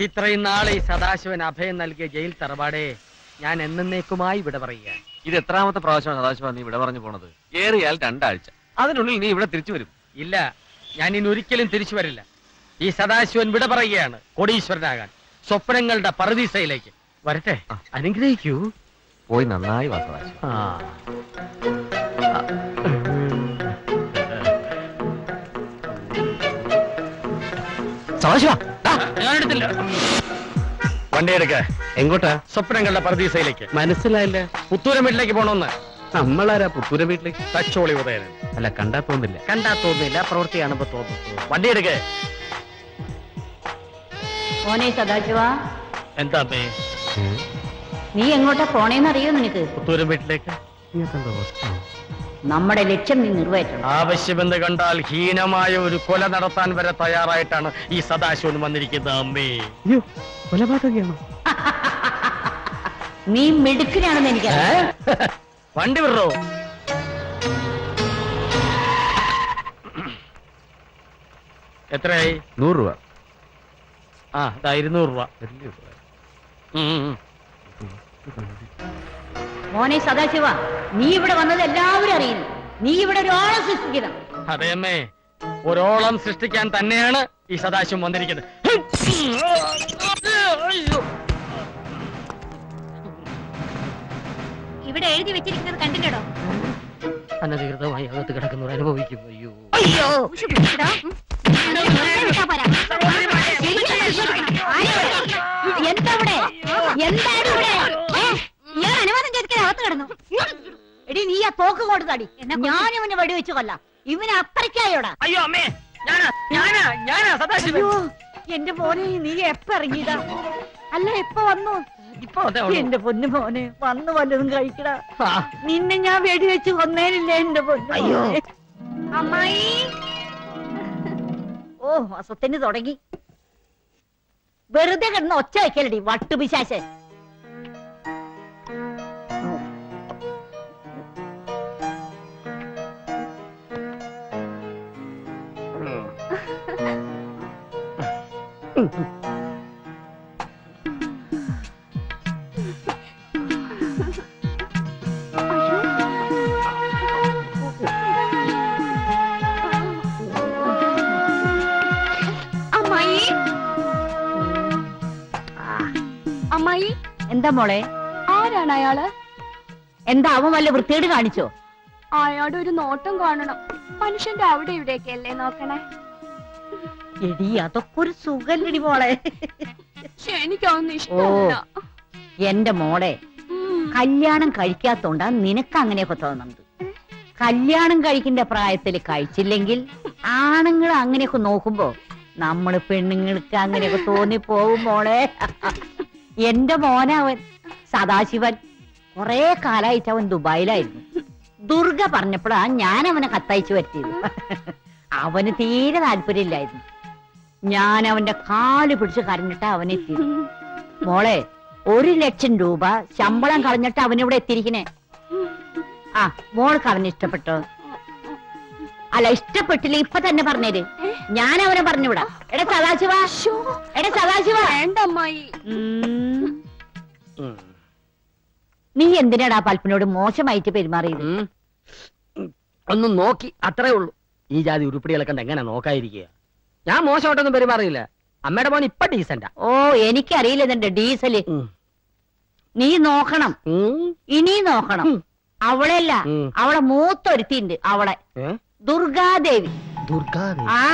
ഇത്രയും നാളെ ഈ സദാശിവൻ അഭയം നൽകിയ ജയിൽ തറവാടേ ഞാൻ എന്നേക്കുമായി ഇവിടെ പറയുക ഇത് എത്രാമത്തെ പ്രാവശ്യമാണ് സദാശിവ നീ ഇവിടെ പറഞ്ഞു പോണത് ഏറിയാൽ രണ്ടാഴ്ച അതിനുള്ളിൽ നീ ഇവിടെ തിരിച്ചു വരും ഇല്ല ഞാൻ ഇനി ഒരിക്കലും തിരിച്ചു വരില്ല ഈ സദാശിവൻ വിട പറയുകയാണ് കോടീശ്വരനാകാൻ സ്വപ്നങ്ങളുടെ പറുദീസയിലേക്ക് വരട്ടെ അനുഗ്രഹിക്കൂ പോയി നന്നായി വാ സദാശിവ ആ സദാശിവ ഞാനെടുത്തില്ല വണ്ടി എടുക്ക എങ്ങോട്ടാ സ്വപ്നങ്ങളുടെ പറുദീസയിലേക്ക് മനസ്സിലായില്ല പുത്തൂരം വീട്ടിലേക്ക് പോണോന്ന് നമ്മളാരാ പുത്തൂര വീട്ടിലേക്ക് തച്ചോളി ഉദയനൻ അല്ല കണ്ടാ തോന്നില്ല കണ്ടാ തോന്നില്ല പ്രവൃത്തി കാണുമ്പോ തോന്നുന്നു വണ്ടി എടുക്കേ മോനെ സദാശിവ എന്താ അമ്മേ നീ എങ്ങോട്ടാ പോണേന്ന് അറിയോ നിനക്ക് പുത്തൂരം വീട്ടിലേക്ക് നമ്മുടെ ലക്ഷ്യം നീ നിറവേറ്റണം ആവശ്യമെന്ന് കണ്ടാൽ ഹീനമായ ഒരു കൊല നടത്താൻ വരെ തയ്യാറായിട്ടാണ് ഈ സദാശിവൻ വന്നിരിക്കുന്നത് അമ്മേ അയ്യോ കൊലപാതകയാണോ നീ മിടുക്കിനാണെന്ന് എനിക്കറിയാം വണ്ടി വിടറോ എത്രയായി നൂറ് രൂപ ആ ഇതാ ഇരുന്നൂറ് രൂപ വലിയ രൂപ. ഉം, ഉം, ഉം. മോനെ സദാശിവ നീ ഇവിടെ വന്നത് എല്ലാവരും അറിയുന്നു നീ ഇവിടെ ഒരാളെ സൃഷ്ടിക്കണം അതെ അമ്മേ ഒരോളം സൃഷ്ടിക്കാൻ തന്നെയാണ് ഈ സദാശിവം വന്നിരിക്കുന്നത് അയ്യോ. ഇവിടെ എഴുതി വെച്ചിരിക്കുന്നത് കണ്ടില്ലടോ അനധികൃതമായി അകത്ത് കിടക്കുന്നവർ അനുഭവിക്കും അയ്യോ അയ്യോ എടാ, വിട്ടാ പോരാ. എന്താ ഇവിടെ എന്താണ് ഇവിടെ ഏ, ഇയാൾ അനുവാദം ചോദിക്കാൻ അകത്ത് കിടന്നു എടി നീ ആ തോക്ക് കൊണ്ട് തടി എന്നെ കൊന്ന് ഞാൻ ഇവനെ വെടിവെച്ച് കൊല്ലാം ഇവന് അത്രയ്ക്കായോടാ അയ്യോ അമ്മേ ഞാനാ ഞാനാ ഞാനാ സദാശിവൻ അയ്യോ എന്റെ മോനെ നീ എപ്പ ഇറങ്ങിയതാ അല്ല എപ്പ വന്നു ഇപ്പൊ അതേ ഉള്ളൂ. എന്റെ പൊന്നു മോനെ വന്ന് വല്ലതും കഴിക്കടാ ആ, നിന്നെ ഞാൻ വെടിവെച്ച് കൊന്നേനില്ലേ എന്റെ പൊന്നു അയ്യോ. മോനെ. അമ്മായി ഓ അസത്തിന് തുടങ്ങി വെറുതെ കിടന്ന് ഒച്ച വയ്ക്കലടി വട്ടുപിശാശ അമ്മായി അമ്മായി എന്താ മോളെ ആരാണ് അയാള് എന്താ അവൻ വല്ല വൃത്തികേട് കാണിച്ചോ അയാളുടെ ഒരു നോട്ടം കാണണം മനുഷ്യന്റെ അവിടെ ഇവിടെയൊക്കെ അല്ലേ നോക്കണേ എടി അതൊക്കെ ഒരു സുഖല്ലടി മോളെ പക്ഷെ എനിക്കൊന്നും ഇഷ്ടമല്ല എന്റെ മോളെ ഉം. കല്യാണം കഴിക്കാത്തോണ്ടാ നിനക്ക് അങ്ങനെയൊക്കെ തോന്നുന്നത് കല്യാണം കഴിക്കേണ്ട പ്രായത്തിൽ കഴിച്ചില്ലെങ്കിൽ ആണുങ്ങൾ അങ്ങനെയൊക്കെ നോക്കുമ്പോ നമ്മള് പെണ്ണുങ്ങൾക്ക് അങ്ങനെയൊക്കെ തോന്നി പോകും മോളെ എന്റെ മോനവൻ സദാശിവൻ കൊറേ കാലായിട്ട് അവൻ ദുബായിലായിരുന്നു ദുർഗ പറഞ്ഞപ്പോഴാ ഞാൻ അവനെ കത്തയച്ചു വരുത്തിയത് അവന് തീരെ താല്പര്യമില്ലായിരുന്നു ഞാൻ അവന്റെ കാല് പിടിച്ച് കരഞ്ഞിട്ട് അവനെത്തിയത് മോളെ ഒരു ലക്ഷം രൂപ ശമ്പളം കളഞ്ഞിട്ട് അവനിവിടെ എത്തിയിരിക്കണേ ആ മോൾക്ക് അവനെ ഇഷ്ടപ്പെട്ടോ അല്ല ഇഷ്ടപ്പെട്ടില്ല ഇപ്പൊ തന്നെ പറഞ്ഞേര് ഞാൻ അവനെ പറഞ്ഞുവിടാ എടാ സദാശിവ എടാ സദാശിവ വേണ്ട അമ്മായി ഉം. ഉം. നീ എന്തിനാടാ പൽപ്പിനോട് മോശമായിട്ട് പെരുമാറിയത് ഉം. ഒന്ന് നോക്കി അത്രേ ഉള്ളൂ ഈ ജാതി ഉരുപ്പിടികളെ കണ്ട് എങ്ങനെ നോക്കാതിരിക്കുക ഞാൻ മോശമായിട്ടൊന്നും പെരുമാറിയില്ല അമ്മയുടെ മോൻ ഇപ്പൊ ഡീസന്റാ ഓ എനിക്കറിയില്ല ഇതിന്റെ ഡീസല് നീ നോക്കണം ഇനി നോക്കണം ഉം. അവളെയല്ല ഉം. അവളെ മൂത്തൊരുത്തിണ്ട് അവളെ ദുർഗാദേവി ദുർഗാദേവി ആ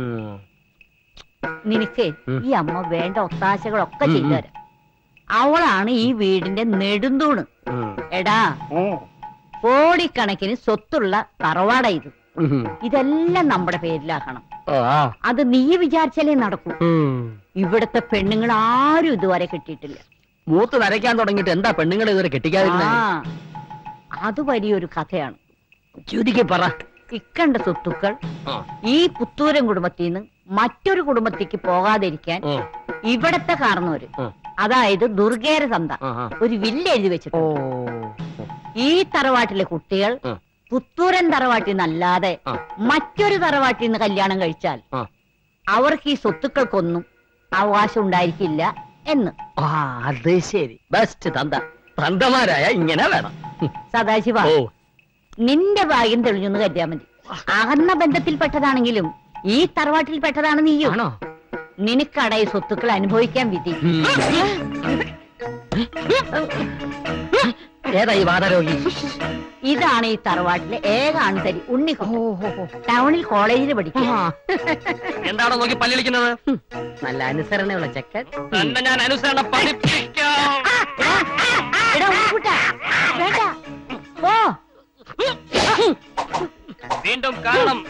നിനക്ക് ഉം. ഈ അമ്മ വേണ്ട ഒത്താശകളൊക്കെ ചെയ്തു തരാം അവളാണ് ഈ വീടിന്റെ നെടുന്തൂണ് എടാ കോടിക്കണക്കിന് സ്വത്തുള്ള തറവാട ഇത് ഇതെല്ലാം നമ്മുടെ പേരിലാക്കണം അത് നീ വിചാരിച്ചാലേ നടക്കൂ ഇവിടുത്തെ പെണ്ണുങ്ങൾ ആരും ഇതുവരെ കിട്ടിയിട്ടില്ല മൂത്ത് നരയ്ക്കാൻ തുടങ്ങിയിട്ട് എന്താ പെണ്ണുങ്ങളെ ഇതുവരെ കെട്ടിക്കാതിരുന്നത് ആ അത് വലിയൊരു കഥയാണ് ചുരുക്കി പറ ഇക്കണ്ട സ്വത്തുക്കൾ ആ. ഈ പുത്തൂരൻ കുടുംബത്തിൽ നിന്ന് മറ്റൊരു കുടുംബത്തേക്ക് പോകാതിരിക്കാൻ ഉം. ഇവിടത്തെ കാരണവര് ഉം. അതായത് ദുർഗേര തന്ത ആ, ആ. ഒരു വില്ല എഴുതി ഓ വെച്ചിട്ടുണ്ട് ഈ തറവാട്ടിലെ കുട്ടികൾ ഉം. പുത്തൂരൻ തറവാട്ടിൽ നിന്നല്ലാതെ ആ. മറ്റൊരു തറവാട്ടിൽ നിന്ന് കല്യാണം കഴിച്ചാൽ ആ. അവർക്ക് ഈ സ്വത്തുക്കൾക്കൊന്നും അവകാശം ഉണ്ടായിരിക്കില്ല എന്ന് ആ അത് ശരി ബെസ്റ്റ് തന്ത തന്തമാരായ ഇങ്ങനെ വേണം സദാശിവ ഓ നിന്റെ ഭാഗ്യം തെളിഞ്ഞൊന്ന് കരുതിയാ മതി അകന്ന ബന്ധത്തിൽപ്പെട്ടതാണെങ്കിലും ഈ തറവാട്ടിൽപ്പെട്ടതാണ് നീയും ആണോ നിനക്കടയ സ്വത്തുക്കൾ അനുഭവിക്കാൻ വിധി ഏതാ ഈ വാദരോഗി ഇതാണ് ഈ തറവാട്ടിലെ ഏക ആൺതരി ഉണ്ണി ടൗണിൽ കോളേജിൽ പഠിക്കും എന്താണോ നോക്കി പല്ലിളിക്കുന്നത് നല്ല അനുസരണയുള്ള ചെക്കൻ തന്നെ ഞാൻ അനുസരണ പഠിപ്പിക്കാം എടാ ഉണ്ണിക്കുട്ടാ, വേണ്ട പോ വീണ്ടും കാണണം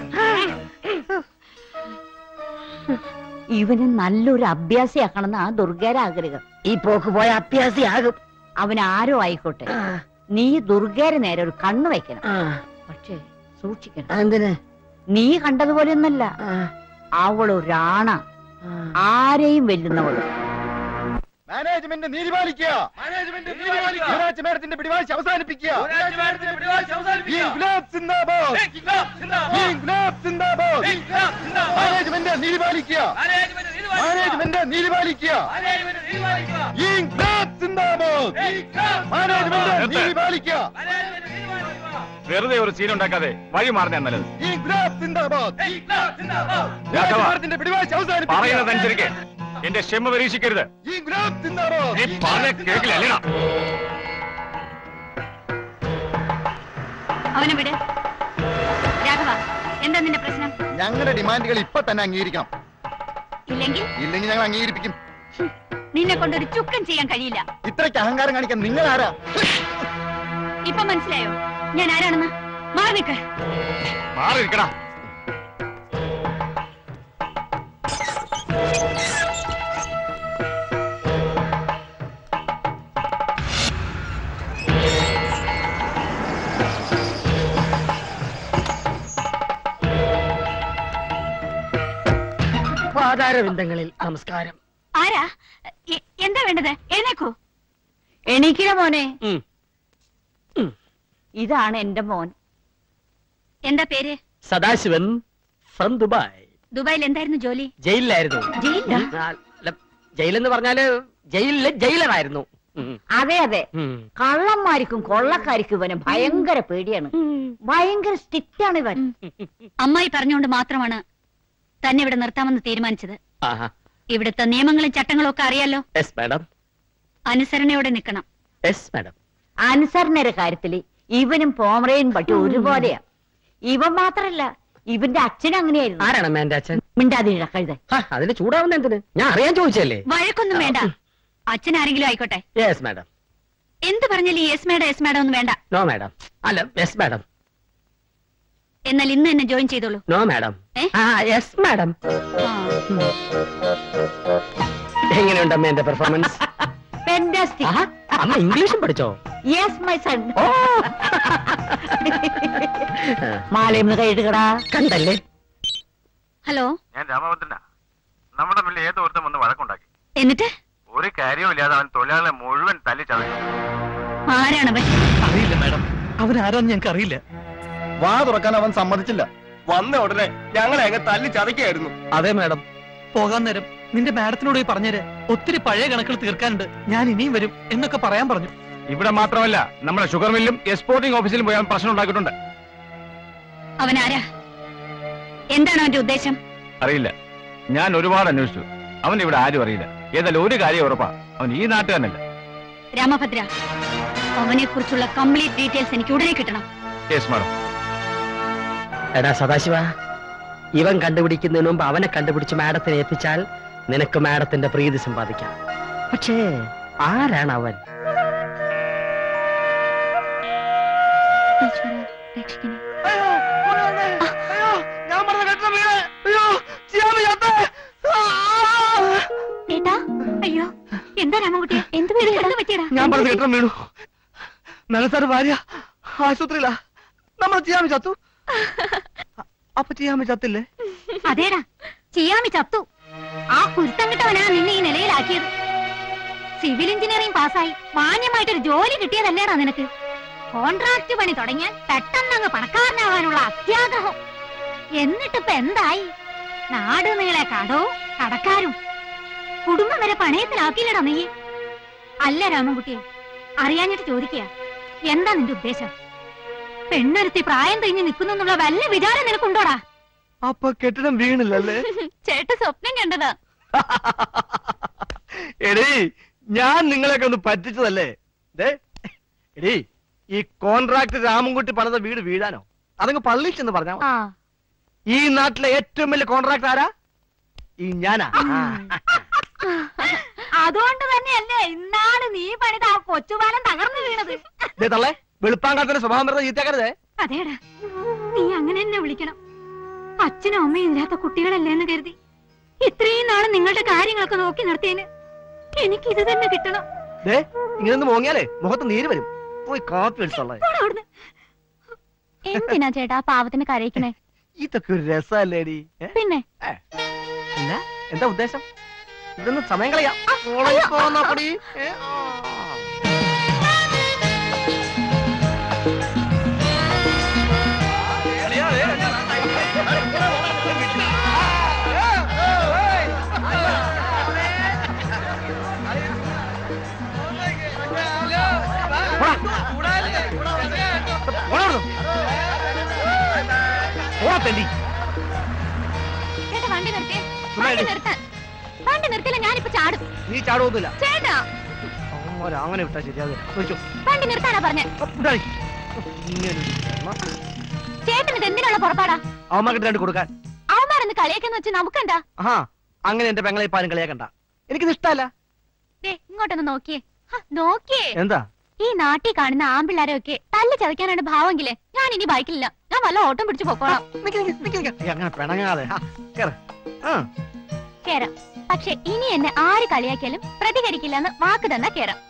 ഇവന് നല്ലൊരു അഭ്യാസിയാക്കണമെന്ന് ആ ദുർഗയുടെ ആഗ്രഹം ഈ പോക്ക് പോയ അഭ്യാസിയാകും അവൻ ആരോ ആയിക്കോട്ടെ നീ ദുർഗയുടെ നേരെ ഒരു കണ്ണ് വെക്കണം പക്ഷേ സൂക്ഷിക്കണം എന്തിന് നീ കണ്ടതുപോലെയൊന്നല്ല അവൾ ഒരാണ ആരെയും വെല്ലുന്നവള് മാനേജ്മെന്റ് നീതി പാലിക്കുക യുവരാജ് മേഡത്തിന്റെ പിടിവാശി അവസാനിപ്പിക്കുക ഈ ഇൻക്ലാബ് സിന്ദാബാദ്. ഈ ഇൻക്ലാബ് സിന്ദാബാദ്. മാനേജ്മെന്റ് നീതി പാലിക്കുക മാനേജ്മെന്റ് നീതി പാലിക്കുക ഈ ഇൻക്ലാബ് സിന്ദാബാദ്. മാനേജ്മെന്റ് നീതി പാലിക്കുക വെറുതെ ഒരു സീൻ ഉണ്ടാക്കാതെ വഴി മാറുന്ന നല്ലത് ഈ ഇൻക്ലാബ് സിന്ദാബാദ്. യുവരാജ് രാഘവ. മേഡത്തിന്റെ പിടിവാശി അവസാനിപ്പിക്കുക പറയുന്നതനുസരിക്ക് എന്റെ ക്ഷമ പരീക്ഷിക്കരുത് ഈ ഇൻക്ലാബ് സിന്ദാബാദ്. നീ പറഞ്ഞ കേക്കില്ല അവനെ വിട് രാഘവ എന്താ നിന്റെ പ്രശ്നം ഞങ്ങളുടെ ഡിമാൻഡുകൾ ഇപ്പൊ തന്നെ അംഗീകരിക്കണം ഇല്ലെങ്കിൽ ഇല്ലെങ്കിൽ ഞങ്ങൾ അംഗീകരിപ്പിക്കും നിന്നെ കൊണ്ടൊരു ചുക്കം ചെയ്യാൻ കഴിയില്ല ഇത്രയ്ക്ക് അഹങ്കാരം കാണിക്കാൻ നിങ്ങൾ ആരാ ഇപ്പൊ മനസ്സിലായോ ഞാൻ ആരാണെന്ന് മാറി നിൽക്ക് മാറിയിരിക്കടാ പാതാരവിന്ദങ്ങളിൽ നമസ്കാരം ആരാ എ- എന്താ വേണ്ടത് എഴുന്നേക്കൂ എണീക്കില്ല മോനെ ഉം. ഇതാണ് എന്റെ മോൻ എന്താ പേര് സദാശിവൻ ഫ്രം ദുബായ് ദുബായിൽ എന്തായിരുന്നു ജോലി ജയിലിലായിരുന്നു ജയിലിലാ? ആ, അല്ല, ജയിലെന്ന് പറഞ്ഞാല് ജയിലിലെ ജയിലറായിരുന്നു ഉം. അതെ അതെ ഉം. കള്ളന്മാർക്കും കൊള്ളക്കാർക്കും ഇവന് ഭയങ്കര പേടിയാണ് ഭയങ്കര സ്ട്രിക്റ്റ് ആണ് ഇവൻ അമ്മായി പറഞ്ഞുകൊണ്ട് മാത്രമാണ് തന്നെ ഇവിടെ നിർത്താമെന്ന് തീരുമാനിച്ചത് ആഹാ. ഇവിടുത്തെ നിയമങ്ങളും ചട്ടങ്ങളും ഒക്കെ അറിയാലോ യെസ് മാഡം അനുസരണയോടെ നിൽക്കണം യെസ് മാഡം അനുസരണയുടെ കാര്യത്തില് ഇവനും പോമറയും പട്ടി ഒരുപോലെയാ ഇവൻ മാത്രല്ല ഇവന്റെ അച്ഛൻ അങ്ങനെയായിരുന്നു ആരാണ് എന്റെ അച്ഛൻ മിണ്ടാതിഴ കഴുത ആ, അതിന് ചൂടാവുന്ന എന്തിന് ഞാൻ അറിയാൻ ചോദിച്ചല്ലേ വഴക്കൊന്നും വേണ്ട അച്ഛൻ ആരെങ്കിലും ആയിക്കോട്ടെ യെസ് മാഡം എന്ത് പറഞ്ഞാലും യെസ് മേഡം യെസ് മേഡം ഒന്നും വേണ്ട നോ മാഡം അല്ല യെസ് മാഡം എന്നാൽ ഇന്ന് എന്നെ ജോയിൻ ചെയ്തോളൂ നോ മാഡം ഏ? ആ യെസ് മാഡം ആ. എങ്ങനെയുണ്ട് അമ്മ എന്റെ പെർഫോമൻസ് ഫെന്റാസ്റ്റിക് അമ്മ ഇംഗ്ലീഷും പഠിച്ചോ യെസ് മൈ സൺ ഓ മാലയും കൈയിടുകടാ കണ്ടല്ലേ ഹലോ ഞാൻ രാമഭദ്രനാ നമ്മുടെ മുന്നിൽ ഏതോ ഒരുത്തം വന്ന് വഴക്കുണ്ടാക്കി എന്നിട്ട് ഒരു കാര്യവും ഇല്ലാതെ അവൻ തൊഴിലാളികളെ മുഴുവൻ തല്ലി ചതച്ചു ആരാണവൻ അറിയില്ല മാഡം അവരാരാന്ന് ഞങ്ങൾക്ക് അറിയില്ല വാ തുറക്കാൻ അവൻ സമ്മതിച്ചില്ല വന്ന ഉടനെ ഞങ്ങളെ അങ്ങ് തല്ലി ചതയ്ക്കായിരുന്നു അതെ മാഡം പോകാൻ നേരം നിന്റെ മാഡത്തിനോട് പോയി പറഞ്ഞേര് ഒത്തിരി പഴയ കണക്കുകൾ തീർക്കാനുണ്ട് ഞാൻ ഇനിയും വരും എന്നൊക്കെ പറയാൻ പറഞ്ഞു ഇവിടെ മാത്രമല്ല നമ്മുടെ ഷുഗർ മില്ലും എക്സ്പോർട്ടിംഗ് ഓഫീസിലും പോയി അവൻ പ്രശ്നം ഉണ്ടാക്കിയിട്ടുണ്ട് അവൻ ആരാ എന്താണ് അവന്റെ ഉദ്ദേശം അറിയില്ല ഞാൻ ഒരുപാട് അന്വേഷിച്ചു അവൻ ഇവിടെ ആരും അറിയില്ല ഏതായാലും ഒരു കാര്യം ഉറപ്പാ അവൻ ഈ നാട്ടുകാരനല്ല രാമഭദ്ര അവനെ കുറിച്ചുള്ള കംപ്ലീറ്റ് ഡീറ്റെയിൽസ് എനിക്ക് ഉടനെ കിട്ടണം യെസ് മാഡം എടാ സദാശിവ ഇവൻ കണ്ടുപിടിക്കുന്നതിന് മുമ്പ് അവനെ കണ്ടുപിടിച്ച് മാഡത്തിനെ എത്തിച്ചാൽ നിനക്ക് മാഡത്തിന്റെ പ്രീതി സമ്പാദിക്കാം പക്ഷേ ആരാണ് അവൻ ഞാൻ പറഞ്ഞ കെട്ടിടം വീണ് അയ്യോ ചെയ്യാൻ വയ്യാത്ത ഏട്ടാ അയ്യോ എന്താ രാമൻകുട്ടിയെ എന്ത് പേര് എന്താ പറ്റിയടാ ഞാൻ പറഞ്ഞ കെട്ടിടം വീണു നനസാറ് ഭാര്യ ആശുപത്രിയിലാ നമ്മൾ ചെയ്യാൻ ചത്തു അപ്പൊ ചെയ്യാൻ ചത്തില്ലേ അതേടാ ചെയ്യാമി ചത്തു ആ കുരുത്തം കിട്ടവനാ നിന്നെ ഈ നിലയിലാക്കിയത് സിവിൽ എഞ്ചിനീയറിംഗ് പാസ്സായി മാന്യമായിട്ടൊരു ജോലി കിട്ടിയതല്ലേടാ നിനക്ക് കോൺട്രാക്ട് പണി തുടങ്ങിയാൽ പെട്ടെന്ന് അങ്ങ് പണക്കാരനാവാനുള്ള അത്യാഗ്രഹം എന്നിട്ടിപ്പോ എന്തായി നാട് നീളെ കടവും കടക്കാരും കുടുംബം വരെ പണയത്തിലാക്കിയില്ലടാ നീ അല്ല രാമൻകുട്ടിയെ അറിയാഞ്ഞിട്ട് ചോദിക്കുക എന്താ നിന്റെ ഉദ്ദേശം പെണ്ണൊരുത്തി പ്രായം കഴിഞ്ഞ് നിൽക്കുന്നു എന്നുള്ള വല്ല വിചാരം നിനക്കുണ്ടോടാ അപ്പൊ കെട്ടിടം വീണില്ലല്ലേ ചേട്ട സ്വപ്നം കണ്ടതാ എടീ ഞാൻ നിങ്ങളെയൊക്കെ ഒന്ന് പറ്റിച്ചതല്ലേ ദേ എടീ ഈ കോൺട്രാക്ട് രാമൻകുട്ടി പണിത വീട് വീഴാനോ അതങ്ങ് പള്ളി ചെന്ന് പറഞ്ഞാ മതി. ആ ഈ നാട്ടിലെ ഏറ്റവും വലിയ കോൺട്രാക്ട് ആരാ ഈ ഞാനാ ആ. അതുകൊണ്ട് തന്നെയല്ലേ ഇന്നാണ് നീ പണിത ആ കൊച്ചുപാലം തകർന്നു വീണത് ദേ തള്ളേ വെളുപ്പാങ്കാലത്തിന്റെ സ്വഭാവം വരുന്നത് ചീത്തക്കരുതേ അതേടാ നീ അങ്ങനെ എന്നെ വിളിക്കണം അച്ഛനും അമ്മയും ഇല്ലാത്ത കുട്ടികളല്ലേ എന്ന് കരുതി ഇത്രയും നാള് നിങ്ങളുടെ കാര്യങ്ങളൊക്കെ നോക്കി നിർത്തിയതിന് എനിക്ക് ഇത് തന്നെ കിട്ടണം ദേ ഇങ്ങനെ മോങ്ങിയാലേ മുഖത്ത് നീര് വരും പോയി കാപ്പി എടുത്തുള്ളേ പോടാ അവിടുന്ന്. എന്തിനാ ചേട്ടാ ആ പാവത്തിന് കരയിക്കണേ ഇതൊക്കെ ഒരു രസല്ലേടി ഏ? പിന്നെ പിന്നെ എന്താ ഉദ്ദേശം ഇതൊന്നും സമയം കളയാം കോളേജിൽ പോകുന്ന പടി ഏ? ആ. പോടാ അവിടുന്ന്. പോടാ തെണ്ടി. ചേട്ടാ വണ്ടി നിർത്തിയേ ചുമ്മാ വണ്ടി ഇരി. നിർത്താൻ വണ്ടി നിർത്തില്ല ഞാനിപ്പോ ചാടും നീ ചാടുവൊന്നുമില്ല ചേട്ടാ അവന്മാര് അങ്ങനെ വിട്ടാ ശരിയാകും ചോദിച്ചോ വണ്ടി നിർത്താനാ പറഞ്ഞേ ചേട്ടന് ഇത് എന്തിനുള്ള പുറപ്പാടാ അവന്മാർക്ക് രണ്ട് കൊടുക്കാൻ അവന്മാരെന്ന് കളിയാക്കെന്ന് വെച്ച് നമുക്കെന്താ ആഹാ അങ്ങനെ എന്റെ പെങ്ങളെ ഇപ്പൊ ആരും കളിയാക്കണ്ട എനിക്കിത് ഇഷ്ടമല്ല ദേ ഇങ്ങോട്ടൊന്ന് നോക്കിയേ ഹ, നോക്കിയേ എന്താ ഈ നാട്ടിൽ കാണുന്ന ആമ്പിള്ളാരെ ഒക്കെ തല്ല് ചതയ്ക്കാനാണ് ഭാവമെങ്കിലേ ഞാൻ ഇനി ബൈക്കിലില്ല ഞാൻ വല്ല ഓട്ടം പിടിച്ചു പൊക്കോളാം നിക്ക് നിക്ക് നിക്ക് നിക്ക്. ഏയ്, അങ്ങനെ പിണങ്ങാതെ ആ, കേറ്. ആ, കേറാം പക്ഷെ ഇനി എന്നെ ആര് കളിയാക്കിയാലും പ്രതികരിക്കില്ലെന്ന് വാക്ക് തന്നാ കേറാം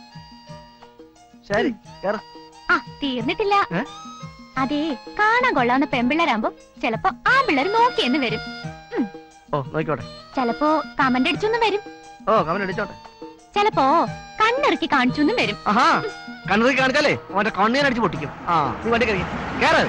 ശരി കേറ്. ആ തീർന്നിട്ടില്ല ഏ? അതേ കാണാൻ കൊള്ളാവുന്ന പെമ്പിള്ളേരാകുമ്പോ ചിലപ്പോ ആമ്പിള്ളേർ നോക്കിയെന്ന് വരും ഓ നോക്കിക്കോട്ടെ ചിലപ്പോ കമന്റ് അടിച്ചൊന്നും വരും ഓ കമന്റ് അടിച്ചോട്ടെ ചിലപ്പോ കണ്ണിറുക്കി കാണിച്ചൊന്നും വരും ആഹാ കണ്ണുറി കാണിച്ചാലേ അവന്റെ കണ്ണീർ അടിച്ച് പൊട്ടിക്കും ആ നീ വണ്ടി കറി കേറ്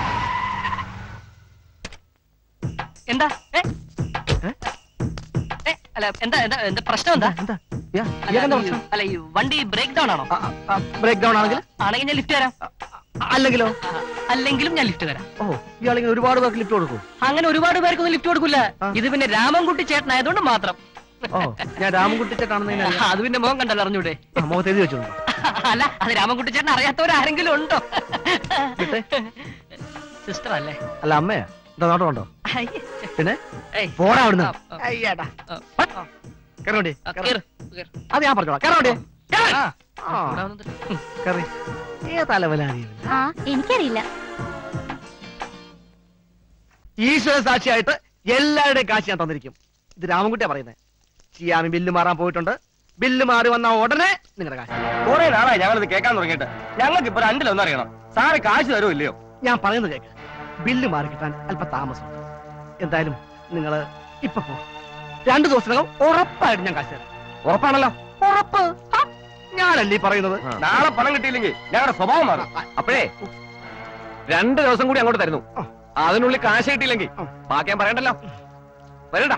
എന്താ ഏ? ഏ? ഏ, അല്ല എന്താ എന്താ എന്താ പ്രശ്നം എന്താ എന്താ യാ, അല്ല, ഇയാൾക്കെന്താ ഈ- പ്രശ്നം? അല്ല ഈ വണ്ടി ബ്രേക്ക് ഡൗൺ ആണോ ആ, ആ, ബ്രേക്ക് ഡൗൺ ആണെങ്കിൽ ആണെങ്കിൽ ഞാൻ ലിഫ്റ്റ് തരാം ആ, അല്ലെങ്കിലോ ആ, അല്ലെങ്കിലും ഞാൻ ലിഫ്റ്റ് തരാം ഓ ഇയാളിങ്ങനെ ഒരുപാട് പേർക്ക് ലിഫ്റ്റ് കൊടുക്കും അങ്ങനെ ഒരുപാട് പേർക്കൊന്നും ലിഫ്റ്റ് കൊടുക്കില്ല ആ. ഇത് പിന്നെ രാമൻകുട്ടി ചേട്ടനായതുകൊണ്ട് മാത്രം ഓ ഞാൻ രാമൻകുട്ടി ചേട്ടാണെന്ന് ആ, അത് പിന്നെ മോൻ കണ്ടല്ലോ അറിഞ്ഞൂടെ മുഖത്ത് എഴുതി വെച്ചിട്ടുണ്ടോ അല്ല അത് രാമൻകുട്ടി ചേട്ടൻ അറിയാത്തവരാരെങ്കിലും ഉണ്ടോ കിട്ടെ. സിസ്റ്റർ അല്ലേ അല്ല അമ്മയാ എന്താ നോട്ടം ഉണ്ടോ അയ്യേ. പിന്നെ ഏയ്. പോടാ അവിടുന്ന് ആ, ആ, അയ്യേടാ ആ, ആ. കേറി വണ്ടി ആ, കേറ്. കേറ്, കേറ്. അത് ഞാൻ പറഞ്ഞോളാം കേറാ വണ്ടി കേറ്. ആ, ആ, ഇവിടെ വന്നിട്ട്. ഉം. കേറി ഏ തലവലാരിയവൻ ആ എനിക്കറിയില്ല ഈശ്വര സാക്ഷിയായിട്ട് എല്ലാവരുടെയും കാശ് ഞാൻ തന്നിരിക്കും ഇത് രാമൻകുട്ടിയാ പറയുന്നത് ചിയാമി ബില്ല് മാറാൻ പോയിട്ടുണ്ട് ബില്ല് മാറി വന്ന ഉടനെ നിങ്ങളുടെ കാശ് കുറെ നാളായി ഞങ്ങളിത് കേൾക്കാൻ തുടങ്ങിയിട്ട് ഞങ്ങൾക്ക് ഇപ്പൊ രണ്ടിലൊന്നും അറിയണം സാറ് കാശ് തരുമോ ഇല്ലയോ ഞാൻ പറയുന്നത് കേക്ക് ബില്ല് മാറി കിട്ടാൻ അല്പ താമസം എന്തായാലും നിങ്ങൾ ഇപ്പൊ പോ രണ്ടു ദിവസത്തിനകം ഉറപ്പായിട്ട് ഞാൻ കാശ് തരാം ഉറപ്പാണല്ലോ ഉറപ്പ് ഹാ, ഞാനല്ലേ ഈ പറയുന്നത് നാളെ പണം കിട്ടിയില്ലെങ്കിൽ ഞങ്ങളുടെ സ്വഭാവം മാറും അപ്പോഴേ രണ്ട് ദിവസം കൂടി അങ്ങോട്ട് തരുന്നു ആ. അതിനുള്ളിൽ കാശ് കിട്ടിയില്ലെങ്കിൽ ആ. ബാക്കി ഞാൻ പറയണ്ടല്ലോ വരണ്ട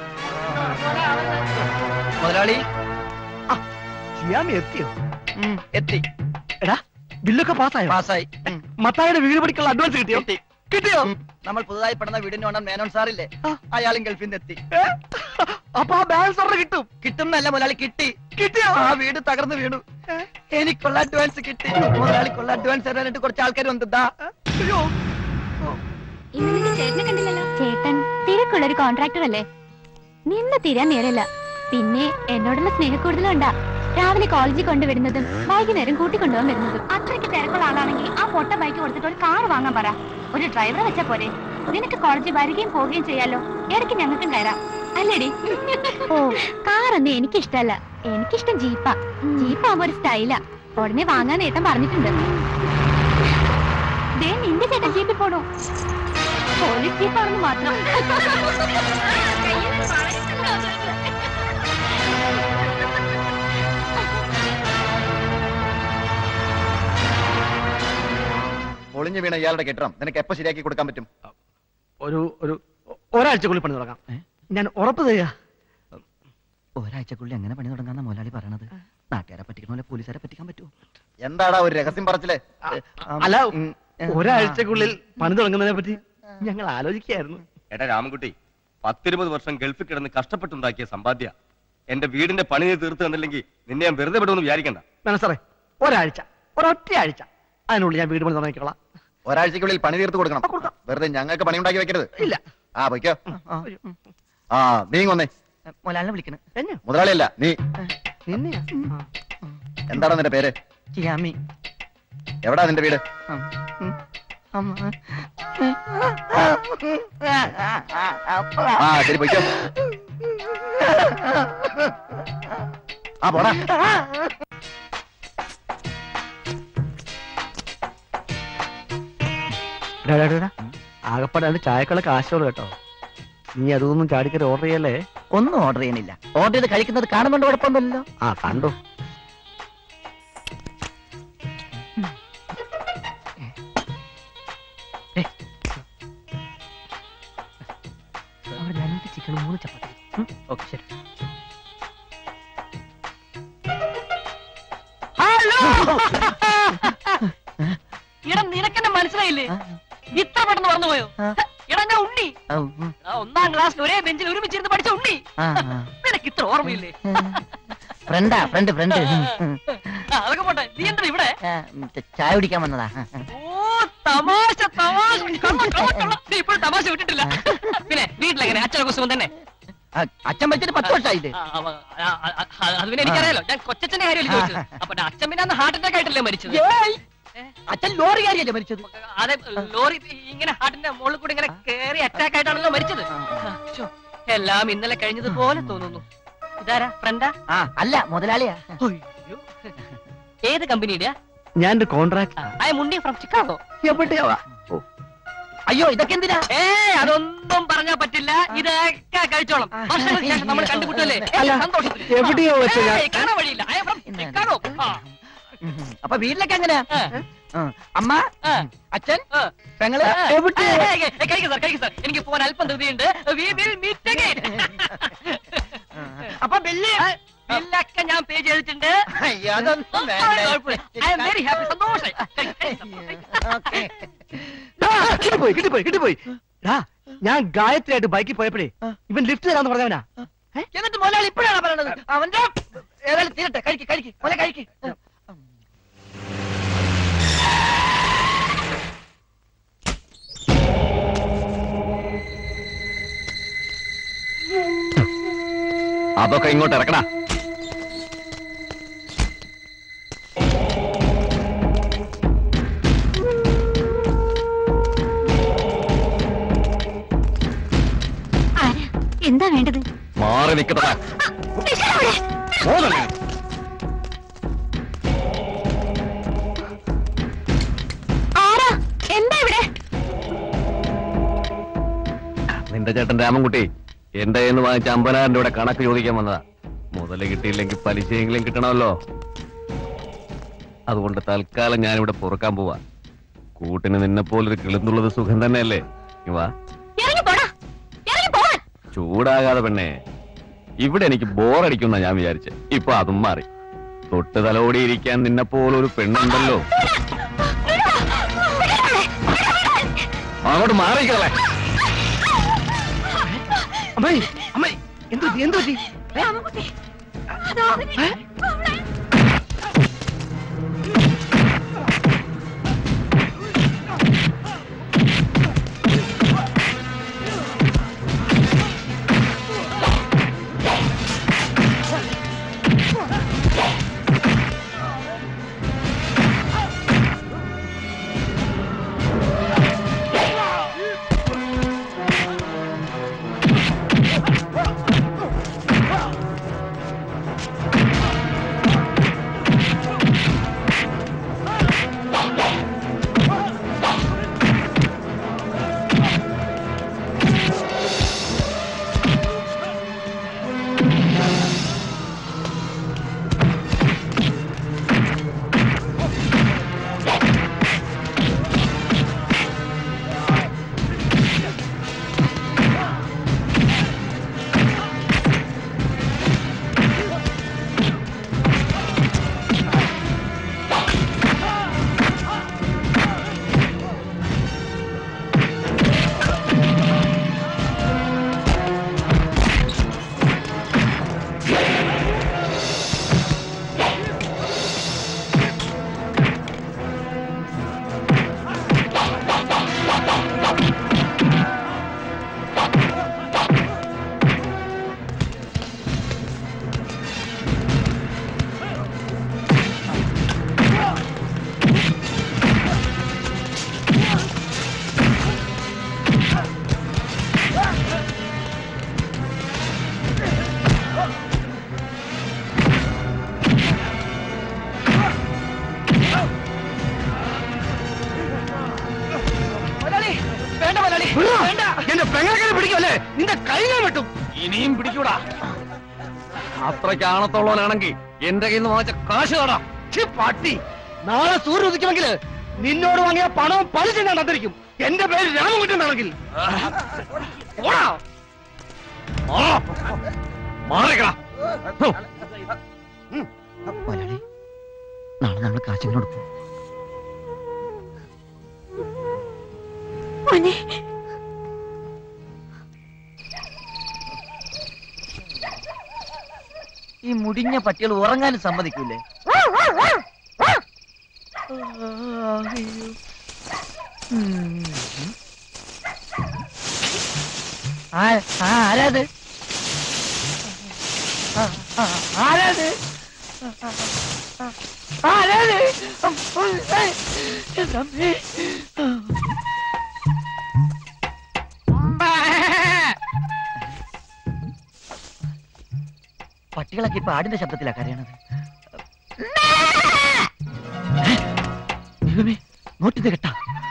മുതലാളി ചിയാമി എത്തിയോ ഉം, എത്തി എടാ ബില്ലൊക്കെ പാസ്സായോ പാസ്സായി മത്തായുടെ വീട് പഠിക്കുള്ള അഡ്വാൻസ് കിട്ടിയോ കിട്ടിയോ നമ്മൾ പുതുതായി പടുന്ന വീടിന്റെ ഓണം മേനോൻ സാറില്ലേ അയാളും ഗൾഫിൽ നിന്ന് എത്തി ഏ? അപ്പൊ ആ ബാലൻസ് ഓർഡർ കിട്ടും കിട്ടുന്നല്ല മുതലാളി കിട്ടി കിട്ടിയോ ആ വീട് തകർന്നു വീണു എനിക്കുള്ള അഡ്വാൻസ് കിട്ടി മുതലാളിക്കുള്ള അഡ്വാൻസ് തരാനായിട്ട് കുറച്ച് ആൾക്കാർ വന്നതാ അയ്യോ ഇന്ന് ചേട്ടനെ കണ്ടില്ലല്ലോ ചേട്ടൻ തിരക്കുള്ള ഒരു കോൺട്രാക്ടർ അല്ലേ നിന്ന് തീരാൻ നേരല്ല പിന്നെ എന്നോടുള്ള സ്നേഹക്കൂടുതലുണ്ടാ രാവിലെ കോളേജിൽ കൊണ്ടുവരുന്നതും വൈകുന്നേരം കൂട്ടിക്കൊണ്ടുപോകാൻ വരുന്നതും അത്രയ്ക്ക് തിരക്കുള്ള ആളാണെങ്കിൽ ആ പൊട്ട ബൈക്ക് കൊടുത്തിട്ട് ഒരു കാർ വാങ്ങാൻ പറ ഒരു ഡ്രൈവറെ വെച്ചാ പോരെ നിനക്ക് കോളേജിൽ വരികയും പോവുകയും ചെയ്യാലോ ഇടയ്ക്ക് ഞങ്ങൾക്കും കയറാം അല്ലേടി ഓ കാറൊന്നും എനിക്കിഷ്ടല്ല എനിക്കിഷ്ടം ജീപ്പാ ജീപ്പാകുമ്പോ ഒരു സ്റ്റൈലാ ഉടനെ വാങ്ങാൻ ഏട്ടൻ പറഞ്ഞിട്ടുണ്ട് ദേ നിന്റെ ചേട്ടൻ ജീപ്പിൽ പോണോ പോലീസ് ജീപ്പാണെന്ന് മാത്രം ഒളിഞ്ഞു വീണ ഇയാളുടെ കെട്ടിടം നിനക്ക് എപ്പോ ശരിയാക്കി കൊടുക്കാൻ പറ്റും ഒരു ഒരു ഒരാഴ്ചക്കുള്ളിൽ പണി തുടങ്ങാം ഞാൻ ഉറപ്പ് തരിക ഒരാഴ്ചക്കുള്ളിൽ എങ്ങനെ പണി തുടങ്ങാന്ന മുതലാളി പറയണത് നാട്ടുകാരെ പറ്റിക്കണ പോലെ പോലീസുകാരെ പറ്റിക്കാൻ പറ്റുമോ എന്താടാ ഒരു രഹസ്യം പറച്ചില്ലേ അല്ല ഒരാഴ്ചക്കുള്ളിൽ പണി തുടങ്ങുന്നതിനെ പറ്റി ഞങ്ങൾ ആലോചിക്കായിരുന്നു എടാ രാമൻകുട്ടി പത്തിരുപത് വർഷം ഗൾഫിൽ കിടന്ന് കഷ്ടപ്പെട്ടുണ്ടാക്കിയ സമ്പാദ്യ എന്റെ വീടിന്റെ പണി നീ തീർത്ത് തന്നില്ലെങ്കിൽ നിന്നെ ഞാൻ വെറുതെ വിടുമെന്ന് വിചാരിക്കണ്ട വേണം സാറേ ഒരാഴ്ച ഒരൊറ്റ ആഴ്ച അതിനുള്ളിൽ ഞാൻ വീട് പണി തുടങ്ങിക്കോളാം ഒരാഴ്ചക്കുള്ളിൽ പണി തീർത്ത് കൊടുക്കണം വെറുതെ ഞങ്ങൾക്ക് പണി ഉണ്ടാക്കി വെക്കരുത് ഇല്ല ആ പൊയ്ക്കോ ആ നീ വന്നേ മുതലാളിനെ വിളിക്കണ മുതലാളിയല്ല നീ നിന്നെയാ എന്താണ് നിന്റെ പേര് ചിയാമി എവിടാ നിന്റെ വീട് ആ ശരി പൊയ്ക്കോ ആ പോടാ ആകപ്പാടാണ് ചായക്കുള്ള കാശോളൂ കേട്ടോ നീ അതൊന്നും ചാടിക്കറി ഓർഡർ ചെയ്യല്ലേ ഒന്നും ഓർഡർ ചെയ്യണില്ല ഓർഡർ ചെയ്ത് കഴിക്കുന്നത് കാണുന്നുണ്ട് കുഴപ്പമൊന്നുമില്ലല്ലോ ആ കണ്ടോ രണ്ട് ചിക്കൻ മൂന്ന് ചപ്പാത്തി ഓക്കെ ശരി എടാ നിനക്കെന്നെ മനസ്സിലായില്ലേ ഇത്ര പെട്ടെന്ന് പറഞ്ഞു പോയോ എടാ ഞാൻ ഉണ്ണി എടാ, ഒന്നാം ക്ലാസ്സിൽ ഒരേ ബെഞ്ചിൽ ഒരുമിച്ചിരുന്ന് പഠിച്ച ഉണ്ണി നിനക്ക് ഇത്ര ഓർമ്മയില്ലേ ഫ്രണ്ടാ ഫ്രണ്ട് ഫ്രണ്ട് ആ, അതൊക്കെ പോട്ടെ നീ എന്താ ഇവിടെ ചായ കുടിക്കാൻ വന്നതാ ഓ തമാശ തമാശ കള്ള, കള്ള, കള്ള. നീ ഇപ്പോഴും തമാശ വിട്ടിട്ടില്ല പിന്നെ വീട്ടിലെങ്ങനെ അച്ഛനെ കുസുമം തന്നെ ആ, അച്ഛൻ വെച്ചിട്ട് പത്ത് വർഷമായില്ലേ ആ, അവ- ആ, ആ, ആ, അത് പിന്നെ എനിക്കറിയാലോ ഞാൻ കൊച്ചച്ഛന്റെ കാര്യമല്ലേ ചോദിച്ചത് അപ്പൊ അച്ഛൻ പിന്നെ അന്ന് ഹാർട്ട് അറ്റാക്ക് ആയിട്ടല്ലേ മരിച്ചത് ഏയ്! അച്ഛൻ ലോറി കാര്യല്ലേ മരിച്ചത് അതെ ലോറി ഇങ്ങനെ ഹാർട്ടിന്റെ മുകളിൽ കൂടി ഇങ്ങനെ കേറി അറ്റാക്ക് ആയിട്ടാണല്ലോ മരിച്ചത് ശ്ശോ, എല്ലാം ഇന്നലെ കഴിഞ്ഞതുപോലെ തോന്നുന്നു ഇതാരാ ഫ്രണ്ടാ ആ അല്ല മുതലാളിയാ അയ്യോ. ഏത് കമ്പനിയുടെ ഞാൻ ഒരു കോൺട്രാക്ട് ഐ മുണ്ടി ഫ്രം ചിക്കാഗോ എവിടെയാ അയ്യോ ഇതൊക്കെ എന്തിനാ ഏ അതൊന്നും പറഞ്ഞാ പറ്റില്ല ഇതൊക്കെ കഴിച്ചോളാം വർഷങ്ങൾക്ക് ശേഷം നമ്മൾ കണ്ടുമുട്ടല്ലേ അല്ല, സന്തോഷത്തിൽ എവിടെയോ വെച്ച് ഞാൻ- ഏയ്, കാണാൻ വഴിയില്ല ഐ ഫ്രം ചിക്കാഗോ ആ, അപ്പൊ വീട്ടിലൊക്കെ എങ്ങനെയാ ആ, ആ, അമ്മ ആ, അച്ഛൻ ആ. പെങ്ങള് ഏ, ഏ, ഏ, ഏ, കഴിക്ക് സാർ കഴിക്ക് സാർ എനിക്ക് പോകാൻ അല്പം ധൃതിയുണ്ട് വി വിൽ മീറ്റ് അഗൈൻ അപ്പൊ ബില്ല് ബില്ലൊക്കെ ഞാൻ പേ ചെയ്തിട്ടുണ്ട് അയ്യോ, അതൊന്നും വേണ്ട. ഐ എം വെരി ഹാപ്പി സന്തോഷം കഴിക്ക്, കഴിക്ക്. ഓക്കേ. കിട്ടിപ്പോയി കിട്ടിപ്പോയി കിട്ടിപ്പോയി ഡാ, ഞാൻ ഗായത്രിയായിട്ട് ബൈക്കിൽ പോയപ്പോഴേ ഇവൻ ലിഫ്റ്റ് തരാന്ന് പറഞ്ഞവനാ എന്നിട്ട് മുതലാളി ഇപ്പോഴാണ് പറയണത് അവന്റെ ഏതായാലും തീരട്ടെ കഴിക്ക് കഴിക്ക് മുല കഴിക്ക് അതൊക്കെ ഇങ്ങോട്ട് ഇറക്കടാ ആരാ എന്താ വേണ്ടത് മാറി നിൽക്കട്ടാ ആരാ എന്താ ഇവിടെ നിന്റെ ചേട്ടൻ രാമൻകുട്ടി എന്റെ കയ്യിൽ നിന്ന് വാങ്ങിച്ച അമ്പനാറിന്റെ ഇവിടെ കണക്ക് ചോദിക്കാൻ വന്നതാ മുതല് കിട്ടിയില്ലെങ്കിൽ പലിശയെങ്കിലും കിട്ടണമല്ലോ അതുകൊണ്ട് തൽക്കാലം ഞാനിവിടെ പൊറുക്കാൻ പോവാ കൂട്ടിന് നിന്നെ പോലൊരു കിളുന്നുള്ളത് സുഖം തന്നെയല്ലേ നീ വാ ഇറങ്ങി പോടാ ഇറങ്ങി പോവാൻ ചൂടാകാതെ പെണ്ണേ ഇവിടെ എനിക്ക് ബോറടിക്കുന്ന ഞാൻ വിചാരിച്ചെ ഇപ്പൊ അതും മാറി തൊട്ട് തലോടി ഇരിക്കാൻ നിന്നെ പോലൊരു പെണ്ണുണ്ടല്ലോ അങ്ങോട്ട് മാറിക്കളെ അമ്മേ അമ്മേ എന്തു പറ്റി എന്തു പറ്റി രാമൻകുട്ടി അതോ അവനെ അവളെ ആ കൈ ഞാൻ വെട്ടും ഇനിയും പിടിക്കൂടാ അത്രയ്ക്ക് ആണത്തോളവനാണെങ്കിൽ എന്റെ കയ്യിൽ നിന്ന് വാങ്ങിച്ച കാശ് തടാം ഛി, പട്ടി നാളെ സൂര്യൻ ഉദിക്കുമെങ്കിൽ നിന്നോട് വാങ്ങിയ പണവും പലിശ ഞാൻ തന്നിരിക്കും എന്റെ പേര് രാമകുട്ടനാണെങ്കിൽ ഓടാ മാറിക്കടാ മുതലാളി നാളെ നമ്മൾ കാശിങ്ങനെ കൊടുക്കും ഈ മുടിഞ്ഞ പട്ടികൾ ഉറങ്ങാനും സമ്മതിക്കൂലേ ആരാത് ആരാത് ആരാത് തമ്പി പട്ടികളൊക്കെ ഇപ്പൊ ആടിന്റെ ശബ്ദത്തിലാ കരയണത് ദൈവമേ നോട്ടിത് കേട്ടാ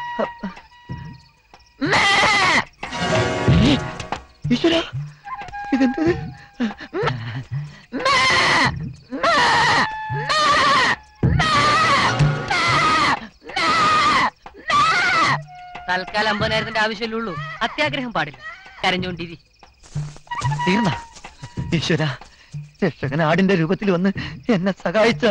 ഈശ്വര ഇതെന്തത് തൽക്കാലം അമ്പതിനായിരത്തിന്റെ ആവശ്യമല്ലേ ഉള്ളൂ അത്യാഗ്രഹം പാടില്ല കരഞ്ഞോണ്ടിരി തീർന്ന ഈശ്വര രക്ഷകൻ ആടിന്റെ രൂപത്തിൽ വന്ന് എന്നെ സഹായിച്ച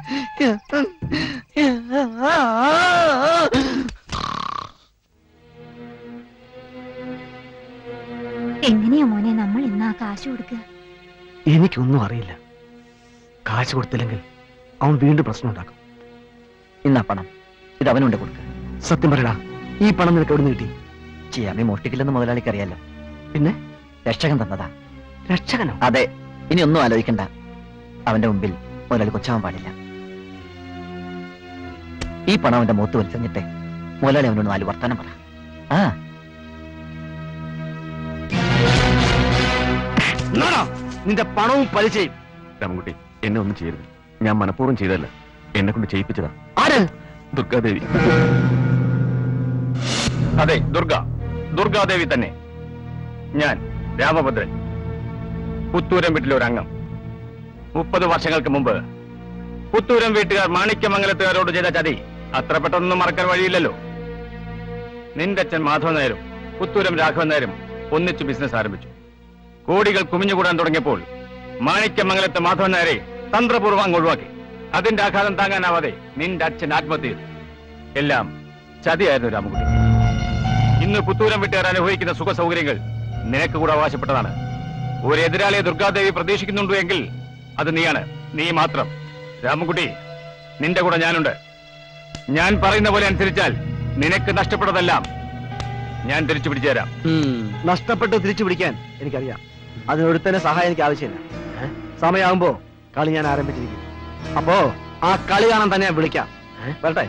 എങ്ങനെയാ മോനെ നമ്മൾ ഇന്ന് ആ കാശ് കൊടുക്കുക എനിക്കൊന്നും അറിയില്ല കാശ് കൊടുത്തില്ലെങ്കിൽ അവൻ വീണ്ടും പ്രശ്നം ഉണ്ടാക്കും ഇന്നാ പണം ഇത് അവനുണ്ട് കൊടുക്ക സത്യം പറയടാ ഈ പണം നിനക്ക് എവിടെ നിന്ന് കിട്ടി ചെയ്യാമി മോഷ്ടിക്കില്ലെന്ന് മുതലാളിക്ക് അറിയാലോ പിന്നെ രക്ഷകൻ തന്നതാ രക്ഷകനോ അതെ ഇനി ഒന്നും ആലോചിക്കണ്ട അവന്റെ മുമ്പിൽ മുതലാളി കൊച്ചാവാൻ പാടില്ല ഈ പണം അവന്റെ മുഖത്ത് വലിച്ചെറിഞ്ഞിട്ട് മുതലാളി അവനോട് നാല് വർത്താനം പറ ആ എന്നാടാ നിന്റെ പണവും പലിശയും രാമൻകുട്ടി എന്നെ ഒന്നും ചെയ്യരുത് ഞാൻ മനഃപൂർവ്വം ചെയ്തല്ല എന്നെ കൊണ്ട് ചെയ്യിപ്പിച്ചതാ ആര് ദുർഗാദേവി അതെ ദുർഗ ദുർഗാദേവി തന്നെ ഞാൻ രാമഭദ്രൻ പുത്തൂരം വീട്ടിലെ ഒരു അംഗം മുപ്പത് വർഷങ്ങൾക്ക് മുമ്പ് പുത്തൂരം വീട്ടുകാർ മാണിക്യമംഗലത്തുകാരോട് ചെയ്ത ചതി അത്ര പെട്ടെന്നൊന്നും മറക്കാൻ വഴിയില്ലല്ലോ നിന്റെ അച്ഛൻ മാധവൻ നായരും പുത്തൂരം രാഘവൻ നായരും ഒന്നിച്ചു ബിസിനസ് ആരംഭിച്ചു കോടികൾ കുമിഞ്ഞുകൂടാൻ തുടങ്ങിയപ്പോൾ മാണിക്യമംഗലത്തെ മാധവൻ നായരെ തന്ത്രപൂർവ്വം അങ്ങ് ഒഴിവാക്കി അതിന്റെ ആഘാതം താങ്ങാനാവാതെ നിന്റെ അച്ഛൻ ആത്മഹത്യ ചെയ്തു എല്ലാം ചതിയായിരുന്നു രാമകുട്ടി ഇന്ന് പുത്തൂരം വിട്ടുകാർ അനുഭവിക്കുന്ന സുഖ സൗകര്യങ്ങൾ നിനക്ക് കൂടെ അവകാശപ്പെട്ടതാണ് ഒരു എതിരാളിയെ ദുർഗാദേവി പ്രതീക്ഷിക്കുന്നുണ്ടോ എങ്കിൽ അത് നീയാണ് നീ മാത്രം രാമൻകുട്ടി നിന്റെ കൂടെ ഞാനുണ്ട് ഞാൻ പറയുന്ന പോലെ അനുസരിച്ചാൽ നിനക്ക് നഷ്ടപ്പെട്ടതെല്ലാം ഞാൻ തിരിച്ചു പിടിച്ചു തരാം നഷ്ടപ്പെട്ട് തിരിച്ചു പിടിക്കാൻ എനിക്കറിയാം അതിനൊരുത്തന്നെ സഹായം എനിക്ക് ആവശ്യമില്ല ഏ? സമയമാകുമ്പോ കളി ഞാൻ ആരംഭിച്ചിരിക്കും അപ്പോ ആ കളി കാണാൻ തന്നെ ഞാൻ വിളിക്കാം ഏ? വരട്ടെ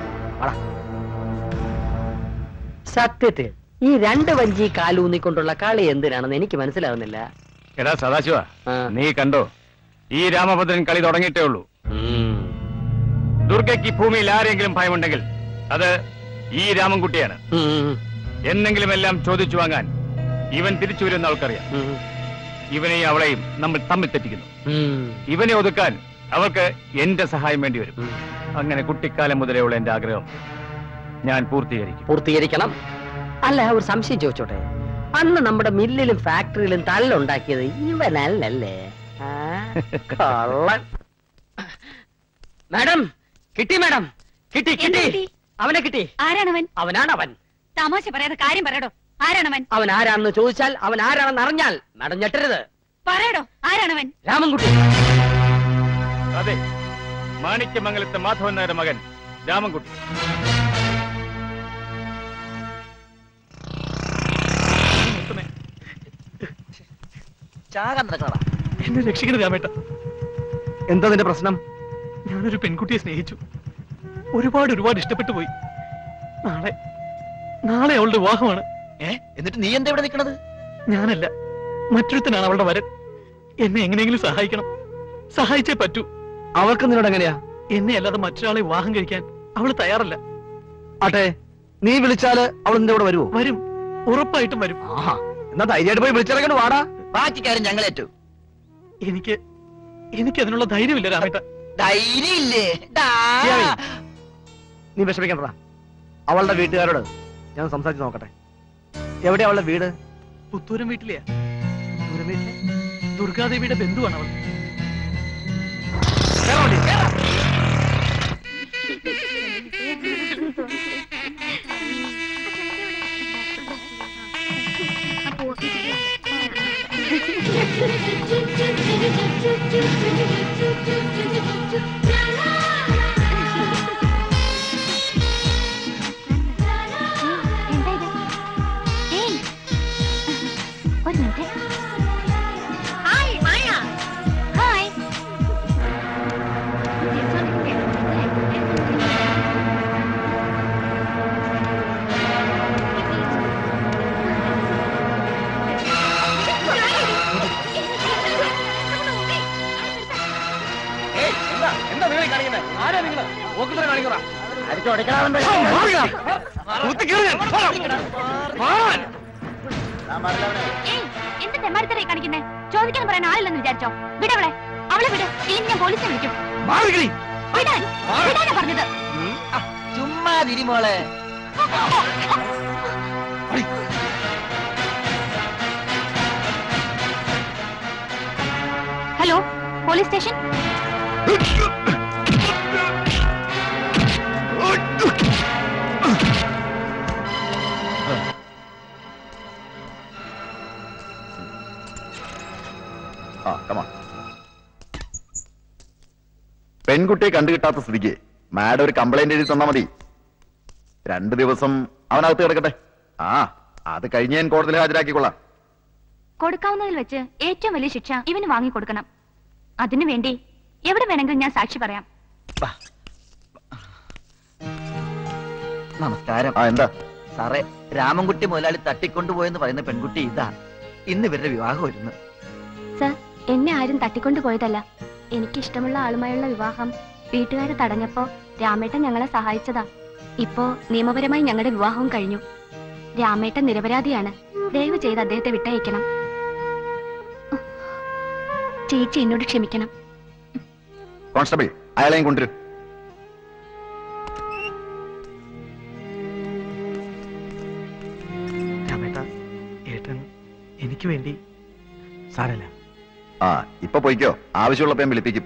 സത്യത്തിൽ ഈ രണ്ട് വഞ്ചി കാലൂന്നിക്കൊണ്ടുള്ള കളി എന്തിനാണെന്ന് എനിക്ക് മനസ്സിലാവുന്നില്ല എടാ സദാശിവ ആ. നീ കണ്ടോ ഈ രാമഭദ്രൻ കളി തുടങ്ങിയിട്ടേ ഉള്ളൂ ദുർഗയ്ക്ക് ഈ ഭൂമിയിൽ ആരെങ്കിലും ഭയമുണ്ടെങ്കിൽ അത് ഈ രാമൻകുട്ടിയാണ് എന്നെങ്കിലും എല്ലാം ചോദിച്ചു വാങ്ങാൻ ഇവൻ തിരിച്ചു വരുന്ന അവൾക്കറിയാം ഇവനെയും അവളെയും നമ്മൾ തമ്മിൽ തെറ്റിക്കുന്നു ഇവനെ ഒതുക്കാൻ അവൾക്ക് എന്റെ സഹായം വേണ്ടി വരും അങ്ങനെ കുട്ടിക്കാലം മുതലേ ഉള്ള എന്റെ ആഗ്രഹം ഞാൻ പൂർത്തീകരിക്കും പൂർത്തീകരിക്കണം അല്ല ഒരു സംശയം ചോദിച്ചോട്ടെ അന്ന് നമ്മുടെ മില്ലിലും ഫാക്ടറിയിലും തല്ലുണ്ടാക്കിയത് ഇവനല്ലല്ലേ ആ, കള്ളൻ മാഡം കിട്ടി മാഡം കിട്ടി കിട്ടി അവനെ കിട്ടി ആരാണവൻ അവനാണ് അവൻ തമാശ പറയാതെ കാര്യം പറയടോ ആരാണവൻ അവൻ ആരാണെന്ന് ചോദിച്ചാൽ അവൻ ആരാണെന്ന് അറിഞ്ഞാൽ മാഡം ഞെട്ടരുത് പറയടോ ആരാണവൻ രാമൻകുട്ടി അതെ മാണിക്യമംഗലത്തെ മാധവൻ നായരുടെ മകൻ രാമൻകുട്ടി ചാകാൻ നടക്കണടാ എന്നെ രക്ഷിക്കണം രാമേട്ട എന്താ നിന്റെ പ്രശ്നം ഞാനൊരു പെൺകുട്ടിയെ സ്നേഹിച്ചു ഒരുപാട് ഒരുപാട് ഇഷ്ടപ്പെട്ടു പോയി നാളെ നാളെ അവളുടെ വിവാഹമാണ് ഏ എന്നിട്ട് നീ എന്താ ഇവിടെ നിൽക്കണത് ഞാനല്ല മറ്റൊരുത്തനാണ് അവളുടെ വരൻ എന്നെ എങ്ങനെയെങ്കിലും സഹായിക്കണം സഹായിച്ചേ പറ്റൂ അവൾക്ക് നിന്നോട് എങ്ങനെയാ എന്നെ അല്ലാതെ മറ്റൊരാളെ വിവാഹം കഴിക്കാൻ അവൾ തയ്യാറല്ല ആട്ടെ നീ വിളിച്ചാല് അവൾ നിന്റെ കൂടെ വരുവോ വരും ഉറപ്പായിട്ടും വരും ആഹാ എന്നാ ധൈര്യമായിട്ട് പോയി വിളിച്ചിറങ്ങണ്ട് വാടാ ബാക്കിക്കാരും ഞങ്ങളേറ്റു എനിക്ക് എനിക്ക് അതിനുള്ള ധൈര്യമില്ല രാമേട്ട ധൈര്യമില്ലേ ഡാ. ചെയ്യാമേ. നീ വിഷമിക്കണ്ട അവളുടെ വീട്ടുകാരോട് ഞാൻ സംസാരിച്ച് നോക്കട്ടെ എവിടെയാ അവളുടെ വീട് പുത്തൂരം വീട്ടിലെയാ പുത്തൂരം വീട്ടിലെ ദുർഗാദേവിയുടെ ബന്ധുവാണ് അവൾ എന്താ ഇത്? ഏയ്, ഒരു മിനിറ്റ് ഹായ് മായ ഹായ് എന്താ നിങ്ങൾ കാണിക്കുന്നത് ആരാ നിങ്ങൾ ഓക്കുത്തരം കാണിക്കറ ഏയ്, എന്ത് തെമ്മാടിത്തരായി കാണിക്കുന്നേ ചോദിക്കാൻ പറയാൻ ആളില്ലെന്ന് വിചാരിച്ചോ വിടവളെ അവളെ വിട് ഇല്ലെങ്കിൽ ഞാൻ പോലീസിനെ വിളിക്കും വിടാൻ വിടാനാ പറഞ്ഞത് ചുമ്മാ തിരിമോളെ ഹലോ പോലീസ് സ്റ്റേഷൻ ആ കമാ പെൺകുട്ടിയെ കണ്ടുകിട്ടാത്ത സ്ഥിതിക്ക് മാഡം ഒരു കംപ്ലൈന്റ് എഴുതി തന്നാ മതി രണ്ടു ദിവസം അവനകത്ത് കിടക്കട്ടെ ആ അത് കഴിഞ്ഞ് ഞാൻ കോടതിയിൽ ഹാജരാക്കിക്കൊള്ളാം കൊടുക്കാവുന്നതിൽ വെച്ച് ഏറ്റവും വലിയ ശിക്ഷ ഇവന് വാങ്ങിക്കൊടുക്കണം അതിനു വേണ്ടി എവിടെ വേണമെങ്കിലും ഞാൻ സാക്ഷി പറയാം നമസ്കാരം ആ എന്താ സാറേ രാമൻകുട്ടി മുതലാളി തട്ടിക്കൊണ്ടുപോയെന്ന് പറയുന്ന പെൺകുട്ടി ഇതാ ഇന്ന് ഇവരുടെ വിവാഹം വരുന്നു സർ എന്നെ ആരും തട്ടിക്കൊണ്ടുപോയതല്ല എനിക്കിഷ്ടമുള്ള ആളുമായുള്ള വിവാഹം വീട്ടുകാരെ തടഞ്ഞപ്പോ രാമേട്ടൻ ഞങ്ങളെ സഹായിച്ചതാ ഇപ്പോ നിയമപരമായി ഞങ്ങളുടെ വിവാഹവും കഴിഞ്ഞു രാമേട്ടൻ നിരപരാധിയാണ് ദയവ് ചെയ്ത് അദ്ദേഹത്തെ വിട്ടയക്കണം ചേച്ചി എന്നോട് ക്ഷമിക്കണം കോൺസ്റ്റബിൾ അയാളെയും കൊണ്ടുവരും രാമേട്ട ഏട്ടൻ എനിക്ക് വേണ്ടി സാരല്ല ആ ഇപ്പൊ പോയിക്കോ ആവശ്യമുള്ളപ്പോ ഞാൻ വിളിപ്പിക്കും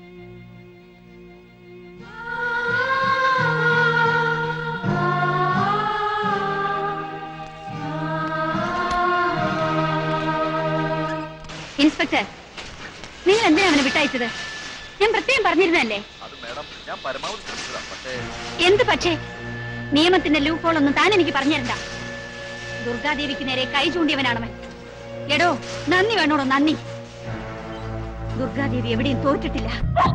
ഇൻസ്പെക്ടർ നിങ്ങൾ എന്തിനാ അവനെ വിട്ടയച്ചത് ഞാൻ പ്രത്യേകം പറഞ്ഞിരുന്നല്ലേ അത് മാഡം ഞാൻ പരമാവധി ശ്രമിച്ചതാ പക്ഷേ എന്ത് പക്ഷേ നിയമത്തിന്റെ ലൂപ്പോൾ ഒന്നും താൻ എനിക്ക് പറഞ്ഞിരണ്ട ദുർഗാദേവിക്ക് നേരെ കൈ ചൂണ്ടിയവനാണവൻ എടോ നന്ദി വേണോടോ നന്ദി ദുർഗാദേവി എവിടെയും തോറ്റിട്ടില്ല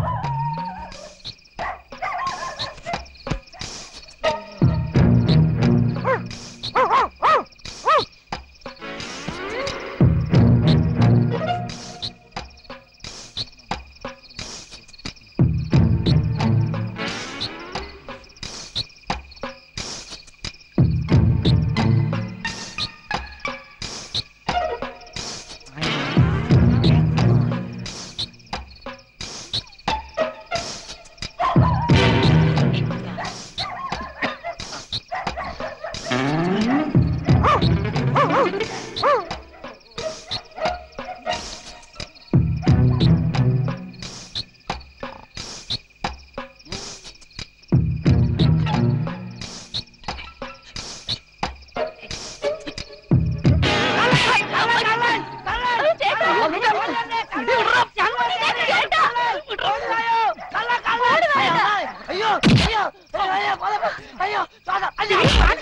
അയ്യോ അയ്യോ അയ്യോ അയ്യോ അയ്യോ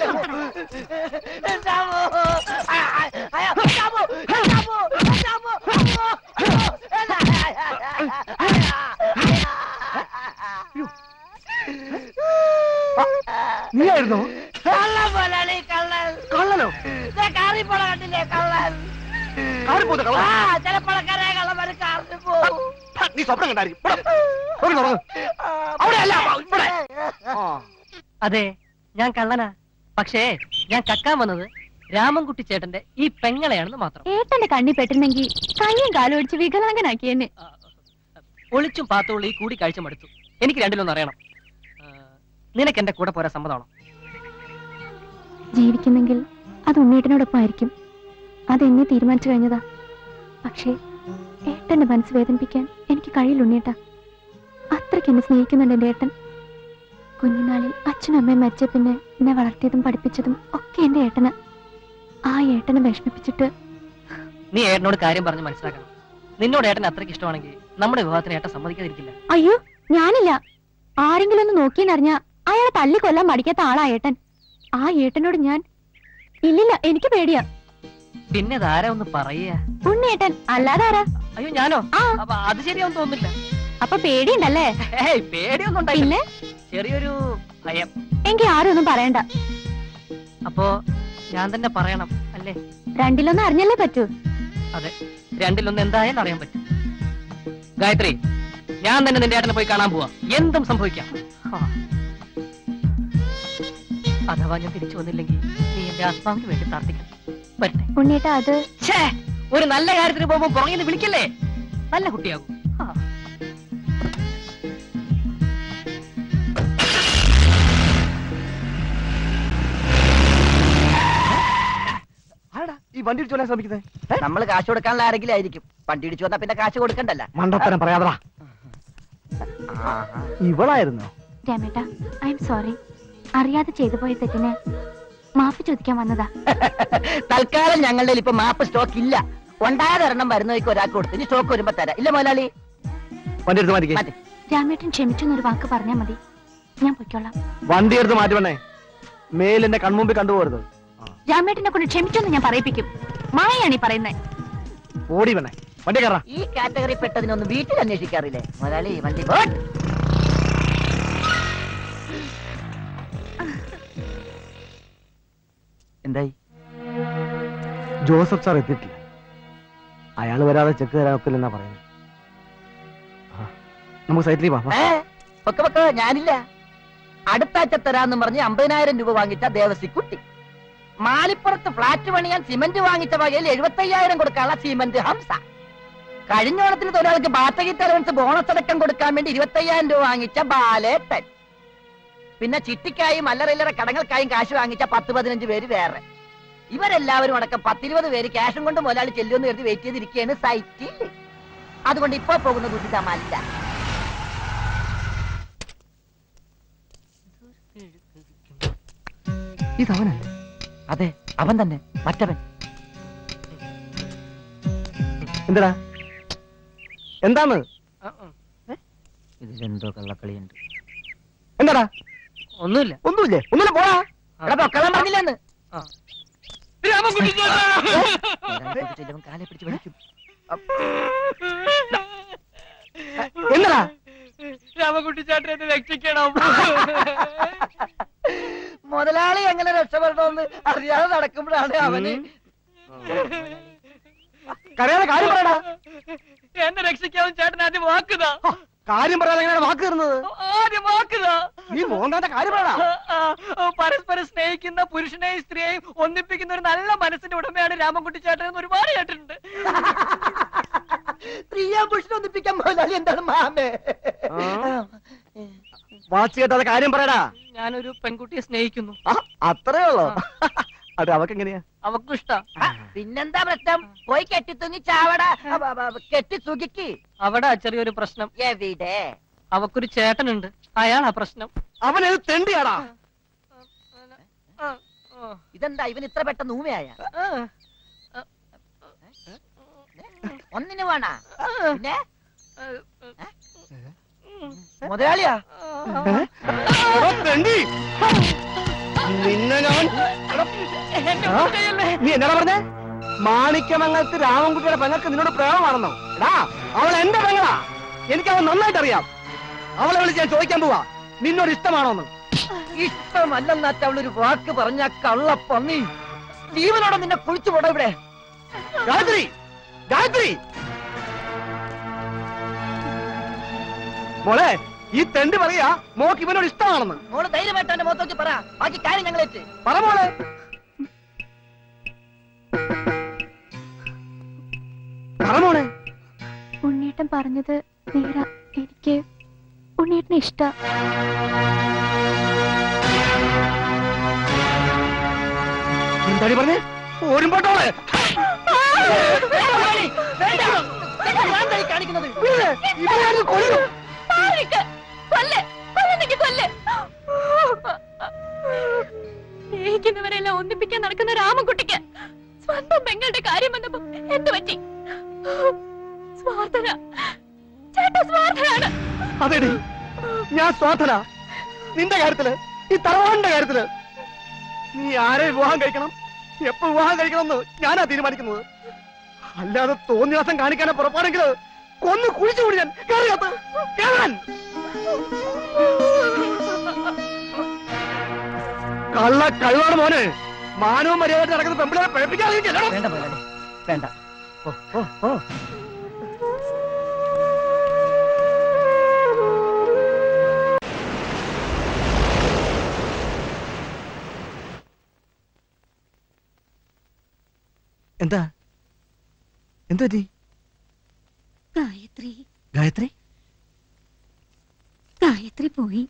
നീയായിരുന്നോ കള്ളൻ പോലാണ് കള്ളൻ കള്ളനോ കാറി പോണ കണ്ടില്ലേ കള്ളൻ കാറി പോയത് കള്ളൻ? ആ ചിലപ്പോഴൊക്കെ കള്ളന്മാര് കാറിൽ പോവും നീ സ്വപ്നം കണ്ടായിരിക്കും തുറന്ന് തുറന്ന് അവിടെയല്ല ഇവിടെ അതെ ഞാൻ കള്ളനാ പക്ഷേ ഞാൻ കക്കാൻ വന്നത് രാമൻകുട്ടി ചേട്ടന്റെ ഈ പെങ്ങളെയാണെന്ന് മാത്രം ഏട്ടന്റെ കണ്ണി പെട്ടിരുന്നെങ്കിൽ കയ്യും കാലും ഒടിച്ച് വികലാംഗനാക്കി എന്നെ ആ, ഒളിച്ചും പാത്തുള്ള ഈ കൂടി കാഴ്ച മടുത്തു എനിക്ക് രണ്ടിലൊന്നും അറിയണം ആ, നിനക്ക് എന്റെ കൂടെ പോരാ സമ്മതമാണോ ജീവിക്കുന്നെങ്കിൽ അത് ഉണ്ണേട്ടനോടൊപ്പം ആയിരിക്കും അതെന്നെ തീരുമാനിച്ചു കഴിഞ്ഞതാ പക്ഷേ ഏട്ടന്റെ മനസ്സ് വേദനിപ്പിക്കാൻ എനിക്ക് കഴിയില്ല ഉണ്ണേട്ടാ അത്രയ്ക്ക് എന്നെ സ്നേഹിക്കുന്നുണ്ട് എന്റെ ഏട്ടൻ കുഞ്ഞുനാളിൽ അച്ഛനും അമ്മയും മരിച്ച പിന്നെ എന്നെ വളർത്തിയതും പഠിപ്പിച്ചതും ഒക്കെ എന്റെ ഏട്ടന് ആ ഏട്ടനെ വിഷമിപ്പിച്ചിട്ട് നീ ഏട്ടനോട് കാര്യം പറഞ്ഞ് മനസ്സിലാക്കണം നിന്നോട് ഏട്ടൻ അത്രയ്ക്ക് ഇഷ്ടമാണെങ്കിൽ നമ്മുടെ വിവാഹത്തിന് ഏട്ടൻ സമ്മതിക്കാതിരിക്കില്ല അയ്യോ ഞാനില്ല ആരെങ്കിലും ഒന്ന് നോക്കിയെന്നറിഞ്ഞ അയാളെ തല്ലി കൊല്ലാൻ മടിക്കാത്ത ആളാ ഏട്ടൻ ആ ഏട്ടനോട് ഞാൻ ഇല്ലില്ല എനിക്ക് പേടിയാ പിന്നെ ഇതാരാ ഒന്ന് പറയുക ഉണ്ണേട്ടൻ അല്ലാതെ ആരാ അയ്യോ ഞാനോ ആ അപ്പൊ അത് ശരിയാവും തോന്നുന്നില്ല അപ്പൊ പേടിയുണ്ടല്ലേ ഏയ് പേടിയൊന്നും ഉണ്ടായില്ല പിന്നെ ചെറിയൊരു ഭയം എങ്കി ആരും ഒന്നും പറയണ്ട അപ്പോ ഞാൻ തന്നെ പറയണം അല്ലേ രണ്ടിലൊന്നും അറിഞ്ഞല്ലേ പറ്റൂ അതെ രണ്ടിലൊന്ന് എന്തായാലും അറിയാൻ പറ്റും ഗായത്രി ഞാൻ തന്നെ നിന്റെ ഏട്ടനെ പോയി കാണാൻ പോവാ എന്തും സംഭവിക്കാം ആ. അഥവാ ഞാൻ തിരിച്ചു വന്നില്ലെങ്കിൽ നീ എന്റെ ആത്മാവിന് വേണ്ടി പ്രാർത്ഥിക്കണം വരട്ടെ ഉണ്ണേട്ട അത് ഛേ, ഒരു നല്ല കാര്യത്തിന് പോകുമ്പോ പുറകിൽ നിന്ന് വിളിക്കല്ലേ നല്ല കുട്ടിയാകും ആ. ആടാ ഈ വണ്ടി ഇടിച്ചു കൊല്ലാൻ ശ്രമിക്കുന്നത് നമ്മൾ കാശ് കൊടുക്കാനുള്ള ആരെങ്കിലും ആയിരിക്കും വണ്ടി ഇടിച്ചു വന്നാ പിന്നെ കാശ് കൊടുക്കണ്ടല്ല മണ്ടത്തരം പറയാതടാ ഇവളായിരുന്നോ രമേട്ട ഐ എം സോറി അറിയാതെ ചെയ്തു പോയ തെറ്റിന് മാപ്പ് ചോദിക്കാൻ വന്നതാ തൽക്കാലം ഞങ്ങളുടെ ഇപ്പൊ മാപ്പ് സ്റ്റോക്ക് ഇല്ല ഉണ്ടായതൊരെണ്ണം വരുന്നവർക്ക് ഒരാൾക്ക് കൊടുത്തു ഇനി സ്റ്റോക്ക് വരുമ്പോ തരാം ഇല്ല മുതലാളി വണ്ടി എടുത്ത് മാറ്റിക്കേ മാറ്റി രാമേട്ടൻ ക്ഷമിച്ചു എന്നൊരു വാക്ക് പറഞ്ഞാൽ മതി ഞാൻ പൊയ്ക്കോളാം വണ്ടി എടുത്ത് മാറ്റി വേണേ മേൽ എന്റെ കൺമുമ്പിൽ കണ്ടുപോകരുത് രാമേട്ടനെ കൊണ്ട് ക്ഷമിച്ചെന്ന് ഞാൻ പറയിപ്പിക്കും മായയാണ് ഈ പറയുന്നത് ഓടി വേണേ വണ്ടി കയറാ ഈ കാറ്റഗറി പെട്ടതിനൊന്നും വീട്ടിൽ അന്വേഷിക്കാറില്ലേ മുതലാളി വണ്ടി പോട്ട്. എന്തായി ജോസഫ് സാർ എത്തിയിട്ടില്ല അയാൾ വരാതെ ചെക്ക് തരാൻ ഒക്കില്ലെന്നാ പറയുന്നത് ആ, നമുക്ക് സൈറ്റിൽ പോവാം ഏ പൊക്ക പൊക്ക ഞാനില്ല അടുത്ത ആഴ്ച തരാന്നും പറഞ്ഞ് അമ്പതിനായിരം രൂപ വാങ്ങിച്ച ദേവസി കുട്ടി മാലിപ്പുറത്ത് ഫ്ലാറ്റ് പണിയാൻ സിമന്റ് വാങ്ങിച്ച വകയിൽ എഴുപത്തയ്യായിരം കൊടുക്കാനുള്ള സിമന്റ് ഹംസ കഴിഞ്ഞ ഓണത്തിന് തൊഴിലാളിക്ക് ബാറ്റഗിറ്റ് അലവൻസ് ബോണസ് അടക്കം കൊടുക്കാൻ വേണ്ടി ഇരുപത്തയ്യായിരം രൂപ വാങ്ങിച്ച ബാലേട്ടൻ പിന്നെ ചിട്ടിക്കായും അല്ലറയില്ലറ കടങ്ങൾക്കായും കാശ് വാങ്ങിച്ച പത്ത് പതിനഞ്ച് പേര് വേറെ ഇവരെല്ലാവരും അടക്കം പത്തിരുപത് പേര് ക്യാഷും കൊണ്ട് മുതലാളി ചെല്ലുമെന്ന് കരുതി വെയിറ്റ് ചെയ്തിരിക്കുകയാണ് സൈറ്റിൽ അതുകൊണ്ട് ഇപ്പൊ പോകുന്നത് ഉചിതമല്ല ഇതവനല്ലേ അതെ അവൻ തന്നെ മറ്റവൻ എന്താടാ എന്താണ് ആ, ആ. ഇതിലെന്തോ കള്ളക്കളിയുണ്ട് എന്താടാ ഒന്നുമില്ല ഒന്നുമില്ലേ ഒന്നുമില്ല പോടാ എടാ പൊക്കളാൻ പറഞ്ഞില്ലെന്ന് ആ. രാമൻകുട്ടി ചേട്ടാ! കാലെ പിടിച്ച് വലിക്കും എന്താടാ രാമൻകുട്ടി ചേട്ടനെ എന്നെ രക്ഷിക്കണം മുതലാളി എങ്ങനെ രക്ഷപ്പെടണമെന്ന് അറിയാതെ നടക്കുമ്പോഴാണ് അവന് കരയാതെ കാര്യം പറയടാ എന്നെ രക്ഷിക്കാവും ചേട്ടൻ ആദ്യം വാക്കുതാ കാര്യം പറയാതെ എങ്ങനെയാണ് വാക്ക് തരുന്നത് ആദ്യം വാക്കുതാ നീ മോന്താന്റെ കാര്യം പറയടാ ആ, ആ, പരസ്പരം സ്നേഹിക്കുന്ന പുരുഷനെയും സ്ത്രീയെയും ഒന്നിപ്പിക്കുന്ന ഒരു നല്ല മനസ്സിന്റെ ഉടമയാണ് രാമൻകുട്ടി ചേട്ടൻ എന്ന് ഒരുപാട് കേട്ടിട്ടുണ്ട് സ്ത്രീയെ പുരുഷനെ ഒന്നിപ്പിക്കാൻ മുതലാളി എന്താണ് മാമേ വാച്ച് കേട്ടാതെ കാര്യം പറയടാ ഞാനൊരു പെൺകുട്ടിയെ സ്നേഹിക്കുന്നു ആ, അത്രേ ഉള്ളോ അത് അവക്ക് എങ്ങനെയാ അവക്കും ഇഷ്ടാ ആ, പിന്നെന്താ പ്രശ്നം പോയി കെട്ടി തൂങ്ങി ചാവട അബ, അബ, അബ, കെട്ടി സുഖിക്ക് അവിടെ ചെറിയൊരു പ്രശ്നം എവിടെ അവക്കൊരു ചേട്ടനുണ്ട് അയാളാ പ്രശ്നം അവനത് തെണ്ടിയാടാ ആ, ആ, ഇതെന്താ ഇവൻ ഇത്ര പെട്ടെന്ന് ഊമയായ ആ, ഒന്നിന് വേണ പിന്നെ ആ, മുതലാളിയാ എടോ, തെണ്ടി നിന്നെ ഞാൻ എടോ, എന്നെ ആ? ഒന്നും ചെയ്യല്ലേ? നീ എന്നാ പറഞ്ഞേ മാണിക്യമംഗലത്ത് രാമൻകുട്ടിയുടെ പെങ്ങൾക്ക് നിന്നോട് പ്രേമമാണെന്നോ എടാ അവൾ എന്റെ പെങ്ങളാ എനിക്ക് അവൻ നന്നായിട്ട് അറിയാം അവളെ വിളിച്ച് ഞാൻ ചോദിക്കാൻ പോവാ നിന്നോട് ഇഷ്ടമാണോന്ന് ഇഷ്ടമല്ലെന്നാറ്റ അവളൊരു വാക്ക് പറഞ്ഞ കള്ള പന്നി ജീവനോടെ നിന്നെ കുളിച്ചു പോടാ ഇവിടെ ഗായത്രി ഗായത്രി മോളെ ഈ തെണ്ടി പറയാ മോക്ക് ഇവനോട് ഇഷ്ടമാണെന്ന് മോള് ധൈര്യമായിട്ട് എന്റെ മുഖത്ത് നോക്കി പറ ബാക്കി കാര്യം ഞങ്ങളേറ്റ് പറ മോളെ പറമോളെ ഉണ്ണിയേട്ടൻ പറഞ്ഞത് നേരാ എനിക്ക് ഉണ്ണിയേട്ടനെ ഇഷ്ട എന്താടി പറഞ്ഞേ ഓരുമ്പോട്ടോളെ കാണിക്കുന്നത് സ്നേഹിക്കുന്നവരെല്ലാം ഒന്നിപ്പിക്കാൻ നടക്കുന്ന രാമൻകുട്ടിക്ക് സ്വന്തം പെങ്ങളുടെ കാര്യം വന്നപ്പോ എന്ത് പറ്റി സ്വാർത്ഥന ചേട്ടാ സ്വാർത്ഥനാണ് അതെടി ഞാൻ സ്വാർത്ഥന നിന്റെ കാര്യത്തില് ഈ തറവാടിന്റെ കാര്യത്തില് നീ ആരെ വിവാഹം കഴിക്കണം എപ്പോ വിവാഹം കഴിക്കണം എന്ന് ഞാനാ തീരുമാനിക്കുന്നത് അല്ലാതെ തോന്നിയാസം കാണിക്കാനോ പുറപ്പാടെങ്കിൽ കൊന്ന് കുഴിച്ചു കൂടി ഞാൻ കേറിയകത്ത്. കേറാൻ. കള്ള കഴിവാണ് മോനെ മാനവും മര്യാദ നടക്കുന്ന പെമ്പിളെ പഴപ്പിക്കാതിരിക്കല്ലോ വേണ്ട മുതലാളി വേണ്ട ഓ ഓ ഓ എന്താ എന്താ പറ്റി ഗായത്രി ഗായത്രി ഗായത്രി പോയി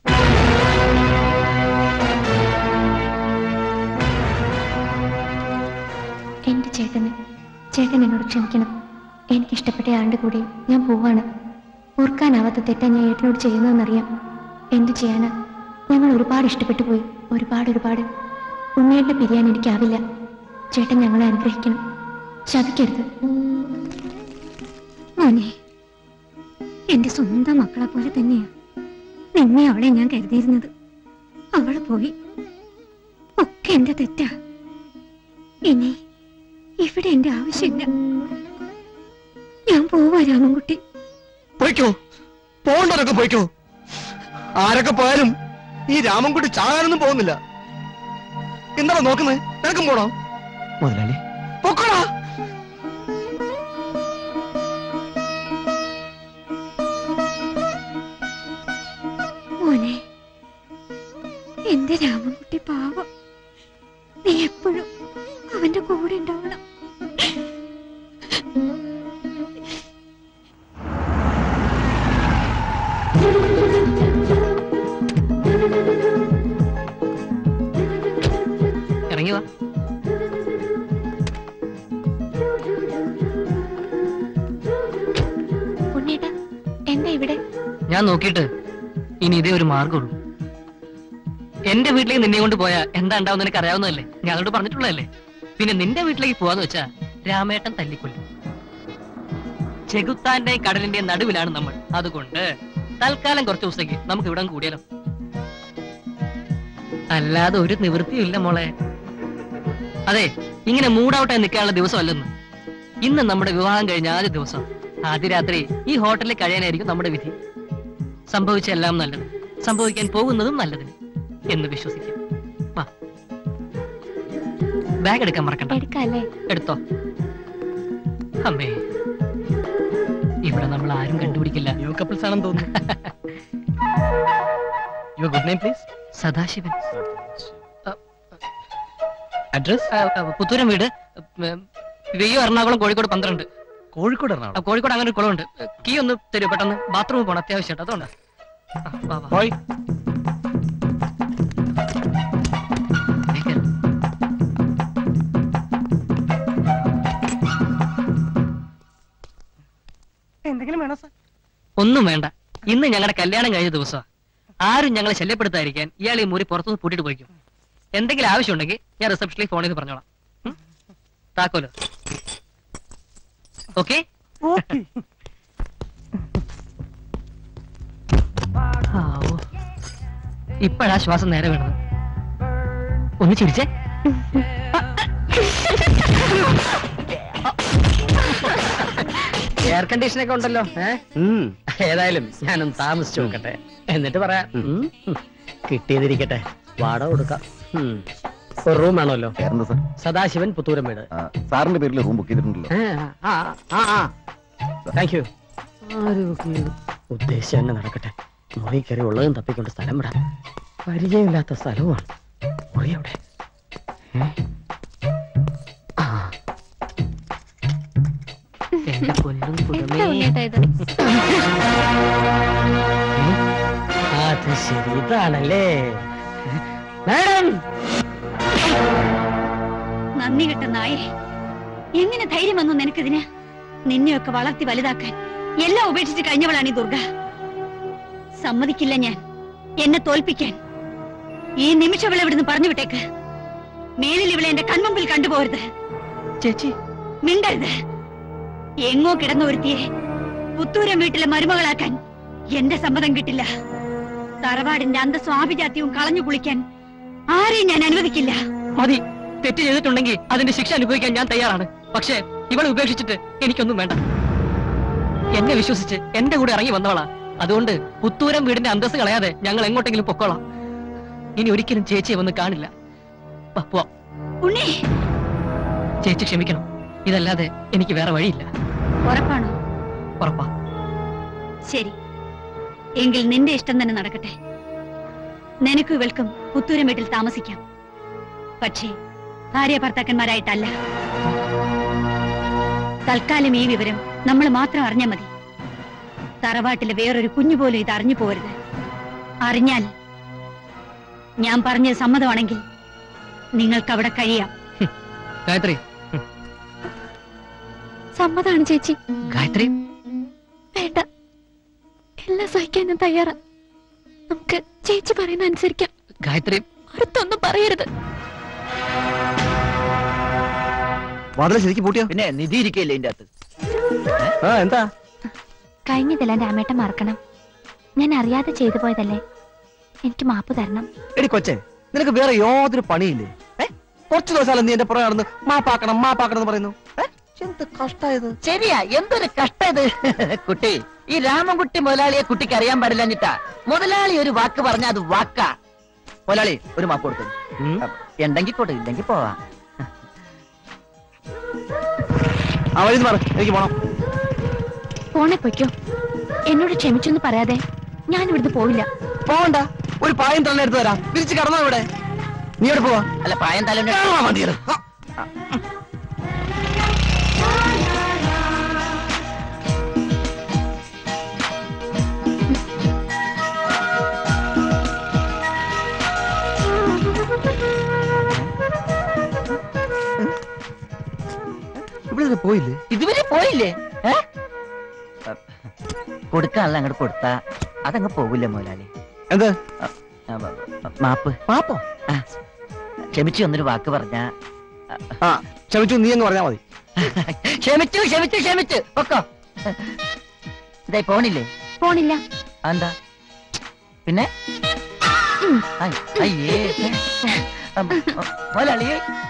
എന്റെ ചേട്ടന് ചേട്ടൻ എന്നോട് ക്ഷമിക്കണം എനിക്ക് ഇഷ്ടപ്പെട്ട ആളുടെ കൂടെ ഞാൻ പോവാണ് ഓർക്കാനാവാത്ത തെറ്റാ ഞാൻ ഏട്ടനോട് ചെയ്യുന്നതെന്നറിയാം എന്തു ചെയ്യാനാ ഞങ്ങൾ ഒരുപാട് ഇഷ്ടപ്പെട്ടു പോയി ഒരുപാട് ഒരുപാട് ഉണ്ണിയേട്ടനെ പിരിയാൻ എനിക്കാവില്ല ചേട്ടൻ ഞങ്ങളെ അനുഗ്രഹിക്കണം ശപിക്കരുത് മോനെ എന്റെ സ്വന്തം മക്കളെ പോലെ തന്നെയാ നിന്നെ അവളെ ഞാൻ കരുതിയിരുന്നത് അവള് പോയി ഒക്കെ എന്റെ തെറ്റാ ഇനി ഇവിടെ എന്റെ ആവശ്യമില്ല ഞാൻ പോവാ രാമൻകുട്ടി പോയിക്കോ പോകണ്ടവരൊക്കെ പോയിക്കോ ആരൊക്കെ പോയാലും ഈ രാമൻകുട്ടി ചാകാനൊന്നും പോകുന്നില്ല എന്താ നോക്കുന്നത് നിനക്കും പോണോ മുതലാളി പൊക്കോടാ മോനെ എന്റെ രാമൻകുട്ടി പാവം നീ എപ്പോഴും അവന്റെ കൂടെ ഉണ്ടാവണം ഇറങ്ങി വാ ഉണ്ണേട്ടാ എന്താ ഇവിടെ ഞാൻ നോക്കിയിട്ട് ഇനി ഇതേ ഒരു മാർഗമുള്ളൂ എന്റെ വീട്ടിലേക്ക് നിന്നെ കൊണ്ട് പോയാ എന്താ ഉണ്ടാവും നിനക്ക് അറിയാവുന്നതല്ലേ ഞാൻ അതോട് പറഞ്ഞിട്ടുള്ളതല്ലേ പിന്നെ നിന്റെ വീട്ടിലേക്ക് പോവാന്ന് വെച്ചാ രാമേട്ടൻ തല്ലിക്കൊല്ലും ചെകുത്താന്റെയും കടലിന്റെയും നടുവിലാണ് നമ്മൾ അതുകൊണ്ട് തൽക്കാലം കുറച്ച് ദിവസത്തേക്ക് നമുക്ക് ഇവിടെ കൂടിയാലോ അല്ലാതെ ഒരു നിവൃത്തിയും ഇല്ല മോളെ അതെ ഇങ്ങനെ മൂഡൌട്ടായി നിൽക്കാനുള്ള ദിവസമല്ലെന്ന് ഇന്ന് നമ്മുടെ വിവാഹം കഴിഞ്ഞ ആദ്യ ദിവസം ആദ്യ രാത്രി ഈ ഹോട്ടലിൽ കഴിയാനായിരിക്കും നമ്മുടെ വിധി സംഭവിച്ച എല്ലാം നല്ലത് സംഭവിക്കാൻ പോകുന്നതും നല്ലതിന് എന്ന് വിശ്വസിക്കാം വാ ബാഗ് എടുക്കാൻ മറക്കണ്ട എടുക്കല്ലേ എടുത്തോ അമ്മേ ഇവിടെ നമ്മൾ ആരും കണ്ടുപിടിക്കില്ല ന്യൂ കപ്പിൾസ് ആണെന്ന് തോന്നുന്നു your good name please Sadasivan address ആ, ആ, പുത്തൂരം വീട് വെയ്യോ എറണാകുളം കോഴിക്കോട് പന്ത്രണ്ട് കോഴിക്കോട് ആ, എറണാകുളം കോഴിക്കോട് അങ്ങനെ ഒരു കുളമുണ്ട് കീ ഒന്ന് തരൂ പെട്ടെന്ന് ബാത്റൂമിൽ പോകണം അത്യാവശ്യമായിട്ട് അതുകൊണ്ട് പോയി എന്തെങ്കിലും വേണോ സാർ ഒന്നും വേണ്ട ഇന്ന് ഞങ്ങളുടെ കല്യാണം കഴിഞ്ഞ ദിവസമാണ് ആരും ഞങ്ങളെ ശല്യപ്പെടുത്താതിരിക്കാൻ ഇയാൾ ഈ മുറി പുറത്തുനിന്ന് പൂട്ടിട്ട് പോയിക്കും എന്തെങ്കിലും ആവശ്യമുണ്ടെങ്കിൽ ഞാൻ റിസപ്ഷനിൽ ഫോൺ ചെയ്ത് പറഞ്ഞോളാം ഉം? താക്കോല് ഓക്കെ ഇപ്പോഴാ ശ്വാസം നേരെ വീണത് ഒന്ന് ചിരിച്ചേ എയർ കണ്ടീഷൻ ഒക്കെ ഉണ്ടല്ലോ ഏഹ് ഏതായാലും ഞാനൊന്ന് താമസിച്ചു നോക്കട്ടെ എന്നിട്ട് പറയാം ഉം. ഉം. കിട്ടിയതിരിക്കട്ടെ വാടക കൊടുക്കാം ഉം. ഒരു റൂം വേണമല്ലോ പേരെന്താ സാർ സദാശിവൻ പുത്തൂരം വീട് ആ, സാറിന്റെ പേരിൽ റൂം ബുക്ക് ചെയ്തിട്ടുണ്ടല്ലോ താങ്ക് യു ഉദ്ദേശം തന്നെ നടക്കട്ടെ മുറി കയറി ഉള്ളതും തപ്പിക്കൊണ്ട് സ്ഥലം വിടാം പരിചയമില്ലാത്ത സ്ഥലവുമാണ് മുറി അവിടെ ഏ? ആ. എന്റെ പൊന്നും കുടുമേ എന്താ ഉണ്ണിയേട്ടാ ഇത് അത് ശരി ഇതാണല്ലേ മാഡം നന്ദി കെട്ട നായേ എങ്ങനെ ധൈര്യം വന്നു നിനക്കിതിന് നിന്നെയൊക്കെ വളർത്തി വലുതാക്കാൻ എല്ലാം ഉപേക്ഷിച്ച് കഴിഞ്ഞവളാണ് ഈ ദുർഗ സമ്മതിക്കില്ല ഞാൻ എന്നെ തോൽപ്പിക്കാൻ ഈ നിമിഷം ഇവളെ ഇവിടുന്ന് പറഞ്ഞു വിട്ടേക്ക് മേലിൽ ഇവളെ എന്റെ കൺമുമ്പിൽ കണ്ടുപോകരുത് ചേച്ചി മിണ്ടരുത് എങ്ങോ കിടന്ന ഒരുത്തിയെ പുത്തൂരം വീട്ടിലെ മരുമകളാക്കാൻ എന്റെ സമ്മതം കിട്ടില്ല തറവാടിന്റെ അന്തസ്വാഭിജാത്യവും കളഞ്ഞു കുളിക്കാൻ ആരെയും ഞാൻ അനുവദിക്കില്ല മതി തെറ്റ് ചെയ്തിട്ടുണ്ടെങ്കിൽ അതിന്റെ ശിക്ഷ അനുഭവിക്കാൻ ഞാൻ തയ്യാറാണ് പക്ഷേ ഇവളെ ഉപേക്ഷിച്ചിട്ട് എനിക്കൊന്നും വേണ്ട എന്നെ വിശ്വസിച്ച് എന്റെ കൂടെ ഇറങ്ങി വന്നവളാ അതുകൊണ്ട് പുത്തൂരം വീടിന്റെ അന്തസ് കളയാതെ ഞങ്ങൾ എങ്ങോട്ടെങ്കിലും പൊക്കോളാം ഇനി ഒരിക്കലും ചേച്ചിയെ വന്ന് കാണില്ല വാ, പോവാം ഉണ്ണി ചേച്ചി ക്ഷമിക്കണം ഇതല്ലാതെ എനിക്ക് വേറെ വഴിയില്ല ഉറപ്പാണോ ഉറപ്പാ ശരി എങ്കിൽ നിന്റെ ഇഷ്ടം തന്നെ നടക്കട്ടെ നിനക്കും ഇവൾക്കും പുത്തൂരം വീട്ടിൽ താമസിക്കാം പക്ഷേ ഭാര്യ ഭർത്താക്കന്മാരായിട്ടല്ല തൽക്കാലം ഈ വിവരം നമ്മൾ മാത്രം അറിഞ്ഞാൽ മതി തറവാട്ടിലെ വേറൊരു കുഞ്ഞു പോലും ഇത് അറിഞ്ഞു പോരുത് അറിഞ്ഞാൽ ഞാൻ പറഞ്ഞത് സമ്മതമാണെങ്കിൽ നിങ്ങൾക്ക് അവിടെ കഴിയാം ഗായത്രി സമ്മതാണ് ചേച്ചി ഗായത്രി വേണ്ട എല്ലാം സഹിക്കാൻ ഞാൻ തയ്യാറാ നമുക്ക് ചേച്ചി പറയുന്ന അനുസരിക്കാം ഗായത്രി അടുത്തൊന്നും പറയരുത് വാതിൽ ശരിക്കും പൂട്ടിയോ പിന്നെ നിധി ഇരിക്കയില്ലേ ഇതിന്റെ അകത്ത് ആ എന്താ കഴിഞ്ഞതെല്ലാം രാമേട്ടൻ മറക്കണം ഞാൻ അറിയാതെ ചെയ്തു പോയതല്ലേ എനിക്ക് മാപ്പ് തരണം എടി കൊച്ചെ നിനക്ക് വേറെ യാതൊരു പണിയില്ലേ ഏ കുറച്ചു ദിവസം നീ എന്റെ പുറകെ നടന്ന് മാപ്പാക്കണം മാപ്പാക്കണം എന്ന് പറയുന്നു ഏ? എന്ത് കഷ്ടായത് ശരിയാ എന്തൊരു കഷ്ടം ഇത് കുട്ടി ഈ രാമൻകുട്ടി മുതലാളിയെ കുട്ടിക്ക് അറിയാൻ പാടില്ലഞ്ഞിട്ടാ മുതലാളി ഒരു വാക്ക് പറഞ്ഞ അത് വാക്കാ മുതലാളി ഒരു മാപ്പ് കൊടുത്തു ഉം. ഉണ്ടെങ്കിൽ കൊടു ഇല്ലെങ്കിൽ പോവാ ആ വഴി മാറി എനിക്ക് പോണം പോണെ പൊയ്ക്കോ എന്നോട് ക്ഷമിച്ചൊന്ന് പറയാതെ ഞാൻ ഇവിടുന്ന് പോവില്ല പോവണ്ട ഒരു പായം തന്നെ എടുത്തു തരാം തിരിച്ച് കടന്നോ ഇവിടെ നീ എവിടെ പോവാ അല്ല പായം തല ആ, മതിയെടാ. ആ. ഇവിടെ ഇത് പോയില്ലേ ഇതുവരെ പോയില്ലേ ഏ? കൊടുക്കാനല്ല അങ്ങോട്ട് കൊടുത്താ അതങ്ങ് പോകില്ല മുതലാളി എന്ത് ആ, മ- മ- മാപ്പ് പാപ്പോ ആ, ക്ഷമിച്ചു എന്നൊരു വാക്ക് പറഞ്ഞ ആ ക്ഷമിച്ചു നീ എന്ന് പറഞ്ഞാ മതി ക്ഷമിച്ചു ക്ഷമിച്ചു ക്ഷമിച്ചു പൊക്കോ ഇതായി പോണില്ലേ പോണില്ല എന്താ പിന്നെ ഐ, അയ്യേ അം, അ, മുതലാളി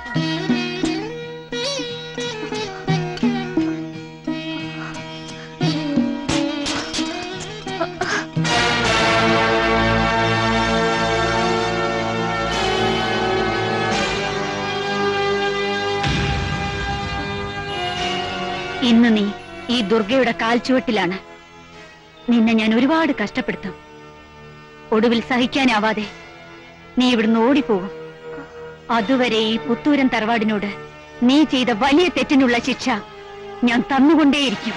ഇന്ന് നീ ഈ ദുർഗയുടെ കാൽച്ചുവട്ടിലാണ് നിന്നെ ഞാൻ ഒരുപാട് കഷ്ടപ്പെടുത്തും ഒടുവിൽ സഹിക്കാനാവാതെ നീ ഇവിടുന്ന് ഓടിപ്പോകും അതുവരെ ഈ പുത്തൂരൻ തറവാടിനോട് നീ ചെയ്ത വലിയ തെറ്റിനുള്ള ശിക്ഷ ഞാൻ തന്നുകൊണ്ടേയിരിക്കും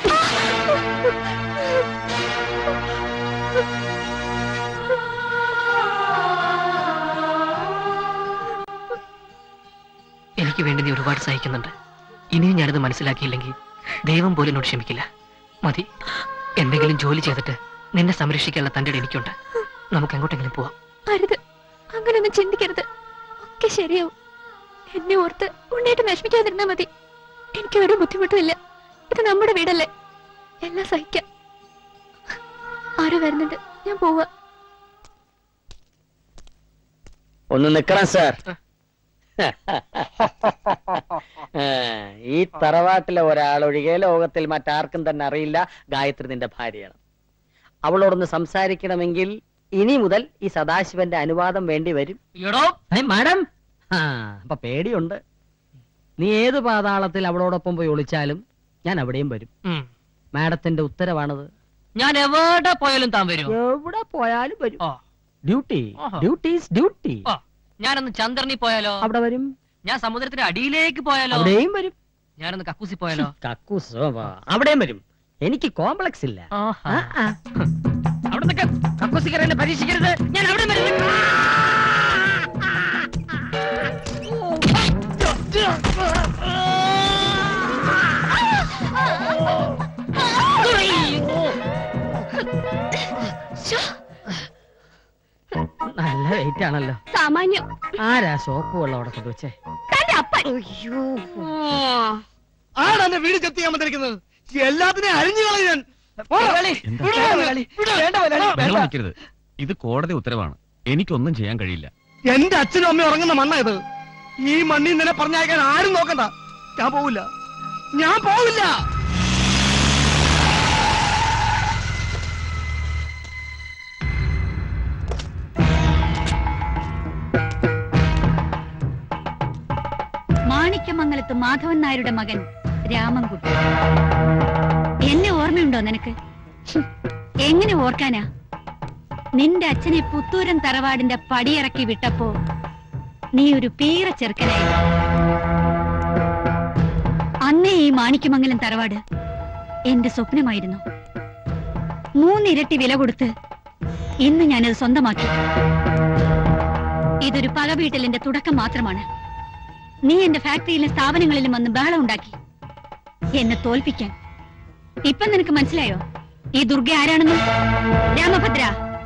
എനിക്ക് വേണ്ടി നീ ഒരുപാട് സഹിക്കുന്നുണ്ട് ഇനിയും ഞാനത് മനസ്സിലാക്കിയില്ലെങ്കിൽ ദൈവം പോലും എന്നോട് ക്ഷമിക്കില്ല മതി എന്തെങ്കിലും ജോലി ചെയ്തിട്ട് നിന്നെ സംരക്ഷിക്കാനുള്ള തന്റെ ഇടം എനിക്കുണ്ട് നമുക്ക് എങ്ങോട്ടെങ്കിലും പോവാം അരുത് അങ്ങനെയൊന്നും ചിന്തിക്കരുത് ഒക്കെ ശരിയാവും എന്നെ ഓർത്ത് ഉണ്ണേട്ട് വിഷമിക്കാതിരുന്നാ മതി എനിക്ക് ഒരു ബുദ്ധിമുട്ടുമില്ല ഇത് നമ്മുടെ വീടല്ലേ എല്ലാം സഹിക്കാം ആരോ വരുന്നുണ്ട് ഞാൻ പോവാ ഒന്ന് നിക്കണം സാർ ഈ തറവാട്ടിലെ ഒരാളൊഴികെ ലോകത്തിൽ മറ്റാർക്കും തന്നെ അറിയില്ല ഗായത്രി നിന്റെ ഭാര്യയാണ് അവളോടൊന്ന് സംസാരിക്കണമെങ്കിൽ ഇനി മുതൽ ഈ സദാശിവന്റെ അനുവാദം വേണ്ടി വരും മാഡം ആ അപ്പൊ പേടിയുണ്ട് നീ ഏത് പാതാളത്തിൽ അവളോടൊപ്പം പോയി ഒളിച്ചാലും ഞാൻ അവിടെയും വരും ഉം. മാഡത്തിന്റെ ഉത്തരവാണത് ഞാൻ എവിടെ പോയാലും താൻ വരും എവിടെ പോയാലും വരും ഓ. ഡ്യൂട്ടി ഓഹോ. ഡ്യൂട്ടീസ് ഡ്യൂട്ടി ഓ. ഞാനൊന്ന് ചന്ദ്രനിൽ പോയാലോ അവിടെ വരും ഞാൻ സമുദ്രത്തിന്റെ അടിയിലേക്ക് പോയാലോ അവിടെയും വരും ഞാനൊന്ന് കക്കൂസി പോയാലോ കക്കൂസോ വാ. അവിടെയും വരും എനിക്ക് കോംപ്ലക്സ് ഇല്ല ആഹാ. ആ, ആ. അവിടെ നിൽക്ക്. കക്കൂസി കയറി പരീക്ഷിക്കരുത് ഞാൻ അവിടെ വരും ശ്ശോ, നല്ല വെയിറ്റ് ആണല്ലോ സാമാന്യം ആരാ സോപ്പ് വെള്ളം അവിടെ കൊണ്ടുവച്ചേ തന്റെ അപ്പൻ ആരാ എന്റെ വീട് ചെത്തി ചെയ്യാൻ വന്നിരിക്കുന്നത് എല്ലാത്തിനെയും അരിഞ്ഞു കളയും ഞാൻ മുതലാളി, എന്താ? വിട് മുതലാളി, വേണ്ട മുതലാളി, ബഹളം വേണ്ട. വെക്കരുത് ഇത് കോടതി ഉത്തരവാണ് എനിക്കൊന്നും ചെയ്യാൻ കഴിയില്ല എന്റെ അച്ഛനും അമ്മയും ഉറങ്ങുന്ന മണ്ണ ഇത് ഈ മണ്ണിൽ നിന്നെ പറഞ്ഞയക്കാൻ ആരും നോക്കണ്ട ഞാൻ പോവില്ല ഞാൻ പോവില്ല മാണിക്യമംഗലത്ത് മാധവൻ നായരുടെ മകൻ രാമൻകുട്ടി എന്നെ ഓർമ്മയുണ്ടോ നിനക്ക് ഹും, എങ്ങനെ ഓർക്കാനാ നിന്റെ അച്ഛനെ പുത്തൂരൻ തറവാടിന്റെ പടിയിറക്കി വിട്ടപ്പോ നീ ഒരു പീറ ചെറുക്കനായി അന്നേ ഈ മാണിക്യമംഗലം തറവാട് എന്റെ സ്വപ്നമായിരുന്നു മൂന്നിരട്ടി വില കൊടുത്ത് ഇന്ന് ഞാനത് സ്വന്തമാക്കി ഇതൊരു പകവീട്ടലിന്റെ തുടക്കം മാത്രമാണ് നീ എന്റെ ഫാക്ടറിയിലെ സ്ഥാപനങ്ങളിലും വന്ന് ബഹളം ഉണ്ടാക്കി എന്നെ തോൽപ്പിക്കാൻ ഇപ്പൊ നിനക്ക് മനസ്സിലായോ ഈ ദുർഗ ആരാണെന്ന് രാമഭദ്ര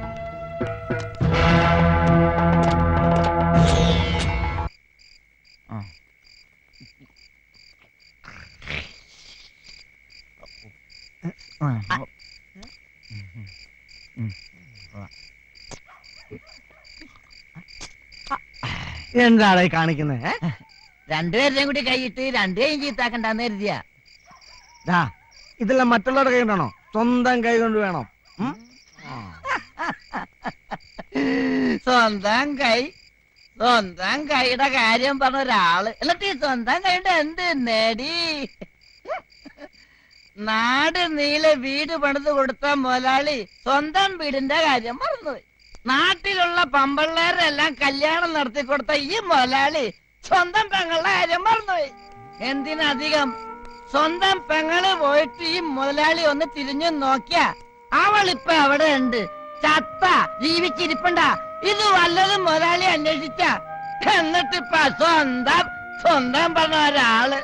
എന്താണ് ഈ കാണിക്കുന്നത് രണ്ടുപേരുടെയും കൂടി കൈയിട്ട് രണ്ടുപേരും ചീത്താക്കണ്ടെന്ന് കരുതിയ ഇതെല്ലാം മറ്റുള്ളവരുടെ കൈ കൊണ്ടാണോ സ്വന്തം കൈ കൊണ്ട് വേണം ഉം? സ്വന്തം കൈ സ്വന്തം കൈയുടെ കാര്യം പറഞ്ഞ ഒരാള് എന്നിട്ട് ഈ സ്വന്തം കൈയുടെ എന്ത് നേടി നാട് നീളെ വീട് പണിത് കൊടുത്ത മുതലാളി സ്വന്തം വീടിന്റെ കാര്യം മറന്നുപോയി നാട്ടിലുള്ള പമ്പള്ളേരെല്ലാം കല്യാണം നടത്തി കൊടുത്ത ഈ മുതലാളി സ്വന്തം പെങ്ങളുടെ കാര്യം മറന്നുപോയി എന്തിനധികം സ്വന്തം പെങ്ങള് പോയിട്ട് ഈ മുതലാളി ഒന്ന് തിരിഞ്ഞു നോക്കിയ അവളിപ്പൊ അവിടെ ഉണ്ട് ചത്ത ജീവിച്ചിരിപ്പണ്ട ഇത് വല്ലതും മുതലാളി അന്വേഷിച്ച എന്നിട്ടിപ്പ സ്വന്തം സ്വന്തം പറഞ്ഞ ഒരാള്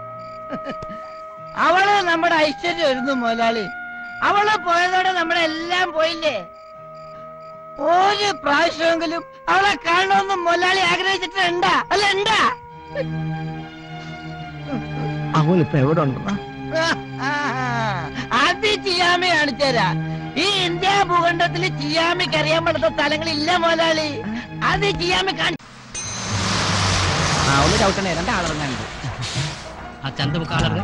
അവള് നമ്മുടെ ഐശ്വര്യം ഒരുന്നു മുതലാളി അവള് പോയതോടെ നമ്മുടെ എല്ലാം പോയില്ലേ ഒരു പ്രാവശ്യമെങ്കിലും അവളെ കാണണമെന്ന് മുതലാളി ആഗ്രഹിച്ചിട്ടുണ്ടാ അല്ല ഉണ്ടാ അവളിപ്പോ എവിടെ ഉണ്ടോ അത് ചിയാമി കാണിച്ചുതരാ ഈ ഇന്ത്യ ഭൂഖണ്ഡത്തിൽ ചിയാമിക്ക് അറിയാൻ പറ്റാത്ത സ്ഥലങ്ങളില്ല മുതലാളി അത് ചിയാമി കാണി ആ ഒന്ന് ചവിട്ടണേ രണ്ടാളിറങ്ങാനുണ്ട് ആ ചന്തമുക്ക് ആളറിഞ്ഞ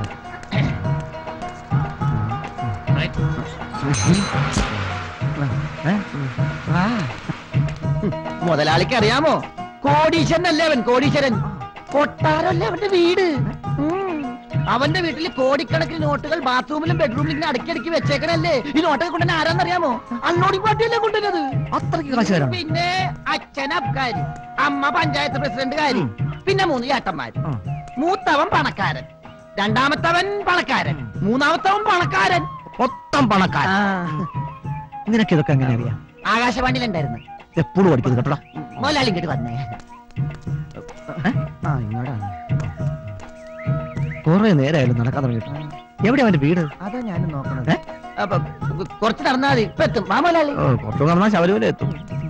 മുതലാളിക്ക് അറിയാമോ കോടീശ്വരൻ അല്ലേ അവൻ കോടീശ്വരൻ കൊട്ടാരല്ലേ അവന്റെ വീട് ഉം. അവന്റെ വീട്ടിൽ കോടിക്കണക്കിന് നോട്ടുകൾ ബാത്റൂമിലും ബെഡ്റൂമിലും ഇങ്ങനെ അടുക്കി അടുക്കി വെച്ചേക്കണല്ലേ ഈ നോട്ടൊക്കെ കൊണ്ടുവന്നെ ആരാന്നറിയാമോ അണ്ണോടി പാർട്ടിയല്ലേ കൊണ്ടുവന്നത് അത്രയ്ക്ക് കാശുകാരാണ് പിന്നെ അച്ഛൻ അബ്കാരി അമ്മ പഞ്ചായത്ത് പ്രസിഡന്റുകാരി പിന്നെ മൂന്ന് ചേട്ടന്മാര് ആ. മൂത്തവൻ പണക്കാരൻ രണ്ടാമത്തവൻ പണക്കാരൻ മൂന്നാമത്തവൻ പണക്കാരൻ മൊത്തം പണക്കാരൻ നിനക്ക് ഇതൊക്കെ എങ്ങനെ അറിയാം ആകാശവാണിയിലുണ്ടായിരുന്നു എപ്പോഴും പഠിക്കുന്നത് കേട്ടോ മുതലാളി ഇങ്ങോട്ട് വന്നേ ആ ഇങ്ങോട്ടാണ് കൊറേ നേരമായാലും നടക്കാൻ തുടങ്ങിയിട്ട് എവിടെ അവന്റെ വീട് അതാ ഞാൻ നോക്കണത് അപ്പൊ കുറച്ച് നടന്നാ മതി ഇപ്പൊ എത്തും ആ മുതലാളി ഓ, കുറച്ചു നടന്നാൽ ശബരിമല എത്തും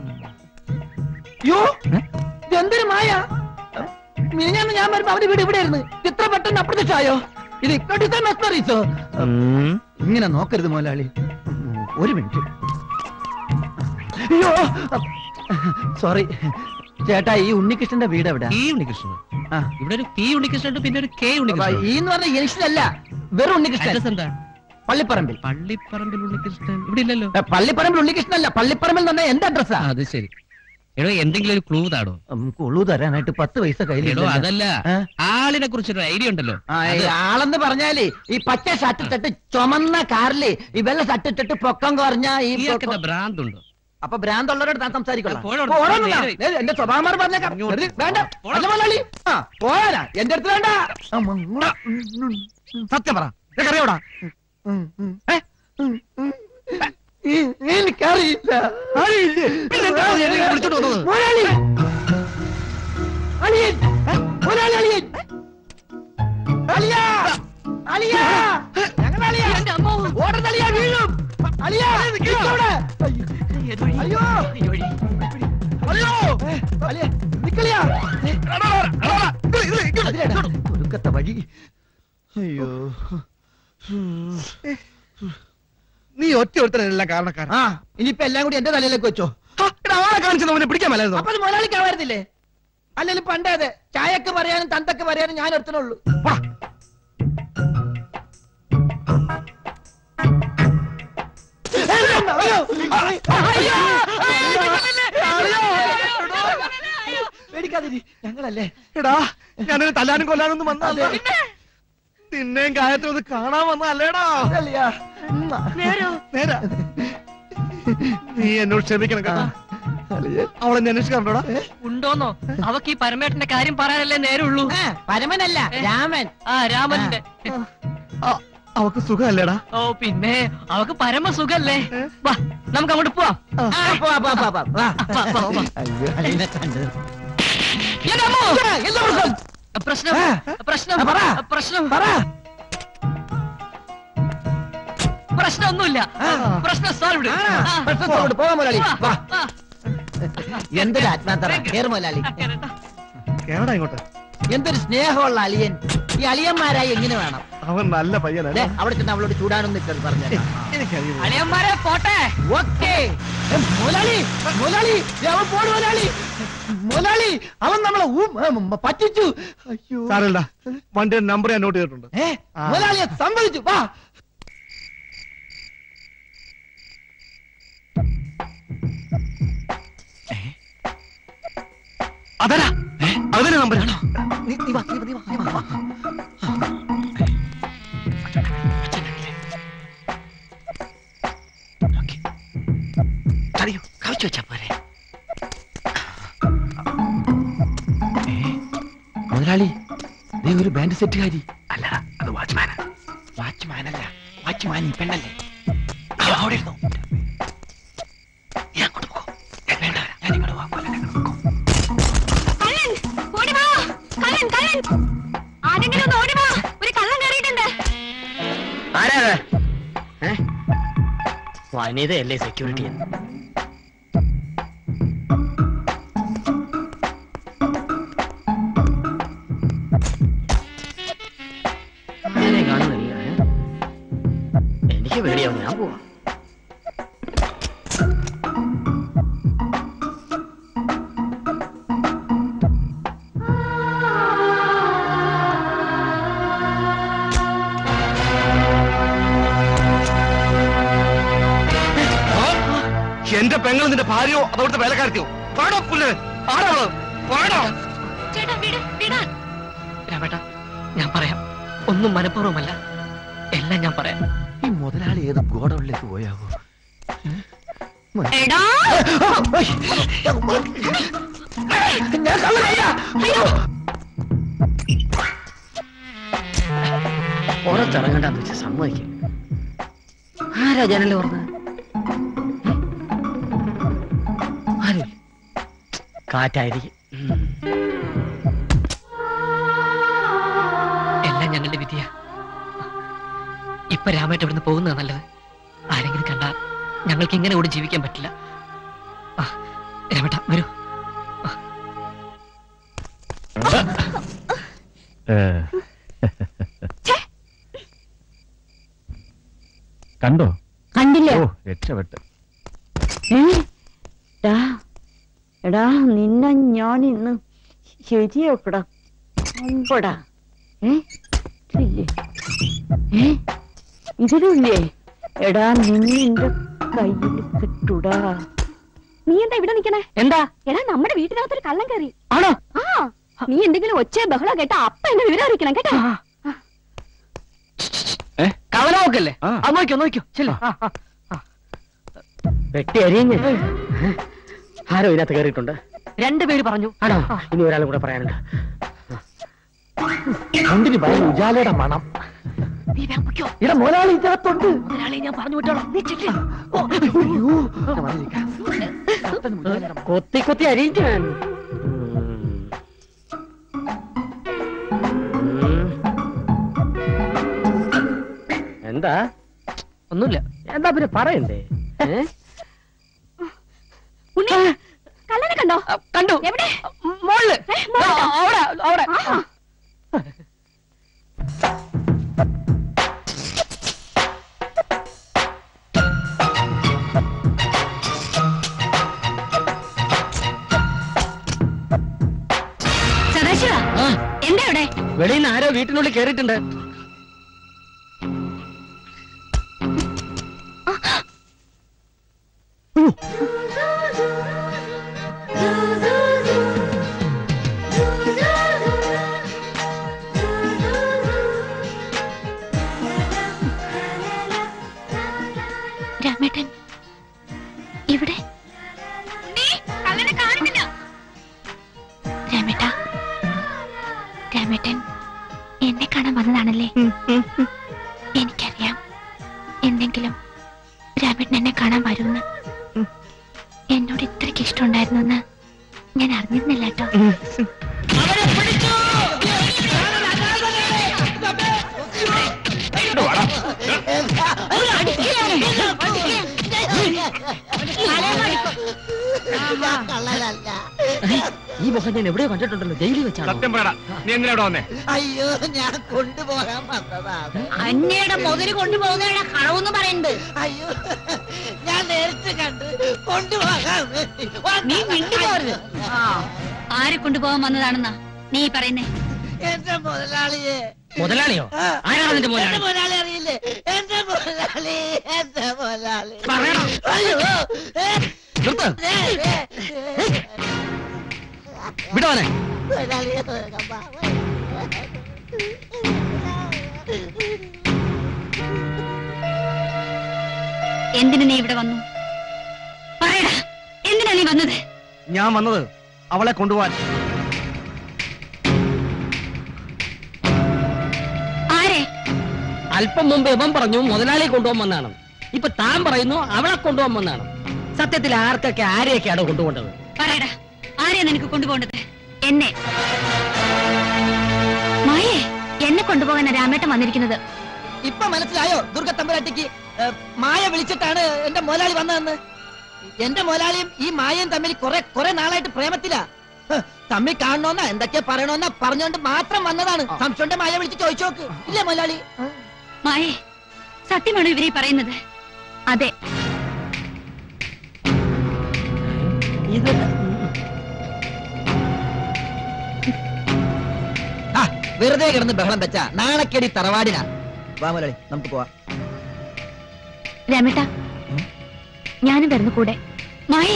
യോ എന്തൊരു മായ മിനിഞ്ഞാന്ന് ഞാൻ വരുമ്പോ അവന്റെ വീട് ഇവിടെ ആയിരുന്നു ഇത്ര പെട്ടെന്ന് അപ്രത്യക്ഷമായോ ഇത് ഇക്കോട്ടിത്തെ മെസ്മറീസോ ഉം. ഇങ്ങനെ നോക്കരുത് മുതലാളി ഒരു മിനിറ്റ് അയ്യോ സോറി ചേട്ടാ ഈ ഉണ്ണികൃഷ്ണന്റെ വീട് എവിടെ ഈ ഉണ്ണികൃഷ്ണൻ ആ. ഇവിടെ ഒരു പി ഉണ്ണികൃഷ്ണൻ ഉണ്ട് പിന്നെ ഒരു കെ ഉണ്ണികൃഷ്ണൻ ഈ എന്ന് പറഞ്ഞ ജംഗ്ഷനല്ല വെറും ഉണ്ണികൃഷ്ണൻ അഡ്രസ് എന്താ പള്ളിപ്പറമ്പിൽ പള്ളിപ്പറമ്പിൽ ഉണ്ണികൃഷ്ണൻ ഇവിടെ ഇല്ലല്ലോ ഏ, പള്ളിപ്പറമ്പിൽ ഉണ്ണികൃഷ്ണനല്ല പള്ളിപ്പറമ്പിൽ തന്നെ എന്റെ അഡ്രസ്സാ അത് ശരി എടോ എന്തെങ്കിലും ഒരു ക്ലൂ താടോ കൊള്ളു തരാനായിട്ട് പത്ത് പൈസ എടോ കയ്യിലില്ല അതല്ല ഏ? ആളിനെ കുറിച്ചൊരു ഐഡിയ ഉണ്ടല്ലോ ആ, ഈ ആളെന്ന് പറഞ്ഞാല് ഈ പച്ച ഷർട്ട് ഇട്ടിട്ട് ചുമന്ന കാറില് ഈ വെള്ള ഷർട്ട് ഇട്ടിട്ട് പൊക്കം കുറഞ്ഞ ഈ ഇയാൾക്കെന്താ ഭ്രാന്തുണ്ടോ അപ്പൊ ഭ്രാന്തുള്ളവരോട് താൻ സംസാരിക്കണം പോടാ അവിടുന്ന്. എന്റെ സ്വഭാവം മാറി പറഞ്ഞേക്കാം വെറുതെ വേണ്ട അല്ല മുതലാളി ആ പോരാ എന്റെ അടുത്ത് വേണ്ട ആ, മങ്ങ. സത്യം പറ അറിയോടാ എനിക്കറിയില്ല അറിയില്ലേ പിന്നെന്താ എന്നെ വിളിച്ചോണ്ട് വന്നത് മുതലാളി അളിയൻ ഏ? മുതലാളി അളിയൻ അളിയാ അളിയാ ഞങ്ങളുടെ അളിയാ ഓടുന്ന അളിയാ വീഴും അളിയാ നിക്കവിടെ. അയ്യോ അയ്യോ അളിയാ നിക്കളിയാ ഒടുക്കത്തെ വഴി അയ്യോ നീ ഒറ്റ ഒരുത്തനെല്ലാം കാരണക്കാരൻ ആ ഇനിയിപ്പോ എല്ലാം കൂടി എന്റെ തലയിലേക്ക് വെച്ചോ ആ, എടാ, ആളെ കാണിച്ചത് അവനെ പിടിക്കാൻ മേലായിരുന്നോ അപ്പൊ അത് മുതലാളിക്കാവായിരുന്നില്ലേ അല്ലെങ്കിൽ പണ്ടേ അതെ ചായക്ക് പറയാനും തന്തക്ക് പറയാനും ഞാൻ ഒരുത്തനുള്ളൂ പേടിക്കാതിരി ഞങ്ങളല്ലേ എടാ ഞാനൊരു തല്ലാനും കൊല്ലാനൊന്നും വന്നതല്ല നിന്നെയും ഗായത്രി ഒന്ന് കാണാൻ വന്നല്ലേടാ അല്ലയാ നേരാ നീ എന്നോട് ക്ഷമിക്കണം കേട്ടോ അവളെ എന്നെ അന്വേഷിക്കാറുണ്ടോടാ ഉണ്ടോന്നോ അവക്ക് ഈ പരമേട്ടന്റെ കാര്യം പറയാനല്ലേ നേരുള്ളൂ പരമനല്ല രാമൻ ആ രാമന്റെ ആ, അവക്ക് സുഖമല്ലേടാ ഓ പിന്നെ അവക്ക് പരമ സുഖല്ലേ വാ നമുക്ക് അങ്ങോട്ട് പോവാം ആ, പോവാ, പോവാ, പോവാ, പോവാ. വാ. വാ, വാ, വാ. അയ്യോ, അളിയനെ കണ്ടത്. എന്റെ അമ്മോ! ആ, എന്താ പ്രശ്നം? പ്രശ്നം ആ. പ്രശ്നം ആ, പറ. പ്രശ്നം പറ. പ്രശ്നമൊന്നുമില്ല പ്രശ്നം സോൾവ്ഡ് ആ, പ്രശ്നം solved. പോവാം മുതലാളി വാ ആ എന്തൊരു ആത്മാർത്ഥത കേറ് മുതലാളി കേടാ ഇങ്ങോട്ട് എന്തൊരു സ്നേഹമുള്ള അളിയൻ ഈ അളിയന്മാരായി എങ്ങനെ വേണം അവൻ നല്ല ദേ, പയ്യനല്ലേ അവിടെ ചെന്ന് അവളോട് ചൂടാനൊന്നും നിൽക്കരുത് പറഞ്ഞു എനിക്കറിയില്ല അളിയന്മാരെ പോട്ടെ ഓക്കേ മുതലാളി മുതലാളി ദേ, അവൻ പോണു മുതലാളി മുതലാളി അവൻ നമ്മളെ ഊ- ഏ, മ, പറ്റിച്ചു അയ്യോ സാരല്ല വണ്ടിയുടെ നമ്പർ ഞാൻ നോട്ട് ചെയ്തിട്ടുണ്ട് ഏ ആ. മുതലാളിയെ സമ്മതിച്ചു വാ അതല്ല അതിന്റെ നമ്പറാണോ നീ നീ വാ നീ വാ, നീ വാ, നീ വാ, വാ അറിയോ കവിച്ചു വെച്ചാ പോരെ മുതലാളി നീ ഒരു ബാൻഡ് സെറ്റുകാരി അല്ലടാ അത് വാച്ച്മാനാ വാച്ച്മാനല്ല വാച്ച്മാൻ ഈ പെണ്ണല്ലേ അവൻ അവിടെ ഇരുന്നു നീ അങ്ങോട്ട് പോ ഞാൻ വേണ്ട ഞാൻ ഇങ്ങോട്ട് പോകാം കള്ളൻ ഓടി വാ കള്ളൻ കള്ളൻ ആരെങ്കിലും ഒന്ന് ഓടി വാ ഒരു കള്ളൻ കയറിയിട്ടുണ്ട് ആരാ വനിതയല്ലേ സെക്യൂരിറ്റി ആരെയും കാണുന്നില്ല ഏ? എനിക്ക് പേടിയാവും ഞാൻ പോവാം എന്റെ പെങ്ങൾ നിന്റെ ഭാര്യയോ അതവിടുത്തെ വേലക്കാരത്തിയോ പാടോ പുല്ല് ആരാള് പാടോ ചേട്ടാ വിട് വിടാൻ രാമേട്ട ഞാൻ പറയാം ഒന്നും മനഃപൂർവ്വമല്ല എല്ലാം ഞാൻ പറയാം ഈ മുതലാളി ഏത് ഗോഡൌണിലേക്ക് പോയാവോ എടാ ഞാൻ കള്ളനല്ല അയ്യോ പുറത്തിറങ്ങണ്ടെന്ന് വെച്ച് സമ്മതിക്കും ആരാ ജനൽ പറഞ്ഞത് ആരും കാറ്റായിരിക്കും ഉം. എല്ലാം ഞങ്ങളുടെ വിധിയാ ഇപ്പൊ രാമേട്ട ഇവിടുന്ന് പോകുന്നതാ നല്ലത് ആരെങ്കിലും കണ്ടാ ഞങ്ങൾക്ക് ഇങ്ങനെ കൂടി ജീവിക്കാൻ പറ്റില്ല ആ, രാമേട്ട വരൂ കണ്ടോ കണ്ടില്ല ഓ രക്ഷപ്പെട്ട് ഏ? എടാ എടാ നിന്നെ ഞാൻ ഇന്ന് ശരിയാക്കടാ അമ്പടാ ഏ ഇല്ലേ ഏ ഇതിലില്ലേ എടാ നിന്നെ എന്റെ കയ്യിൽ കിട്ടൂടാ നീ എന്താ ഇവിടെ നിക്കണേ എന്താ എടാ നമ്മുടെ വീട്ടിനകത്തൊരു കള്ളൻ കയറി ആണോ ആ നീ എന്തെങ്കിലും ഒച്ച ബഹളം കേട്ടാ അപ്പ എന്നെ വിവരം അറിയിക്കണം കേട്ടോ കവല നോക്കല്ലേ ആ. ആ നോക്കിയോ നോക്കിയോ ചെല്ലേ വെട്ടി അരിയഞ്ഞ് ആരോ ഇതിനകത്ത് കയറിയിട്ടുണ്ട് രണ്ടുപേര് പറഞ്ഞു ആണോ ഇനി ഒരാളും കൂടെ പറയാനുണ്ട് രണ്ടിന് ഭയം ഉജാലയുടെ മണം നീ വേഗം പൊയ്ക്കോ. ഇട മുതലാളി ഇതിനകത്തുണ്ട് മുതലാളി ഞാൻ പറഞ്ഞു വിട്ടോളാം നീ ചെല്ല്. അയ്യോ. ഞാൻ വന്നിരിക്കാം. കൊത്തി കൊത്തി അരിയിച്ചു ഞാൻ എന്താ ഒന്നുമില്ല എന്താ പിന്നെ പറയണ്ടേ ഏ? ഉണ്ണി കള്ളനെ കണ്ടോ കണ്ടു എവിടെ മോളില് ഏ, മോളിലോ? അവിടെ അവിടെ ആഹാ. സദാശിവ ആ, എന്താ ഇവിടെ വെളിയിൽ നിന്ന് ആരോ വീട്ടിനുള്ളിൽ കയറിയിട്ടുണ്ട് രാമേട്ടൻ ഇവിടെ കള്ളനെ കാണുന്നില്ല രാമേട്ട രാമേട്ടൻ എന്നെ കാണാൻ വന്നതാണല്ലേ എനിക്കറിയാം എന്തെങ്കിലും രാമേട്ടൻ എന്നെ കാണാൻ വരുമെന്ന് എന്നോട് ഇത്രയ്ക്ക് ഇഷ്ടമുണ്ടായിരുന്നു ഞാൻ അറിഞ്ഞിരുന്നില്ല കേട്ടോ ഈ മുഖം ഞാൻ എവിടെയോ കണ്ടിട്ടുണ്ടല്ലോ ജയിലിൽ വെച്ചാണോ സത്യം പറയടാ നീ എന്തിനാ ഇവിടെ വന്നേ അയ്യോ ഞാൻ കൊണ്ടുപോകാൻ വന്നതാണ് അന്നയുടെ മുതല് കൊണ്ടുപോകുന്നതാണ് കളവെന്ന് പറയുന്നത് അയ്യോ ഞാൻ നേരത്തെ കണ്ട് കൊണ്ടുപോകാൻ വേണ്ടി നീ മിണ്ടി പോരുത് ആ ആരെ കൊണ്ടുപോകാൻ വന്നതാണെന്നാ നീ പറയുന്നേ എന്റെ മുതലാളിയെ മുതലാളിയോ ആ. ആരാണ് നിന്റെ എന്റെ മുതലാളി മുതലാളി അറിയില്ലേ എന്റെ മുതലാളി എന്റെ മുതലാളി പറയണം. അയ്യോ ഏ, നിർത്ത് ഏ, ഏ, ഏ. വിടവനെ മുതലാളിയെ എന്തിനു നീ ഇവിടെ വന്നു പറയടാ എന്തിനാ നീ വന്നത് ഞാൻ വന്നത് അവളെ കൊണ്ടുപോവാൻ ആരെ അല്പം മുമ്പ് ഇവൻ പറഞ്ഞു മുതലാളിയെ കൊണ്ടുപോകാൻ വന്നാണ് ഇപ്പൊ താൻ പറയുന്നു അവളെ കൊണ്ടുപോകാൻ വന്നാണ് സത്യത്തിൽ ആർക്കൊക്കെ ആരെയൊക്കെയാണ് കൊണ്ടുപോകേണ്ടത് പറയടാ ആരെയാ നിനക്ക് കൊണ്ടുപോകേണ്ടത് എന്നെ മായേ എന്നെ കൊണ്ടുപോകാൻ രാമേട്ടൻ വന്നിരിക്കുന്നത് ഇപ്പൊ മനസ്സിലായോ ദുർഗ തമ്പുരാട്ടിക്ക് ഏ, മായ വിളിച്ചിട്ടാണ് എന്റെ മുതലാളി വന്നതെന്ന് എന്റെ മുതലാളിയും ഈ മായയും തമ്മിൽ കുറെ കുറെ നാളായിട്ട് പ്രേമത്തിലാ ഹ്, തമ്മിൽ കാണണോന്നാ എന്തൊക്കെയാ പറയണോന്നാ പറഞ്ഞോണ്ട് മാത്രം വന്നതാണ് സംശയം മായ വിളിച്ച് ചോദിച്ചു നോക്ക് ഇല്ലേ മുതലാളി മായേ സത്യമാണോ ഇവരെ പറയുന്നത് അതെ ഇത് ആ, വെറുതെ കിടന്ന് ബഹളം വെച്ച നാളെക്കടി തറവാടിനാ വാ മുതലാളി നമുക്ക് പോവാം രാമേട്ട ഞാനും വരുന്നു കൂടെ മായേ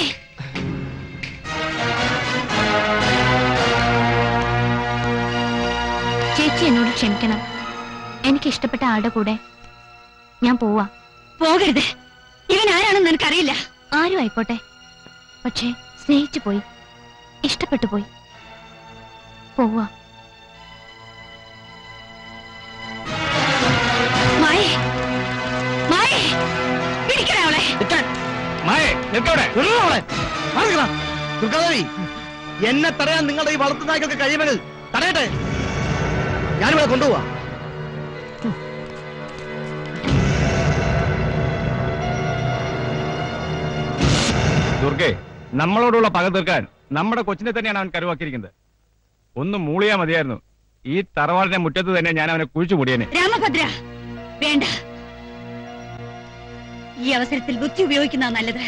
ചേച്ചി എന്നോട് ക്ഷമിക്കണം എനിക്ക് ഇഷ്ടപ്പെട്ട ആളുടെ കൂടെ ഞാൻ പോവാ പോകരുത് ഇവൻ ആരാണെന്ന് നിനക്കറിയില്ല ആരും ആയിക്കോട്ടെ പക്ഷേ സ്നേഹിച്ചു പോയി ഇഷ്ടപ്പെട്ടു പോയി പോവാ മായേ മായേ പിടിക്കണേ അവളെ മായേ നിൽക്കവിടെ ദുർഗാദേവി എന്നെ തടയാൻ നിങ്ങളുടെ ഈ വളർത്തു നായ്ക്കൾക്ക് കഴിയുമെങ്കിൽ തടയട്ടെ ഞാനിവിടെ കൊണ്ടുപോവാ ദുർഗെ നമ്മളോടുള്ള പക തീർക്കാൻ നമ്മുടെ കൊച്ചിനെ തന്നെയാണ് അവൻ കരുവാക്കിയിരിക്കുന്നത് ഒന്ന് മൂളിയാ മതിയായിരുന്നു ഈ തറവാടിന്റെ മുറ്റത്ത് തന്നെ ഞാൻ അവനെ കുഴിച്ചു മൂടിയനെ രാമഭദ്ര വേണ്ട ഈ അവസരത്തിൽ ബുദ്ധി ഉപയോഗിക്കുന്ന നല്ലത്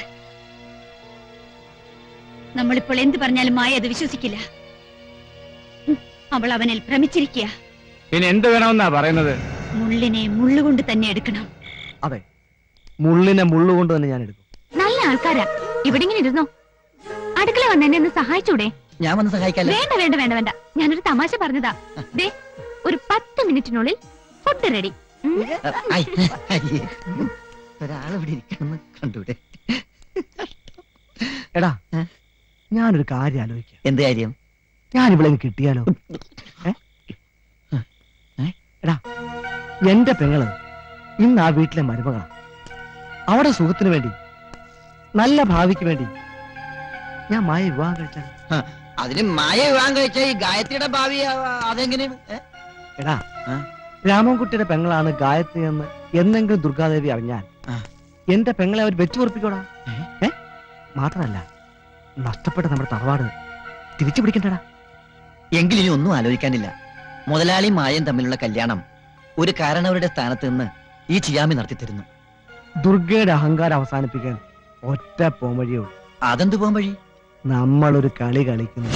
നമ്മളിപ്പോൾ എന്ത് പറഞ്ഞാലും മായ അത് വിശ്വസിക്കില്ല ഉം, അവൾ അവനിൽ ഭ്രമിച്ചിരിക്കുക പിന്നെ എന്ത് വേണമെന്നാ പറയുന്നത് മുള്ളിനെ മുള്ളുകൊണ്ട് തന്നെ എടുക്കണം അതെ മുള്ളിനെ മുള്ളുകൊണ്ട് തന്നെ ഞാൻ എടുക്കും നല്ല ആൾക്കാരാ ഇവിടെ ഇങ്ങനെ ഇരുന്നോ അടുക്കള വന്ന് എന്നെ ഒന്ന് സഹായിച്ചൂടെ ഞാൻ വന്ന് സഹായിക്കാല്ലേ വേണ്ട വേണ്ട വേണ്ട വേണ്ട ഞാനൊരു തമാശ പറഞ്ഞതാ ദേ ഒരു പത്ത് മിനിറ്റിനുള്ളിൽ ഫുഡ് റെഡി ഐ, അയ്യേ. ഒരാളിവിടെ ഇരിക്കണമെന്ന് കണ്ടൂടെ എടാ ഞാനൊരു കാര്യം ആലോചിക്കാം എന്ത് കാര്യം ഞാൻ ഇവിടെ കിട്ടിയാലോ ഏ? ഏ? എടാ എന്റെ പെങ്ങള് ഇന്ന് ആ വീട്ടിലെ മരുമകളാ അവിടെ സുഖത്തിന് വേണ്ടി നല്ല ഭാവിക്ക് വേണ്ടി ഞാൻ മായ വിവാഹം കഴിച്ചാൽ അതിന് മായ വിവാഹം കഴിച്ച ഈ ഗായത്രിയുടെ ഭാവി ആ, അതെങ്ങനെ ഏ? എടാ രാമൻകുട്ടിയുടെ പെങ്ങളാണ് ഗായത്രി എന്ന് എന്തെങ്കിലും ദുർഗാദേവി അറിഞ്ഞാൽ എന്റെ പെങ്ങളെ അവർ വെച്ചു ഉറപ്പിക്കോടാ ഏ മാത്രമല്ല നഷ്ടപ്പെട്ട നമ്മുടെ തറവാട് തിരിച്ചു പിടിക്കണ്ടടാ എങ്കിലിനി ഒന്നും ആലോചിക്കാനില്ല മുതലാളി മായം തമ്മിലുള്ള കല്യാണം ഒരു കാരണവരുടെ സ്ഥാനത്ത് നിന്ന് ഈ ചിയാമി നടത്തി തരുന്നു ദുർഗയുടെ അഹങ്കാരം അവസാനിപ്പിക്കാൻ ഒറ്റ പോംവഴിയേ ഉള്ളൂ അതെന്ത് പോകാൻ വഴി നമ്മളൊരു കളി കളിക്കുന്നു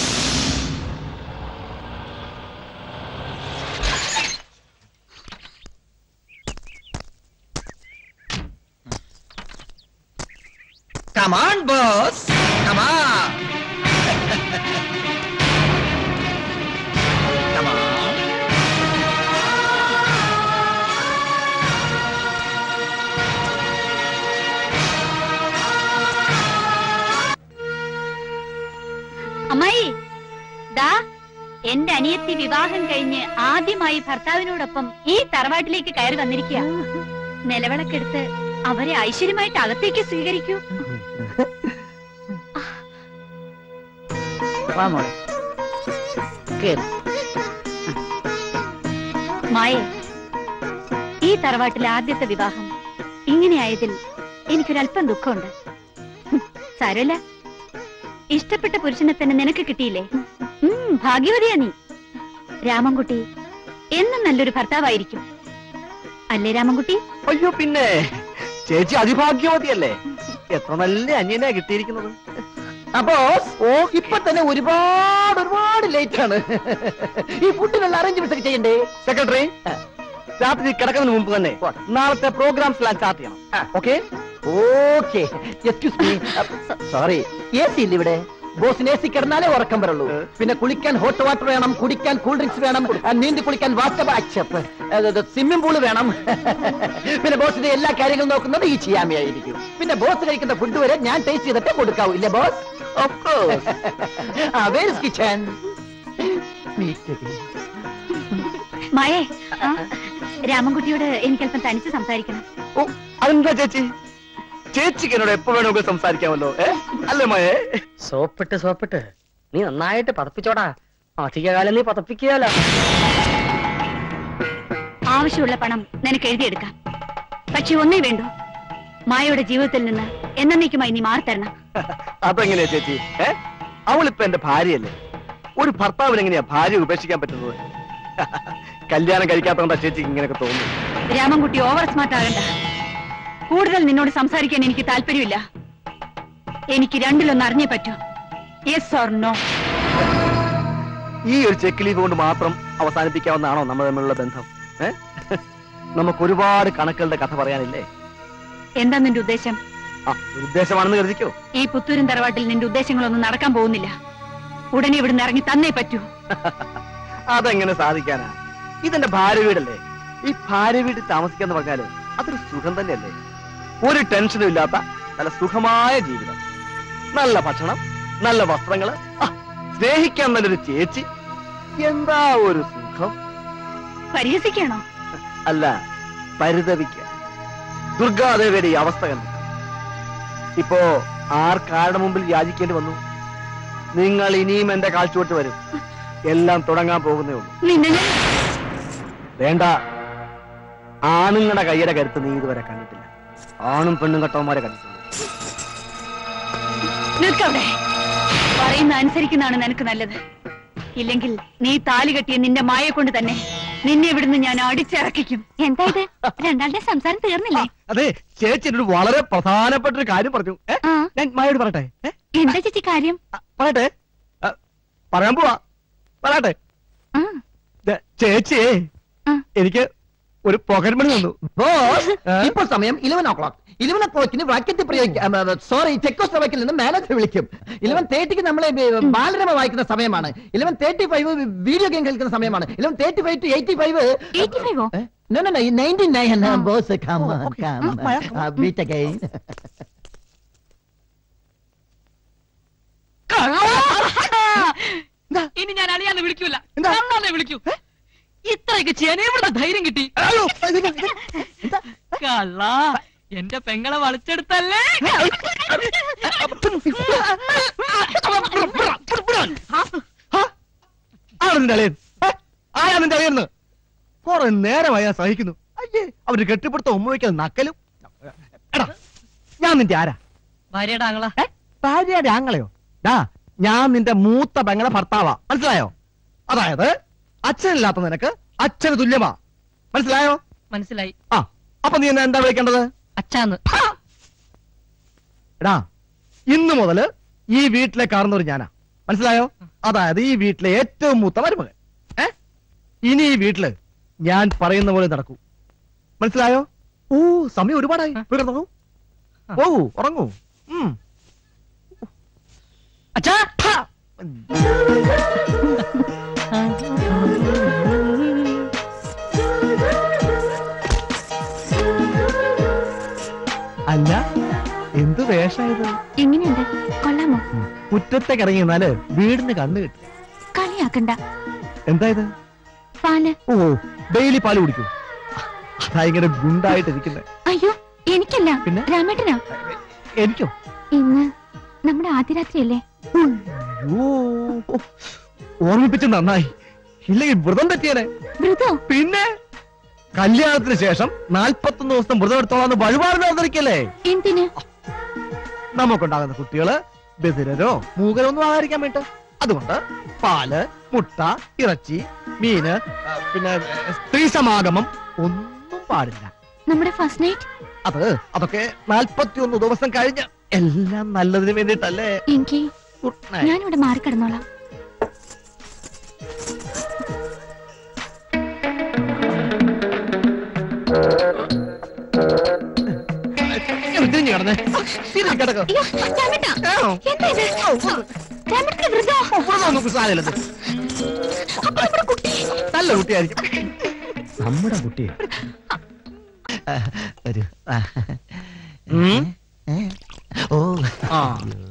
Come on, boss. Come on. Come on. അമ്മായി ദാ എന്റെ അനിയത്തി വിവാഹം കഴിഞ്ഞ് ആദ്യമായി ഭർത്താവിനോടൊപ്പം ഈ തറവാട്ടിലേക്ക് കയറി വന്നിരിക്കുക നിലവിളക്കെടുത്ത് അവരെ ഐശ്വര്യമായിട്ട് അകത്തേക്ക് സ്വീകരിക്കൂ വാ മോളെ കേറ് മായേ ഈ തറവാട്ടിലെ ആദ്യത്തെ വിവാഹം ഇങ്ങനെയായതിൽ എനിക്കൊരല്പം ദുഃഖമുണ്ട് ഹും, സാരമില്ല ഇഷ്ടപ്പെട്ട പുരുഷനെ തന്നെ നിനക്ക് കിട്ടിയില്ലേ ഉം, ഭാഗ്യവതിയാ നീ രാമൻകുട്ടി എന്നും നല്ലൊരു ഭർത്താവായിരിക്കും അല്ലേ രാമൻകുട്ടി അയ്യോ പിന്നെ ചേച്ചി അതിഭാഗ്യവതിയല്ലേ എത്ര നല്ല അന്യനാ കിട്ടിയിരിക്കുന്നത് അപ്പോ ഓ ഇപ്പൊ തന്നെ ഒരുപാട് ഒരുപാട് ലേറ്റ് ആണ് ഈ ഫുഡിനുള്ള അറേഞ്ച്മെന്റ്സ് ഒക്കെ ചെയ്യണ്ടേ സെക്രട്ടറി രാത്രി കിടക്കുന്നതിന് മുമ്പ് തന്നെ നാളത്തെ പ്രോഗ്രാംസ് എല്ലാം സ്റ്റാർട്ട് ചെയ്യണം okay okay excuse me sorry A C ഇല്ല ഇവിടെ ബോസിന് എ സി കിടന്നാലേ ഉറക്കം വരുള്ളൂ പിന്നെ കുളിക്കാൻ ഹോട്ട് വാട്ടർ വേണം കുടിക്കാൻ കൂൾ ഡ്രിങ്ക്സ് വേണം ആ, നീന്തി കുളിക്കാൻ വാട്ടർ സ്വിമ്മിംഗ് പൂള് വേണം പിന്നെ ബോസിന്റെ എല്ലാ കാര്യങ്ങളും നോക്കുന്നത് ഈ ചിയാമിയായിരിക്കും പിന്നെ ബോസ് കഴിക്കുന്ന ഫുഡ് വരെ ഞാൻ ടേസ്റ്റ് ചെയ്തിട്ട് കൊടുക്കാവൂ ഇല്ലേ ബോസ് കിച്ചൻ മായേ ആ, രാമൻകുട്ടിയോട് എനിക്കല്പം തനിച്ച് സംസാരിക്കണം ഓ അതെന്താ ചേച്ചി ചേച്ചിക്ക് എന്നോട് എപ്പോ വേണമെങ്കിൽ സംസാരിക്കാമല്ലോ ഏ അല്ലേ മയേ സോപ്പിട്ട് സോപ്പിട്ട് നീ നന്നായിട്ട് പതപ്പിച്ചോടാ അധികകാലം നീ പതപ്പിക്കുകയല്ലോ ആവശ്യമുള്ള പണം നിനക്ക് എഴുതിയെടുക്കാം പക്ഷെ ഒന്നേ വേണ്ടു മായയുടെ ജീവിതത്തിൽ നിന്ന് എന്നേക്കുമായി നീ മാറിത്തരണം അതെങ്ങനെയാ ചേച്ചി ഏ അവളിപ്പോ എന്റെ ഭാര്യയല്ലേ ഒരു ഭർത്താവിന് എങ്ങനെയാ ഭാര്യ ഉപേക്ഷിക്കാൻ പറ്റുന്നത് കല്യാണം കഴിക്കാത്തോണ്ടാ ചേച്ചിക്ക് ഇങ്ങനെയൊക്കെ തോന്നുന്നു രാമൻകുട്ടി ഓവർ സ്മാർട്ട് ആകണ്ട കൂടുതൽ നിന്നോട് സംസാരിക്കാൻ എനിക്ക് താല്പര്യമില്ല എനിക്ക് രണ്ടിലൊന്ന് അറിഞ്ഞേ പറ്റൂ യെസ് ഓർ നോ ഈ ഒരു ചെക്ക് ലീവ് കൊണ്ട് മാത്രം അവസാനിപ്പിക്കാവുന്നതാണോ നമ്മൾ തമ്മിലുള്ള ബന്ധം ഏ നമുക്ക് ഒരുപാട് കണക്കുകളുടെ കഥ പറയാനില്ലേ എന്താ നിന്റെ ഉദ്ദേശം ആ ഒരു ഉദ്ദേശമാണെന്ന് കരുതിക്കോ ഈ പുത്തൂരും തറവാട്ടിൽ നിന്റെ ഉദ്ദേശങ്ങളൊന്നും നടക്കാൻ പോകുന്നില്ല ഉടനെ ഇവിടുന്ന് ഇറങ്ങി തന്നേ പറ്റൂ അതെങ്ങനെ സാധിക്കാനാ ഇതെന്റെ ഭാര്യ വീടല്ലേ ഈ ഭാര്യ വീട്ടിൽ താമസിക്കാന്ന് പറഞ്ഞാല് അതൊരു സുഖം തന്നെയല്ലേ ഒരു ടെൻഷനും ഇല്ലാത്ത നല്ല സുഖമായ ജീവിതം നല്ല ഭക്ഷണം നല്ല വസ്ത്രങ്ങള് ആ, സ്നേഹിക്കാൻ നല്ലൊരു ചേച്ചി എന്താ ഒരു സുഖം പരിഹസിക്കാണോ അല്ല പരിതപിക്കുക ദുർഗാദേവിയുടെ ഈ അവസ്ഥ കണ്ടു ഇപ്പോ ആർക്കാരുടെ മുമ്പിൽ യാചിക്കേണ്ടി വന്നു നിങ്ങൾ ഇനിയും എന്റെ കാഴ്ചവട്ട് വരും എല്ലാം തുടങ്ങാൻ പോകുന്നേ ഉള്ളൂ നിന്നെ ഞാൻ- വേണ്ട ആണുങ്ങളുടെ കൈയുടെ കരുത്ത് നീ ഇതുവരെ കണ്ടിട്ടില്ല ആണും പെണ്ണും കെട്ടവന്മാരെ കണ്ടിട്ടുണ്ട് നിൽക്കവിടെ പറയുന്ന അനുസരിക്കുന്നതാണ് നിനക്ക് നല്ലത് ഇല്ലെങ്കിൽ നീ താലി കെട്ടിയ നിന്റെ മായെ കൊണ്ട് തന്നെ നിന്നെ ഇവിടുന്ന് ഞാൻ അടിച്ചിറക്കിക്കും എന്താ ഇത് രണ്ടാളുടെ സംസാരം തീർന്നില്ലേ അതെ ചേച്ചി എന്നോട് വളരെ പ്രധാനപ്പെട്ട ഒരു കാര്യം പറഞ്ഞു ഏ? ഞാൻ മായോട് പറയട്ടെ ഏ? എന്താ ചേച്ചി കാര്യം പറയട്ടെ ആ, പറയാൻ പോവാ പറയട്ടെ ദേ, ചേച്ചിയെ എനിക്ക് ഒരു പോക്കറ്റ് മണി തന്നു ബോസ് ഇപ്പോൾ സമയം ഇലവൻ ഓ ക്ലോക്ക് ഇലവൻ ഓ ക്ലോക്കിന് വാക്യത്തെ പ്രയോഗിക്കും സോറി ചെക്കോസ്ലോവാക്കിൽ നിന്ന് മാനേജർ വിളിക്കും ഇലവൻ തേർട്ടിക്ക് നമ്മളെ ബി- ബാലരമ വായിക്കുന്ന സമയമാണ് eleven thirty five video game കളിക്കുന്ന സമയമാണ് eleven thirty five two eighty five No, no, no, 99, boss, come on, come on. Uh, beat again. ഇനി ഞാൻ അളിയാന്ന് വിളിക്കൂല അണ്ണാന്നേ വിളിക്കൂ ഇത്രയൊക്കെ ചെയ്യാൻ എവിടെ ധൈര്യം കിട്ടി കള്ള എന്റെ പെങ്ങളെ വളച്ചെടുത്തല്ലേ ആരാ നിന്റെ അളിയൻ ഏ? ആരാ നിന്റെ അളിയെന്ന് കുറെ നേരമായി ഞാൻ സഹിക്കുന്നു അയ്യേ അവര് കെട്ടിപ്പിടുത്ത ഉമ്മ വയ്ക്കാൻ നക്കലും എടാ ഞാൻ നിന്റെ ആരാ ഭാര്യയുടെ ആങ്ങള ഭാര്യയുടെ ആങ്ങളെയോ ഡാ ഞാൻ നിന്റെ മൂത്ത പെങ്ങളെ ഭർത്താവാ മനസ്സിലായോ അതായത് അച്ഛനില്ലാത്ത നിനക്ക് അച്ഛന് തുല്യമാ മനസ്സിലായോ മനസ്സിലായി ആ അപ്പൊ നീ എന്നെ എന്താ വിളിക്കേണ്ടത് അച്ഛാന്ന് എടാ ഇന്ന് മുതല് ഈ വീട്ടിലെ കാർന്നൊരു ഞാനാ മനസ്സിലായോ അതായത് ഈ വീട്ടിലെ ഏറ്റവും മൂത്ത മരുമകൻ ഏ ഇനി ഈ വീട്ടില് ഞാൻ പറയുന്ന പോലെ നടക്കൂ മനസ്സിലായോ ഓ സമയം ഒരുപാടായി പോയി കിടന്നോ പോകൂ ഉറങ്ങൂ ഉം. അച്ഛാ അല്ല എന്ത് വേഷായത് എങ്ങനെയുണ്ട് കൊള്ളാമോ മുറ്റത്തേക്ക് ഇറങ്ങി നിന്നാല് വീടിന് കണ്ണു കിട്ടും കളിയാക്കണ്ട എന്താ ഇത് പാല് ഓ ഡെയിലി പാല് കുടിക്കൂ അതാ ഇങ്ങനെ ഗുണ്ടായിട്ട് ഇരിക്കുന്നത് അയ്യോ എനിക്കല്ല പിന്നെ? രാമേട്ടനാ എനിക്കോ ഇന്ന് നമ്മുടെ ആദ്യ രാത്രിയല്ലേ അയ്യോ ഓർമ്മിപ്പിച്ച് നന്നായി ഇല്ലെങ്കിൽ വ്രതം തെറ്റിയനെ വ്രതോ പിന്നെ കല്യാണത്തിന് ശേഷം നാൽപ്പത്തൊന്ന് ദിവസം വ്രതം എടുത്തോളാന്ന് വഴിപാട് നേർന്നിരിക്കല്ലേ എന്തിന് നമുക്കുണ്ടാകുന്ന കുട്ടികള് ബദിരരോ മൂകരോ ഒന്നും ആകാതിരിക്കാൻ വേണ്ടി അതുകൊണ്ട് പാല് മുട്ട ഇറച്ചി മീന് ആ, പിന്നെ ഏ, സ്ത്രീ സമാഗമം ഒന്നും പാടില്ല നമ്മുടെ ഫസ്റ്റ് നൈറ്റ് അത് അതൊക്കെ നാൽപ്പത്തി ഒന്ന് ദിവസം കഴിഞ്ഞ് എല്ലാം നല്ലതിന് വേണ്ടിട്ടല്ലേ എനിക്ക് ഗുഡ് നൈറ്റ് ഞാനിവിടെ മാറിക്കിടന്നോളാം തിരിഞ്ഞു കിടന്നേ തിരിഞ്ഞു കിടക്കോ അയ്യോ, രാമേട്ടാ, എന്താ ഇത്? രാമേട്ടന് വ്രതോ? നമുക്ക് സാധനമില്ലത് അപ്പൊ നമ്മുടെ കുട്ടി നല്ല കുട്ടിയായിരിക്കും നമ്മുടെ കുട്ടിയെ ഒരു ഉം? ഓ ആ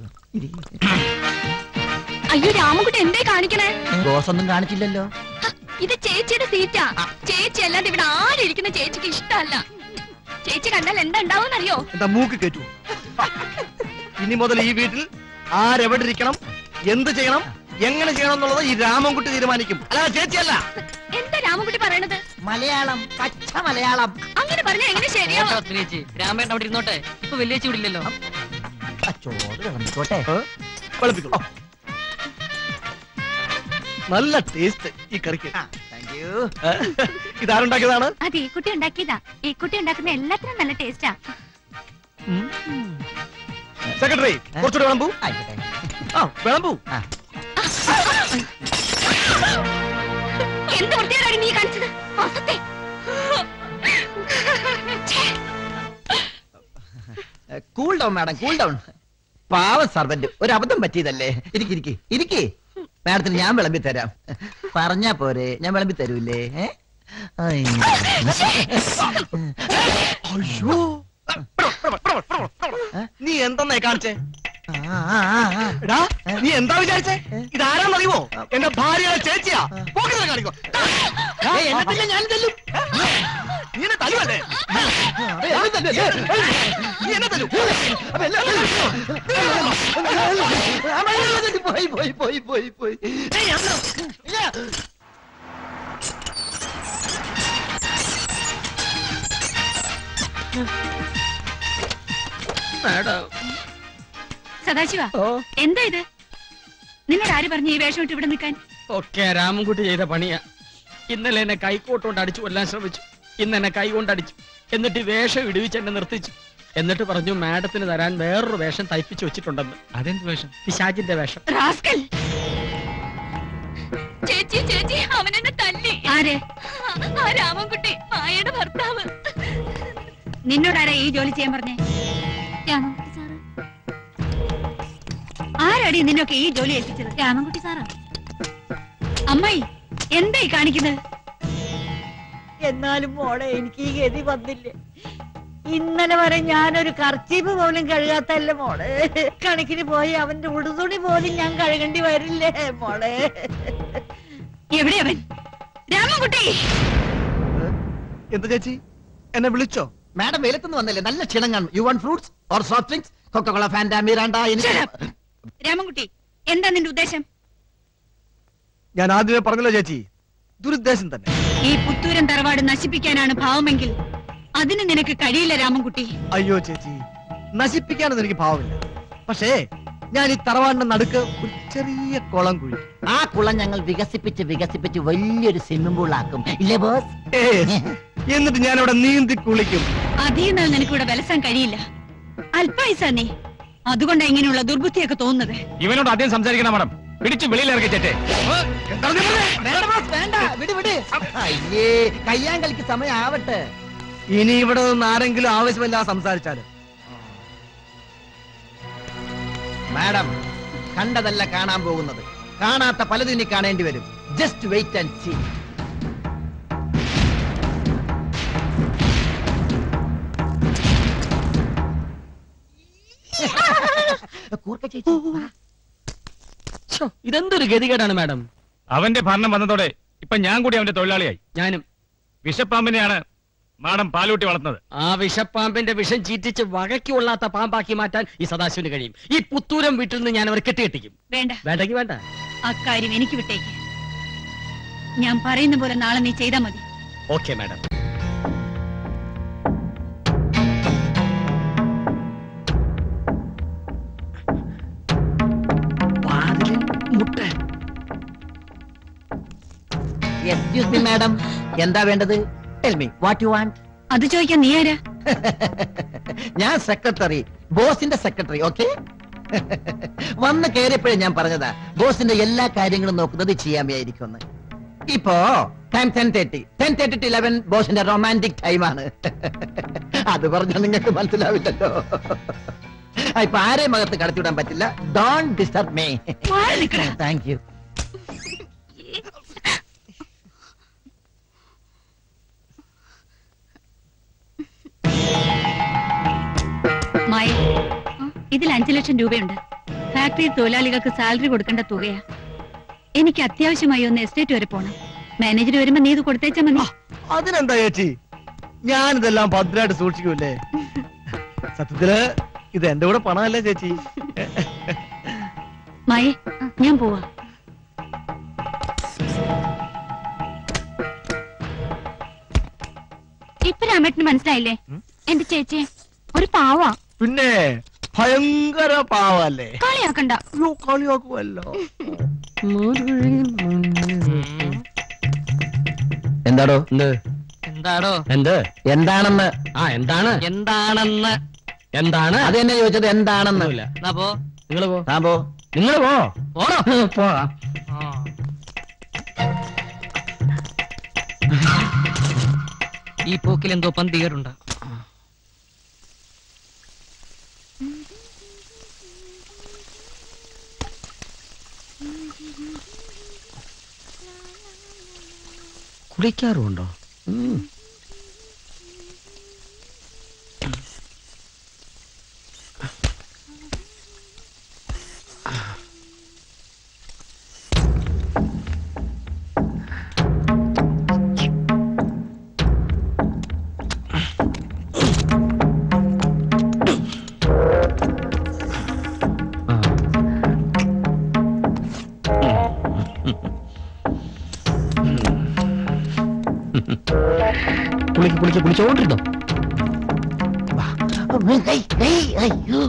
അയ്യോ രാമൻകുട്ടി എന്തേ കാണിക്കണേ ബോസൊന്നും കാണിച്ചില്ലല്ലോ ഹ, ഇത് ചേച്ചിയുടെ സീറ്റാ ചേച്ചി അല്ലാതെ ഇവിടെ ആരും ഇരിക്കുന്ന ചേച്ചിക്ക് ഇഷ്ടമല്ല ചേച്ചി കണ്ടാൽ എന്താ ഉണ്ടാവും അറിയോ എന്താ മൂക്ക് കേറ്റു ഇനി മുതൽ ഈ വീട്ടിൽ ആരെവിടെ ഇരിക്കണം എന്ത് ചെയ്യണം എങ്ങനെ ചെയ്യണം എന്നുള്ളത് ഈ രാമൻകുട്ടി തീരുമാനിക്കും അല്ല ചേച്ചിയല്ല എന്താ രാമൻകുട്ടി പറയണത് മലയാളം പച്ച മലയാളം അങ്ങനെ പറഞ്ഞാൽ എങ്ങനെ ശരിയാവും ചേച്ചി രാമേട്ടൻ അവിടെ ഇരുന്നോട്ടെ ഇപ്പൊ വലിയ ചൂടില്ലല്ലോ ആ ചോറ് കിടന്നിക്കോട്ടെ വെളുപ്പിക്കോ നല്ല ടേസ്റ്റ് ഈ കറിക്ക് താങ്ക് യു ഇതാരുണ്ടാക്കിയതാണ് അത് ഈ കുട്ടി ഉണ്ടാക്കിയതാ ഈ കുട്ടി ഉണ്ടാക്കുന്ന എല്ലാത്തിനും നല്ല ടേസ്റ്റാ സെക്രട്ടറി കുറച്ചുകൂടി വിളമ്പൂ ആയിക്കോട്ടെ ആ വിളമ്പൂ എന്ത് വൃത്തിയോടാണ് നീ കാണിച്ചത് അസത്തെ cool down madam cool down പാവ സർവന്റ് ഒരു അബദ്ധം പറ്റിയതല്ലേ ഇരിക്കി ഇരിക്കി ഇരിക്കി മാഡത്തിന് ഞാൻ വിളമ്പി തരാം പറഞ്ഞാ പോരെ ഞാൻ വിളമ്പി തരൂലേ ഏ? അയ്യ. അയ്യോ നീ എന്തെന്നാ കാണിച്ചേ ആ, ആ, ആ, ആ. എടാ നീ എന്താ വിചാരിച്ചേ ഇതാരാന്നറിയുമോ എന്റെ ഭാര്യയുടെ ചേച്ചിയാ പോക്കറ്റിൽ കാണിക്കോ ഏയ്, എന്നെ തല്ലില്ല, ഞാൻ തല്ലും. നീ എന്നെ തല്ലുവല്ലേ അതെ, ഞാൻ തല്ലും. നീ എന്നെ തല്ലു അപ്പൊ എല്ലാം തല്ലും. പോയി പോയി പോയി പോയി പോയി ഏയ്, അന്ന്. ഇല്ല. സദാശിവ എന്താ ഇത് നിന്നോട് ആര് പറഞ്ഞു ഈ വേഷം ഇട്ട് ഇവിടെ നിൽക്കാൻ ഒക്കെ രാമൻകുട്ടി ചെയ്ത പണിയാ ഇന്നലെ എന്നെ കൈക്കോട്ടുകൊണ്ട് അടിച്ചു കൊല്ലാൻ ശ്രമിച്ചു ഇന്ന് എന്നെ കൈ കൊണ്ട് അടിച്ചു എന്നിട്ട് ഈ വേഷം ഇടിവിച്ച് എന്നെ നിർത്തിച്ചു എന്നിട്ട് പറഞ്ഞു മാഡത്തിന് തരാൻ വേറൊരു വേഷം തയ്പ്പിച്ചു വെച്ചിട്ടുണ്ടെന്ന് അതെന്ത് വേഷം പിശാചിന്റെ വേഷം റാസ്കൽ ചേച്ചി ചേച്ചി അവൻ എന്നെ തല്ലി ആരെ ആ രാമൻകുട്ടി മായയുടെ ഭർത്താവ് നിന്നോടാരാ ഈ ജോലി ചെയ്യാൻ പറഞ്ഞേ രാമൻകുട്ടി സാറ് ആരാടി നിന്നൊക്കെ ഈ ജോലി ഏൽപ്പിച്ചത് രാമൻകുട്ടി സാറാ അമ്മായി എന്താ ഈ കാണിക്കുന്നത് എന്നാലും മോളെ എനിക്ക് ഈ ഗതി വന്നില്ലേ ഇന്നലെ വരെ ഞാനൊരു കർച്ചീപ്പ് പോലും കഴുകാത്തല്ല മോളെ കണക്കിന് പോയി അവന്റെ ഉടുതുണി പോലും ഞാൻ കഴുകേണ്ടി വരില്ലേ മോളെ എവിടെയവൻ രാമൻകുട്ടി എന്താ ചേച്ചി എന്നെ വിളിച്ചോ മാഡം വെയിലത്തുനിന്ന് വന്നല്ലേ നല്ല ക്ഷീണം കാണും you want fruits or soft drinks Coca-Cola Fanta Mirinda എനിക്ക് രാമൻകുട്ടി എന്താ നിന്റെ ഉദ്ദേശം ഞാൻ ആദ്യമേ പറഞ്ഞല്ലോ ചേച്ചി ദുരുദ്ദേശം തന്നെ ഈ പുത്തൂരൻ തറവാട് നശിപ്പിക്കാനാണ് ഭാവമെങ്കിൽ അതിന് നിനക്ക് കഴിയില്ല രാമൻകുട്ടി അയ്യോ ചേച്ചി നശിപ്പിക്കാനൊന്നും എനിക്ക് ഭാവമില്ല പക്ഷേ ഞാൻ ഈ തറവാടിന്റെ നടുക്ക് ഒരു ചെറിയ കുളം കുഴി ആ കുളം ഞങ്ങൾ വികസിപ്പിച്ച് വികസിപ്പിച്ച് വലിയൊരു സ്വിമ്മിംഗ് പൂൾ ആക്കും ഇല്ലേ ബോസ് എന്നിട്ട് ഞാൻ അവിടെ നീന്തി കുളിക്കും അധികം നാൾ നിനക്ക് ഇവിടെ വിലസാൻ കഴിയില്ല അല്പായുസ നീ അതുകൊണ്ടാ ഇങ്ങനെയുള്ള ദുർബുദ്ധിയൊക്കെ തോന്നുന്നത് ഇവനോട് ആദ്യം സംസാരിക്കണം മാഡം പിടിച്ച് വെളിയിൽ ഇറക്കി ചേട്ടെ വേണ്ട ബോസ് വേണ്ട വിട് വിട് അയ്യേ കയ്യാങ്കളിക്ക് സമയം ആവട്ടെ ഇനി ഇവിടെ നിന്ന് ആരെങ്കിലും ആവശ്യമില്ല സംസാരിച്ചാല് മാഡം കണ്ടതല്ല കാണാൻ പോകുന്നത് കാണാത്ത പലതും ഇനി കാണേണ്ടി വരും ജസ്റ്റ് വെയിറ്റ് ആൻഡ് സീ കൂർക്ക ചേച്ചി വാ. ഛോ, ഇതെന്തൊരു ഗതികേടാണ് മാഡം അവന്റെ ഭരണം വന്നതോടെ ഇപ്പൊ ഞാൻ കൂടി അവന്റെ തൊഴിലാളിയായി ഞാനും വിഷപ്പാമ്പിനെയാണ് മാഡം പാലൂട്ടി വളർത്തുന്നത് ആ വിഷപ്പാമ്പിന്റെ വിഷം ചീറ്റിച്ച് വകയ്ക്ക് കൊള്ളാത്ത പാമ്പാക്കി മാറ്റാൻ ഈ സദാശിവന് കഴിയും ഈ പുത്തൂരം വീട്ടിൽ നിന്ന് ഞാൻ അവർ കെട്ടിയെട്ടിക്കും വേണ്ട വേണ്ടെങ്കിൽ വേണ്ട അക്കാര്യം എനിക്ക് വിട്ടേക്ക് ഞാൻ പറയുന്ന പോലെ നാളെ നീ ചെയ്താൽ മതി ഓക്കെ മാഡം മുട്ട എക്സ്ക്യൂസ് മീ മാഡം എന്താ വേണ്ടത് tell me what you want അത് ചോദിക്കാൻ നീ ആരാ ഞാൻ സെക്രട്ടറി ബോസിന്റെ സെക്രട്ടറി ഓക്കെ വന്ന് കയറിയപ്പോഴേ ഞാൻ പറഞ്ഞതാ ബോസിന്റെ എല്ലാ കാര്യങ്ങളും നോക്കുന്നത് ചെയ്യാമയായിരിക്കുമെന്ന് ഇപ്പോ time ten thirty ten thirty to eleven ബോസിന്റെ റൊമാൻറ്റിക് ടൈമാണ് അത് പറഞ്ഞാൽ നിങ്ങൾക്ക് മനസ്സിലാവില്ലല്ലോ ആ, ഇപ്പൊ ആരെയും അകത്ത് കടത്തിവിടാൻ പറ്റില്ല ഡോൺ ഡിസ്റ്റർബ് മേ മാറി നിൽക്കടാ. താങ്ക് യു മായ ഇതിൽ അഞ്ചു ലക്ഷം രൂപയുണ്ട് ഫാക്ടറി തൊഴിലാളികൾക്ക് സാലറി കൊടുക്കേണ്ട തുകയാ എനിക്ക് അത്യാവശ്യമായി ഒന്ന് എസ്റ്റേറ്റ് വരെ പോണം മാനേജർ വരുമ്പോ നീ ഇത് കൊടുത്തേച്ചാ മതി അതിനെന്താ ചേച്ചി ഞാനിതെല്ലാം ഭദ്രമായിട്ട് സൂക്ഷിക്കൂലേ സത്യത്തില് ഇത് എന്റെ കൂടെ പണമല്ലേ ചേച്ചി മായേ ഞാൻ പോവാ ഇപ്പൊ രാമേട്ടന് മനസ്സിലായില്ലേ എന്റെ ചേച്ചി ഒരു പാവാ പിന്നെ ഭയങ്കര പാവല്ലേ കളിയാക്കണ്ട അയ്യോ കളിയാക്കുമല്ലോ എന്താടോ എന്ത് എന്താടോ എന്ത് എന്താണെന്ന് ആ എന്താണ് എന്താണെന്ന് എന്താണ് അത് തന്നെ ചോദിച്ചത് എന്താണെന്ന് ഒന്നുമില്ല. എന്നാ പോ നിങ്ങള് പോ താൻ പോ നിങ്ങള് പോ പോണോ പോകാം ഈ പോക്കിൽ എന്തോ പന്തികേടുണ്ട് കുളിക്കാറുണ്ടോ കുളിക്ക് കുളിക്ക് കുളിച്ചോണ്ടിരുന്നോ ഏയ്, ഏയ്, അയ്യോ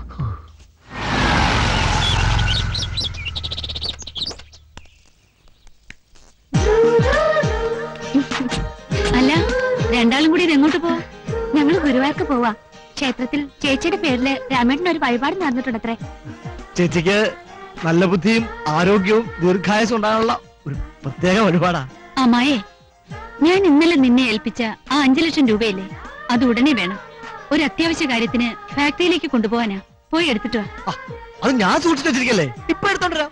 അല്ല രണ്ടാളും കൂടി ഇത് എങ്ങോട്ട് പോവാ ഞങ്ങൾ ഗുരുവായൂർക്ക് പോവാ ക്ഷേത്രത്തിൽ ചേച്ചിയുടെ പേരില് രാമേട്ടന് ഒരു വഴിപാട് നടന്നിട്ടുണ്ടത്രേ ചേച്ചിക്ക് നല്ല ബുദ്ധിയും ആരോഗ്യവും ദീർഘായുസും ഉണ്ടാകാനുള്ള ഒരു പ്രത്യേക വഴിപാടാ അമ്മായേ ഞാൻ ഇന്നലെ നിന്നെ ഏൽപ്പിച്ച ആ അഞ്ചു ലക്ഷം രൂപയില്ലേ അത് ഉടനെ വേണം ഒരു അത്യാവശ്യ കാര്യത്തിന് ഫാക്ടറിയിലേക്ക് കൊണ്ടുപോവാനാ പോയി എടുത്തിട്ട് വാ അത് ഞാൻ സൂക്ഷിച്ചു വെച്ചിരിക്കല്ലേ ഇപ്പൊ എടുത്തോണ്ടിരാ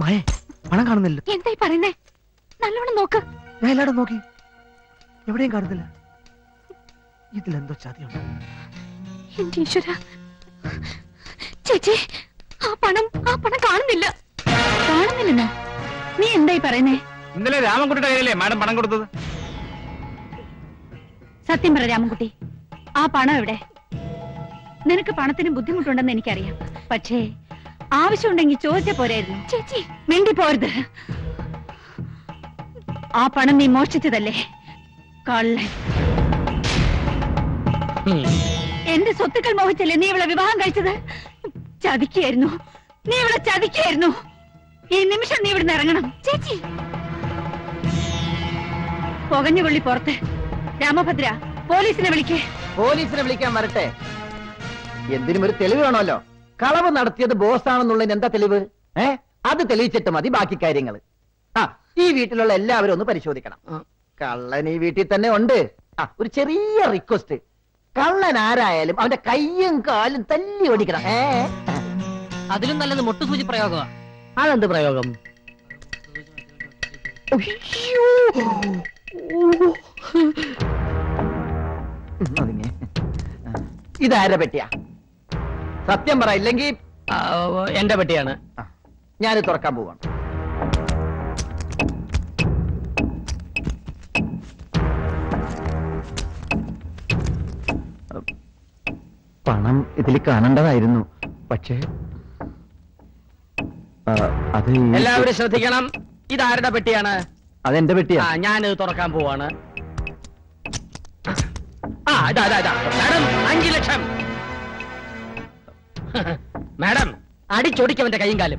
മായേ പണം കാണുന്നില്ല എന്തായി പറയുന്നേ നല്ലോണം നോക്ക് ഞാൻ എല്ലായിടും നോക്കി എവിടെയും കാണുന്നില്ല ഇതിലെന്തോ ചതിയുണ്ട് എന്റെ ഈശ്വര ചേച്ചി ആ പണം ആ പണം കാണുന്നില്ല കാണുന്നില്ലെന്നോ നീ എന്തായി പറയുന്നേ ഇന്നലെ രാമൻകുട്ടിയുടെ കയ്യിലല്ലേ മാഡം പണം കൊടുത്തത് സത്യം പറ രാമൻകുട്ടി ആ പണം എവിടെ നിനക്ക് പണത്തിന് ബുദ്ധിമുട്ടുണ്ടെന്ന് എനിക്കറിയാം പക്ഷേ ആവശ്യമുണ്ടെങ്കിൽ ചോദിച്ച പോരായിരുന്നു ചേച്ചി മിണ്ടി പോരുത് ആ പണം നീ മോഷ്ടിച്ചതല്ലേ കള്ളൻ എന്റെ സ്വത്തുക്കൾ മോഹിച്ചല്ലേ നീ ഇവളെ വിവാഹം കഴിച്ചത് ചതിക്കായിരുന്നു നീ ഇവളെ ചതിക്കായിരുന്നു ഈ നിമിഷം നീ ഇവിടുന്ന് ഇറങ്ങണം ചേച്ചി പുകഞ്ഞു കൊള്ളി പുറത്ത് രാമഭദ്ര പോലീസിനെ വിളിക്കേ പോലീസിനെ വിളിക്കാൻ വരട്ടെ എന്തിനും ഒരു തെളിവ് വേണമല്ലോ കളവ് നടത്തിയത് ബോസ് ആണെന്നുള്ളതിന് എന്താ തെളിവ് ഏ അത് തെളിയിച്ചിട്ട് മതി ബാക്കി കാര്യങ്ങൾ ആ ഈ വീട്ടിലുള്ള എല്ലാവരും ഒന്ന് പരിശോധിക്കണം കള്ളൻ ഈ വീട്ടിൽ തന്നെ ഉണ്ട് ആ ഒരു ചെറിയ റിക്വസ്റ്റ് കള്ളൻ ആരായാലും അവന്റെ കയ്യും കാലും തല്ലി ഓടിക്കണം ഏ അതിലും നല്ലത് മുട്ടുസൂചി പ്രയോഗമാണ് അതെന്ത് പ്രയോഗം ഉം, ഒതുങ്ങി. ഇതാരെ പെട്ടിയാ സത്യം പറ ഇല്ലെങ്കിൽ ആ, എന്റെ പെട്ടിയാണ് ഞാൻ തുറക്കാൻ പോവാണ് പണം ഇതിൽ കാണേണ്ടതായിരുന്നു പക്ഷേ ആ, അത് ഈ- എല്ലാവരും ശ്രദ്ധിക്കണം ഇതാരുടെ പെട്ടിയാണ് അതെന്റെ പെട്ടിയാ ആ ഞാനിത് തുറക്കാൻ പോവാണ് ആ ഇതാ ഇതാ ഇതാ മാഡം അഞ്ചു ലക്ഷം മാഡം അടിച്ചൊടിക്കവന്റെ കൈയും കാലും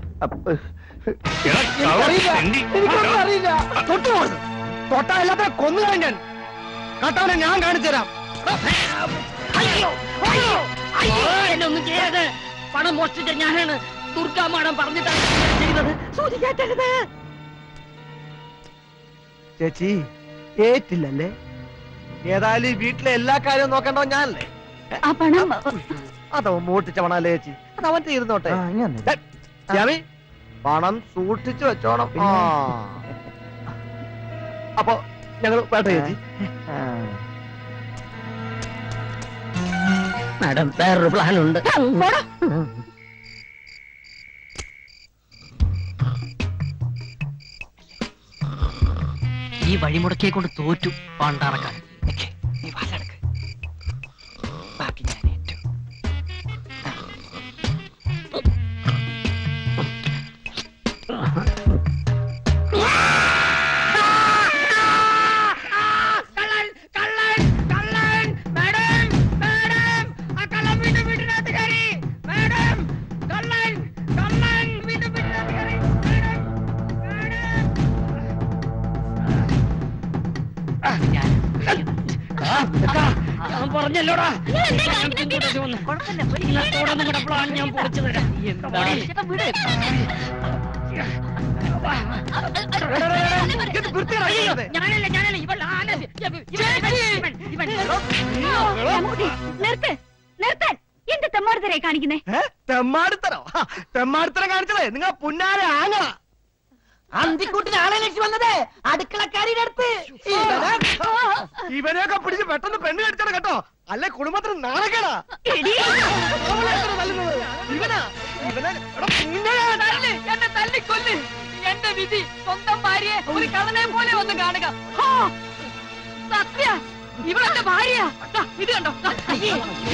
എനിക്കൊന്നും അറിയില്ല തൊട്ടു പോകരുത് തൊട്ടാ എല്ലാത്തിനും കൊന്നു ഞാൻ കട്ടവനെ ഞാൻ കാണിച്ചു തരാം അയ്യോ അയ്യോ അയ്യോ എന്നെ ഒന്നും ചെയ്യരുത് പണം മോഷ്ടിച്ച ഞാനാണ് ദുർഗാ മാഡം പറഞ്ഞിട്ടാണ് ഞാൻ ചെയ്തത് സൂചിക്കാറ്റരുത് ചേച്ചി ഏറ്റില്ലല്ലേ ഏതായാലും ഈ വീട്ടിലെ എല്ലാ കാര്യവും നോക്കണ്ടോ ഞാനല്ലേ ആ പണം അതവൻ മൂട്ടിച്ച പണല്ലേ ചേച്ചി അത് അവൻ തീർന്നോട്ടെ ആ, ഇനി വന്നേ. ശ്യാമി പണം സൂക്ഷിച്ചു വെച്ചോണം ആ. അപ്പൊ ഞങ്ങൾ വേണ്ട ചേച്ചി ആ. മാഡം വേറൊരു പ്ലാൻ ഉണ്ട് ഈ വഴിമുടക്കിയെ കൊണ്ട് തോറ്റു പണ്ടാറക്കാൻ നീ വാലെടുക്ക്. ബാക്കി ഞാൻ ഏറ്റു. കള്ളൻ കള്ളൻ കള്ളൻ മാഡം മാഡം ആ കള്ളൻ വീണ്ടും വീട്ടിനകത്ത് കയറി മാഡം കള്ളൻ കള്ളൻ വീണ്ടും വീട്ടിനകത്ത് കയറി ഞാൻ പറഞ്ഞല്ലോടാ ഇന്നത്തോടെ നിങ്ങളുടെ പ്ലാൻ ഞാൻ പൊളിച്ചു തരാം അയ്യോ, ഞാനല്ല ഞാനല്ല ഇവൾ ആന ഇവൻ ഇവൻ രാമൻകുട്ടി നിർത്ത് നിർത്താൻ എന്ത് തെമ്മാടുത്തരെ കാണിക്കുന്നേ ഏ? തെമ്മാടിത്തരോ ഹാ, തെമ്മാടിത്തരം കാണിച്ചതേ നിങ്ങൾ പുന്നാര ആങ്ങള അന്തിക്കൂട്ടിന് ആളെ ലക്ഷ്യം വന്നത് അടുക്കളക്കാരിയുടെ അടുത്ത് ഇവനെ- ഇവനെയൊക്കെ പിടിച്ച് പെട്ടെന്ന് പെണ്ണ് കടിച്ചാണ് കേട്ടോ അല്ലെ കുടുംബത്തിന് നാണക്കേടാ എടീ, അവളെ എത്ര തല്ലുന്നത്? ഇവനാ ഇവനെ എടാ, പുന്നാര. എന്നെ തല്ലിക്കൊല്ല് എന്റെ വിധി സ്വന്തം ഭാര്യയെ ഒരു കള്ളനെ പോലെ ഒന്ന് കാണുക ഹാ! സത്യ ഇവളെന്റെ ഭാര്യ ഇത് കണ്ടോ ദാ, അയ്യേ.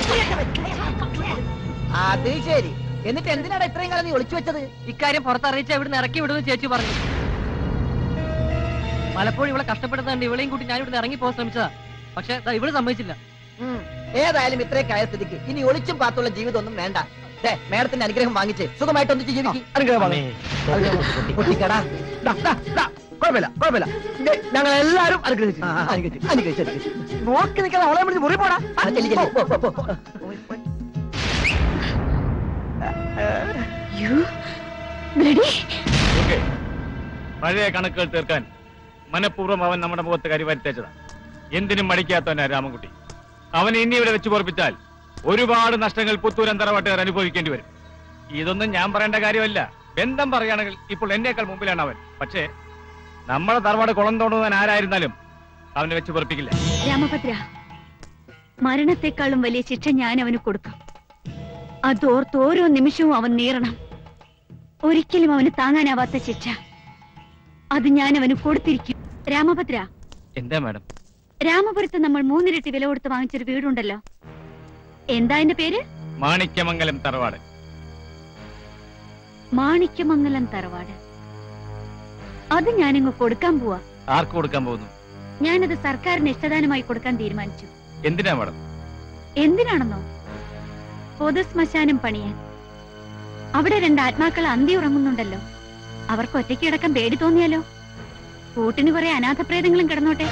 അത് ശരി എന്നിട്ട് എന്തിനാണ് ഇത്രയും കാലം നീ ഒളിച്ചു വെച്ചത് ഇക്കാര്യം പുറത്തറിയിച്ച ഇവിടുന്ന് ഇറക്കി വിടുമെന്ന് ചേച്ചി പറഞ്ഞു പലപ്പോഴും ഇവളെ കഷ്ടപ്പെടുന്നുണ്ട് ഇവളെയും കൂട്ടി ഞാൻ ഇവിടുന്ന് ഇറങ്ങി പോകാൻ ശ്രമിച്ചതാ പക്ഷെ ദാ ഇവള് സമ്മതിച്ചില്ല ഉം. ഏതായാലും ഇത്രയൊക്കെ ആയ സ്ഥിതിക്ക് ഇനി ഒളിച്ചും പാത്തുള്ള ജീവിതം ഒന്നും വേണ്ട ദേ, മേഡത്തിന്റെ അനുഗ്രഹം വാങ്ങിച്ച് സുഖമായിട്ട് ഒന്നിച്ച് ജീവിക്കും അനുഗ്രഹമാണ് കുട്ടിക്കടാ ദാ, ദാ, ദാ, കുഴപ്പമില്ല കുഴപ്പമില്ല ദേ, ഞങ്ങൾ എല്ലാരും അനുഗ്രഹിച്ചു ആ, അനുഗ്രഹിച്ചു, അനുഗ്രഹിച്ചു, അനുഗ്രഹിച്ചു. നോക്കി നിൽക്കാതെ അവളെ വിളിച്ച് മുറി പോടാ ആ, ചെല്ല്, ചെല്ല്. പോ, പോ, പോ, പോ. ബ്ലഡി ഓക്കെ പഴയ കണക്കുകൾ തീർക്കാൻ മനഃപൂർവ്വം അവൻ നമ്മുടെ മുഖത്ത് കരിവരുത്തേച്ചതാ എന്തിനും മടിക്കാത്തവനാ രാമൻകുട്ടി അവനെ ഇനി ഇവിടെ വെച്ച് പൊറപ്പിച്ചാൽ ഒരുപാട് നഷ്ടങ്ങൾ പുത്തൂരൻ തറവാട്ടുകാർ അനുഭവിക്കേണ്ടി വരും ഇതൊന്നും ഞാൻ പറയേണ്ട കാര്യമല്ല ബന്ധം പറയുകയാണെങ്കിൽ ഇപ്പോൾ എന്നേക്കാൾ മുമ്പിലാണ് അവൻ പക്ഷേ നമ്മുടെ തറവാട് കുളം തോണ്ടുവാൻ ആരായിരുന്നാലും അവനെ വെച്ച് വെറുപ്പിക്കില്ല രാമഭദ്ര മരണത്തെക്കാളും വലിയ ശിക്ഷ ഞാൻ അവന് കൊടുക്കും അതോർത്ത് ഓരോ നിമിഷവും അവൻ നീറണം ഒരിക്കലും അവന് താങ്ങാനാവാത്ത ശിക്ഷ അത് ഞാൻ അവന് കൊടുത്തിരിക്കും രാമഭദ്ര എന്താ മാഡം രാമപുരത്ത് നമ്മൾ മൂന്നിരട്ടി വില കൊടുത്ത് വാങ്ങിച്ചൊരു വീടുണ്ടല്ലോ എന്താ എന്റെ പേര് മാണിക്യമംഗലം തറവാട് മാണിക്യമംഗലം തറവാട് അത് ഞാനിങ്ങ് കൊടുക്കാൻ പോവാ ആർക്ക് കൊടുക്കാൻ പോകുന്നു ഞാനത് സർക്കാരിന് ഇഷ്ടദാനമായി കൊടുക്കാൻ തീരുമാനിച്ചു എന്തിനാ മാഡം എന്തിനാണെന്നോ പൊതു ശ്മശാനം പണിയാൻ അവിടെ രണ്ട് ആത്മാക്കൾ അന്തി ഉറങ്ങുന്നുണ്ടല്ലോ അവർക്ക് ഒറ്റയ്ക്ക് കിടക്കാൻ പേടി തോന്നിയാലോ കൂട്ടിന് കുറെ അനാഥപ്രേതങ്ങളും കിടന്നോട്ടെ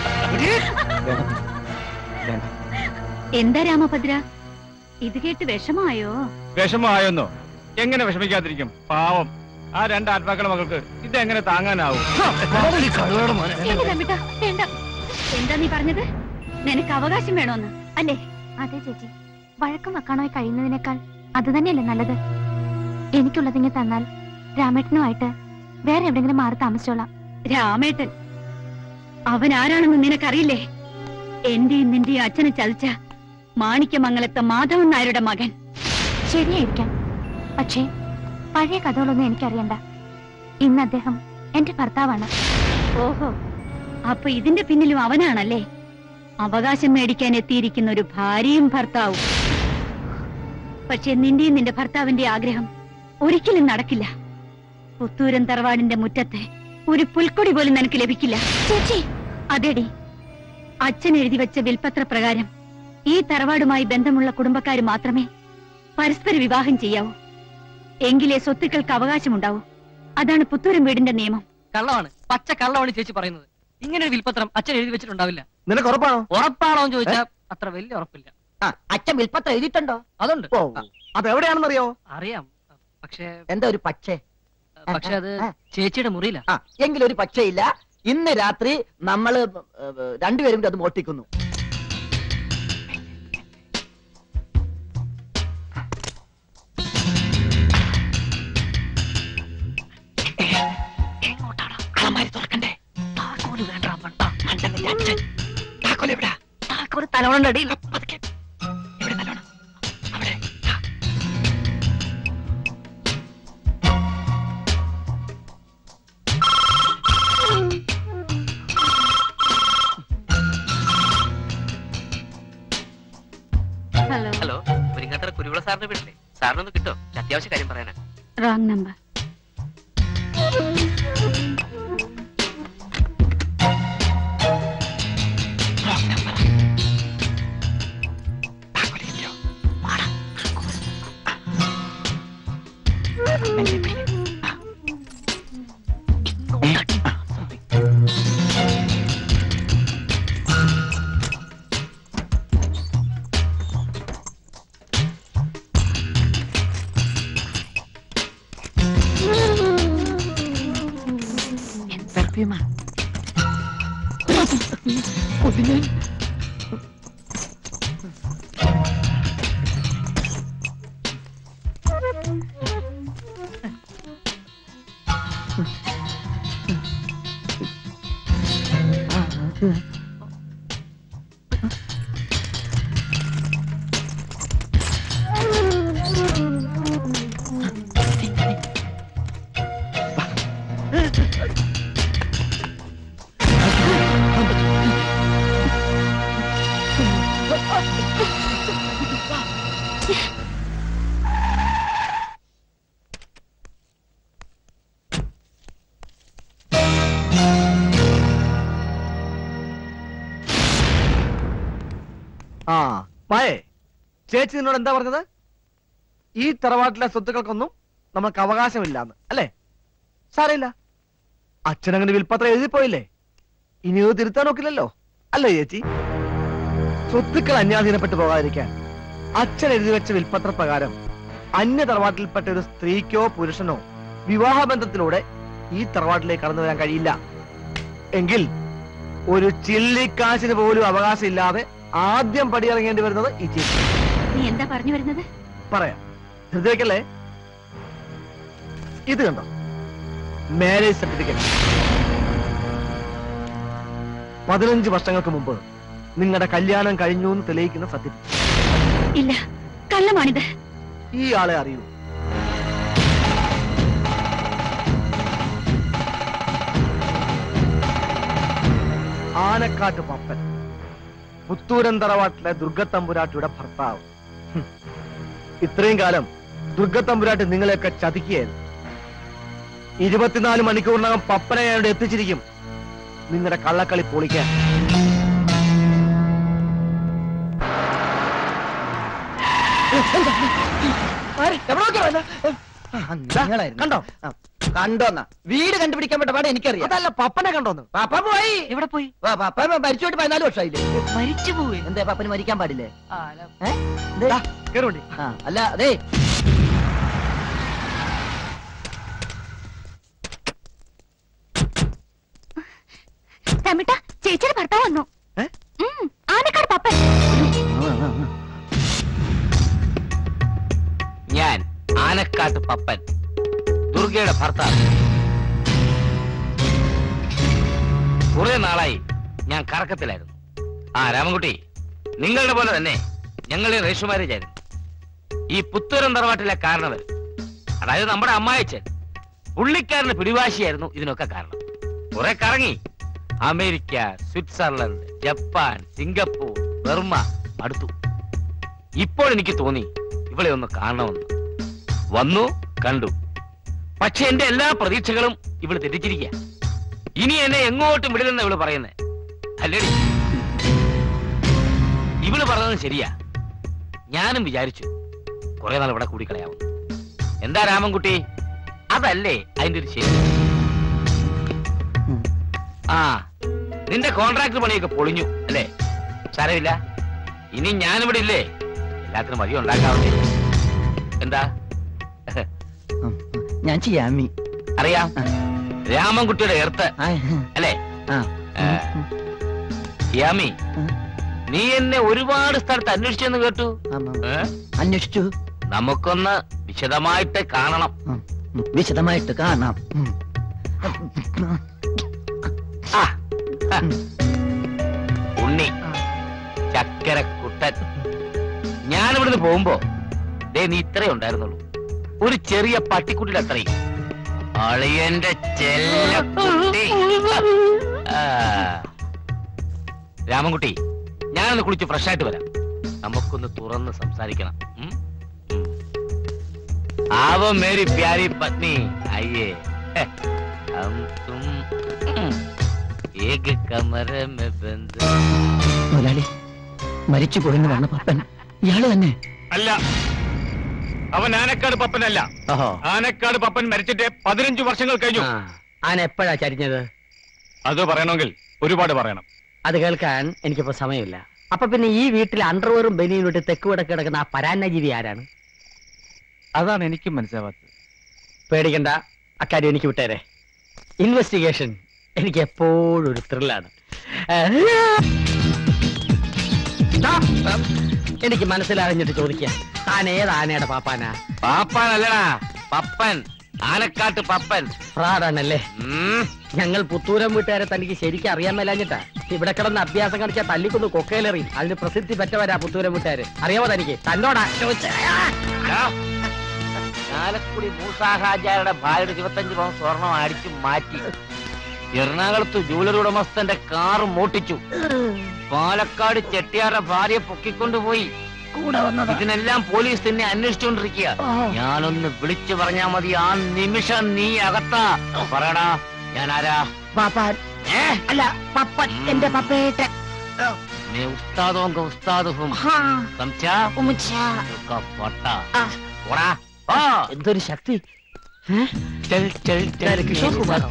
എന്താ രാമഭദ്ര ഇത് കേട്ട് വിഷമായോ വിഷമമായോന്നോ എങ്ങനെ വിഷമിക്കാതിരിക്കും പാവം ആ രണ്ട് ആത്മാക്കളുടെ മകൾക്ക് ഇതെങ്ങനെ താങ്ങാനാവും എന്റെ തമ്പിട്ടാ വേണ്ട എന്താ നീ പറഞ്ഞത് നിനക്ക് അവകാശം വേണോന്ന് അല്ലേ അതെ ചേച്ചി വഴക്കം വെക്കാണോയി കഴിയുന്നതിനേക്കാൾ അത് തന്നെയല്ലേ നല്ലത് എനിക്കുള്ളതിങ്ങ് തന്നാൽ രാമേട്ടനുമായിട്ട് വേറെ എവിടെങ്കിലും മാറി താമസിച്ചോളാം രാമേട്ടൻ അവൻ ആരാണെന്ന് നിനക്കറിയില്ലേ എന്റെയും നിന്റെയും അച്ഛനെ ചതിച്ച മാണിക്യമംഗലത്തെ മാധവൻ നായരുടെ മകൻ ശരിയായിരിക്കാം പക്ഷേ പഴയ കഥകളൊന്നും എനിക്കറിയണ്ട ഇന്ന് അദ്ദേഹം എന്റെ ഭർത്താവാണ് ഓഹോ അപ്പൊ ഇതിന്റെ പിന്നിലും അവനാണല്ലേ അവകാശം മേടിക്കാൻ എത്തിയിരിക്കുന്ന ഒരു ഭാര്യയും ഭർത്താവും പക്ഷെ നിന്റെയും നിന്റെ ഭർത്താവിന്റെ ആഗ്രഹം ഒരിക്കലും നടക്കില്ല പുത്തൂരൻ തറവാടിന്റെ മുറ്റത്തെ ഒരു പുൽക്കൊടി പോലും നിനക്ക് ലഭിക്കില്ല ചേച്ചി അതെടി അച്ഛൻ എഴുതി വെച്ച വിൽപത്ര പ്രകാരം ഈ തറവാടുമായി ബന്ധമുള്ള കുടുംബക്കാര് മാത്രമേ പരസ്പര വിവാഹം ചെയ്യാവൂ എങ്കിലേ സ്വത്തുക്കൾക്ക് അവകാശമുണ്ടാവൂ അതാണ് പുത്തൂരൻ വീടിന്റെ നിയമം കള്ളമാണ് പച്ച കള്ളമാണ് ചേച്ചി പറയുന്നത് ഇങ്ങനെ ഒരു വിൽപത്രം അച്ഛൻ എഴുതി വെച്ചിട്ടുണ്ടാവില്ല നിനക്ക് ഉറപ്പാണോ ഉറപ്പാണോ എന്ന് ചോദിച്ചാൽ അത്ര വലിയ ഉറപ്പില്ല ആ അച്ഛൻ വിൽപ്പത്രം എഴുതിയിട്ടുണ്ടോ അതുണ്ട് ഓ അത് എവിടെയാണെന്നറിയോ അറിയാം പക്ഷേ എന്താ ഒരു പക്ഷേ പക്ഷെ അത് ചേച്ചിയുടെ മുറിയില്ല ആ എങ്കിലൊരു പക്ഷേയില്ല ഇന്ന് രാത്രി നമ്മള് ഏ, രണ്ടുപേരും കൂടി അത് മോട്ടിക്കുന്നു തലവണ അടിയിൽ ഹലോ ഹലോ മുരിങ്ങാട്ടറ കുരുവിള സാറിന്റെ വീട്ടിലെ സാറിനൊന്ന് കിട്ടോ അത്യാവശ്യ കാര്യം പറയാനാ റോങ് നമ്പർ ആ മായേ ചേച്ചി നിന്നോട് എന്താ പറഞ്ഞത് ഈ തറവാട്ടിലെ സ്വത്തുക്കൾക്കൊന്നും നമുക്ക് അവകാശമില്ലാന്ന് അല്ലേ സാരമില്ല അച്ഛനങ്ങനെ വിൽപ്പത്രം എഴുതിപ്പോയില്ലേ ഇനി ഇത് തിരുത്താൻ നോക്കില്ലല്ലോ അല്ലേ ചേച്ചി സ്വത്തുക്കൾ അന്യാധീനപ്പെട്ടു പോകാതിരിക്കാൻ അച്ഛൻ എഴുതി വെച്ച വിൽപ്പത്ര പ്രകാരം അന്യ തറവാട്ടിൽപ്പെട്ട ഒരു സ്ത്രീക്കോ പുരുഷനോ വിവാഹബന്ധത്തിലൂടെ ഈ തറവാട്ടിലേക്ക് കടന്നു വരാൻ കഴിയില്ല എങ്കിൽ ഒരു ചില്ലിക്കാശിന് പോലും അവകാശമില്ലാതെ ആദ്യം പടിയിറങ്ങേണ്ടി വരുന്നത് ഈ ചേച്ചി നീ എന്താ പറഞ്ഞു വരുന്നത് പറയാം ഹൃദയക്കല്ലേ ഇത് കണ്ടോ മാരേജ് സർട്ടിഫിക്കറ്റ് പതിനഞ്ച് വർഷങ്ങൾക്ക് മുമ്പ് നിങ്ങളുടെ കല്യാണം കഴിഞ്ഞു എന്ന് തെളിയിക്കുന്ന സർട്ടിഫിക്കറ്റ് ഇല്ല കള്ളമാണിത് ഈ ആളെ അറിയൂ ആനക്കാട്ട് പപ്പൻ പുത്തൂരൻ തറവാട്ടിലെ ദുർഗത്തമ്പുരാട്ടിയുടെ ഭർത്താവ് ഹും. ഇത്രയും കാലം ദുർഗത്തമ്പുരാട്ടി നിങ്ങളെയൊക്കെ ചതിക്കുകയായിരുന്നു ഇരുപത്തിനാല് മണിക്കൂറിനകം പപ്പനെ അവിടെ എത്തിച്ചിരിക്കും നിങ്ങളുടെ കള്ളക്കളി പൊളിക്കാൻ കണ്ടോ കണ്ടോന്നാ വീട് കണ്ടുപിടിക്കാൻ പറ്റ പാടെ എനിക്കറിയാം അതല്ല പപ്പനെ കണ്ടോന്ന് പപ്പ പോയി എവിടെ പോയി വാ, പപ്പ മരിച്ചോട്ട് പതിനാല് വർഷമായില്ലേ മരിച്ചു പോയി എന്താ പപ്പന് മരിക്കാൻ പാടില്ലേ ഏ? ദാ, കേറുവണ്ടി ആ, അല്ല അതെ തമിട്ട ചേച്ചിയുടെ ഭർത്താവ് വന്നു ഏ? ഉം, ആനക്കാട് പപ്പൻ ഞാൻ ആനക്കാട്ട് പപ്പൻ ദുർഗയുടെ ഭർത്താവ് കുറെ നാളായി ഞാൻ കറക്കത്തിലായിരുന്നു ആ രാമൻകുട്ടി നിങ്ങളുടെ പോലെ തന്നെ ഞങ്ങളുടെ രജിസ്റ്റർ മാരേജ് ആയിരുന്നു ഈ പുത്തൂരം തറവാട്ടിലെ കാരണവർ അതായത് നമ്മുടെ അമ്മായച്ചൻ പുള്ളിക്കാരന് പിടിവാശിയായിരുന്നു ഇതിനൊക്കെ കാരണം കുറെ കറങ്ങി America Switzerland Japan Singapore Burma അടുത്തു ഇപ്പോൾ എനിക്ക് തോന്നി ഇവളെ ഒന്ന് കാണണമെന്ന് വന്നു കണ്ടു പക്ഷെ എന്റെ എല്ലാ പ്രതീക്ഷകളും ഇവള് തെറ്റിച്ചിരിക്കുക ഇനി എന്നെ എങ്ങോട്ടും വിടില്ലെന്ന് ഇവള് പറയുന്നേ അല്ലേടി ഇവള് പറഞ്ഞത് ശരിയാ ഞാനും വിചാരിച്ചു കുറെ നാൾ ഇവിടെ കൂടിക്കളയാവുന്നു എന്താ രാമൻകുട്ടി അതല്ലേ അതിന്റെ ഒരു ശരി ആ നിന്റെ കോൺട്രാക്ട് പണിയൊക്കെ പൊളിഞ്ഞു അല്ലേ സാരമില്ല ഇനി ഞാനിവിടെ ഇല്ലേ എല്ലാത്തിനും വഴി ഉണ്ടാക്കാവില്ലേ എന്താ ഞാൻ ചെയ്യാമി അറിയാം രാമൻകുട്ടിയുടെ എർത്ത് അല്ലേ ആ. ഏ, യാമി നീ എന്നെ ഒരുപാട് സ്ഥലത്ത് അന്വേഷിച്ചെന്ന് കേട്ടു ഏ? അന്വേഷിച്ചു നമുക്കൊന്ന് വിശദമായിട്ട് കാണണം ഉം, വിശദമായിട്ട് കാണാം ഉം. ആ, ഹ. ഉണ്ണി ചക്കര കുട്ടൻ ഞാനിവിടുന്ന് പോകുമ്പോ ദേ നീ ഇത്രേ ഉണ്ടായിരുന്നുള്ളൂ ഒരു ചെറിയ പട്ടിക്കുട്ടിയുടെ അത്രയും അളിയന്റെ ചെല്ലക്കുട്ടി ആ. രാമൻകുട്ടി ഞാനൊന്ന് കുളിച്ച് ഫ്രഷ് ആയിട്ട് വരാം നമുക്കൊന്ന് തുറന്ന് സംസാരിക്കണം ഉം? ഉം. ആവോ മേരി പ്യാരി പത്നി അയ്യേ ഹെ, ഹം തും ഉം. ഏക കമര മെ ബന്ദ് മുതലാളി മരിച്ചു പോയെന്ന് പറഞ്ഞ പപ്പൻ ഇയാള് തന്നെ അല്ല അവൻ ആനക്കാട് പപ്പനല്ല ഓഹോ ആനക്കാട് പപ്പൻ മരിച്ചിട്ട് പതിനഞ്ചു വർഷങ്ങൾ കഴിഞ്ഞു ആ, ആന എപ്പോഴാ ചരിഞ്ഞത് അത് പറയണമെങ്കിൽ ഒരുപാട് പറയണം അത് കേൾക്കാൻ എനിക്കിപ്പോ സമയമില്ല അപ്പൊ പിന്നെ ഈ വീട്ടിൽ അണ്ടർവെയറും ബനിയും ഇട്ട് തെക്ക് വടക്ക് കിടക്കുന്ന ആ പരാന്നജീവി ആരാണ് അതാണ് എനിക്കും മനസ്സിലാവാത്തത് പേടിക്കണ്ട അക്കാര്യം എനിക്ക് വിട്ടേരെ ഇൻവെസ്റ്റിഗേഷൻ എനിക്ക് എപ്പോഴും ഒരു ത്രില്ലാണ് എനിക്ക് മനസ്സിലറിഞ്ഞിട്ട് ചോദിക്കാം താൻ ഏത് ആനയുടെ പാപ്പാനാ പാപ്പാനല്ലടാ പപ്പൻ ആനക്കാട്ട് പപ്പൻ ഫ്രാഡാണല്ലേ ഉം. ഞങ്ങൾ പുത്തൂരം വീട്ടുകാരെ തനിക്ക് ശരിക്കും അറിയാൻ മേലാഞ്ഞിട്ടാ ഇവിടെ കിടന്ന് അഭ്യാസം കാണിച്ചാൽ തല്ലിക്കൊന്ന് കൊക്കയിലെറിയും അതിന് പ്രസിദ്ധി പറ്റവരാ പുത്തൂരം വീട്ടുകാര് അറിയാമോ തനിക്ക് തന്നോടാ ചോദിച്ചേ ദാ, ചാലക്കുടി മൂസാഹാജാരുടെ ഭാര്യയുടെ ഇരുപത്തഞ്ച് പവൻ സ്വർണം അടിച്ചു മാറ്റി എറണാകുളത്ത് ജൂവലറി ഉടമസ്ഥന്റെ കാറ് മോട്ടിച്ചു പാലക്കാട് ചെട്ടിയാരുടെ ഭാര്യയെ പൊക്കിക്കൊണ്ടുപോയി ഇതിനെല്ലാം പോലീസ് തന്നെ അന്വേഷിച്ചുകൊണ്ടിരിക്കുക ഞാനൊന്ന് വിളിച്ചു പറഞ്ഞാ മതി ആ നിമിഷം നീ അകത്താ പറയടാ ഞാൻ ആരാ പാപ്പാൻ ഏ അല്ല പപ്പൻ എന്റെ പപ്പേട്ടൻ मैं उस्ताद हूँ का उस्ताद हूँ ഹാ समझा ഉമ്മച്ചാ का पट्टा ആ. ओड़ा हाँ എന്തൊരു ശക്തി चल चल चल കിഷോർ കുമാർ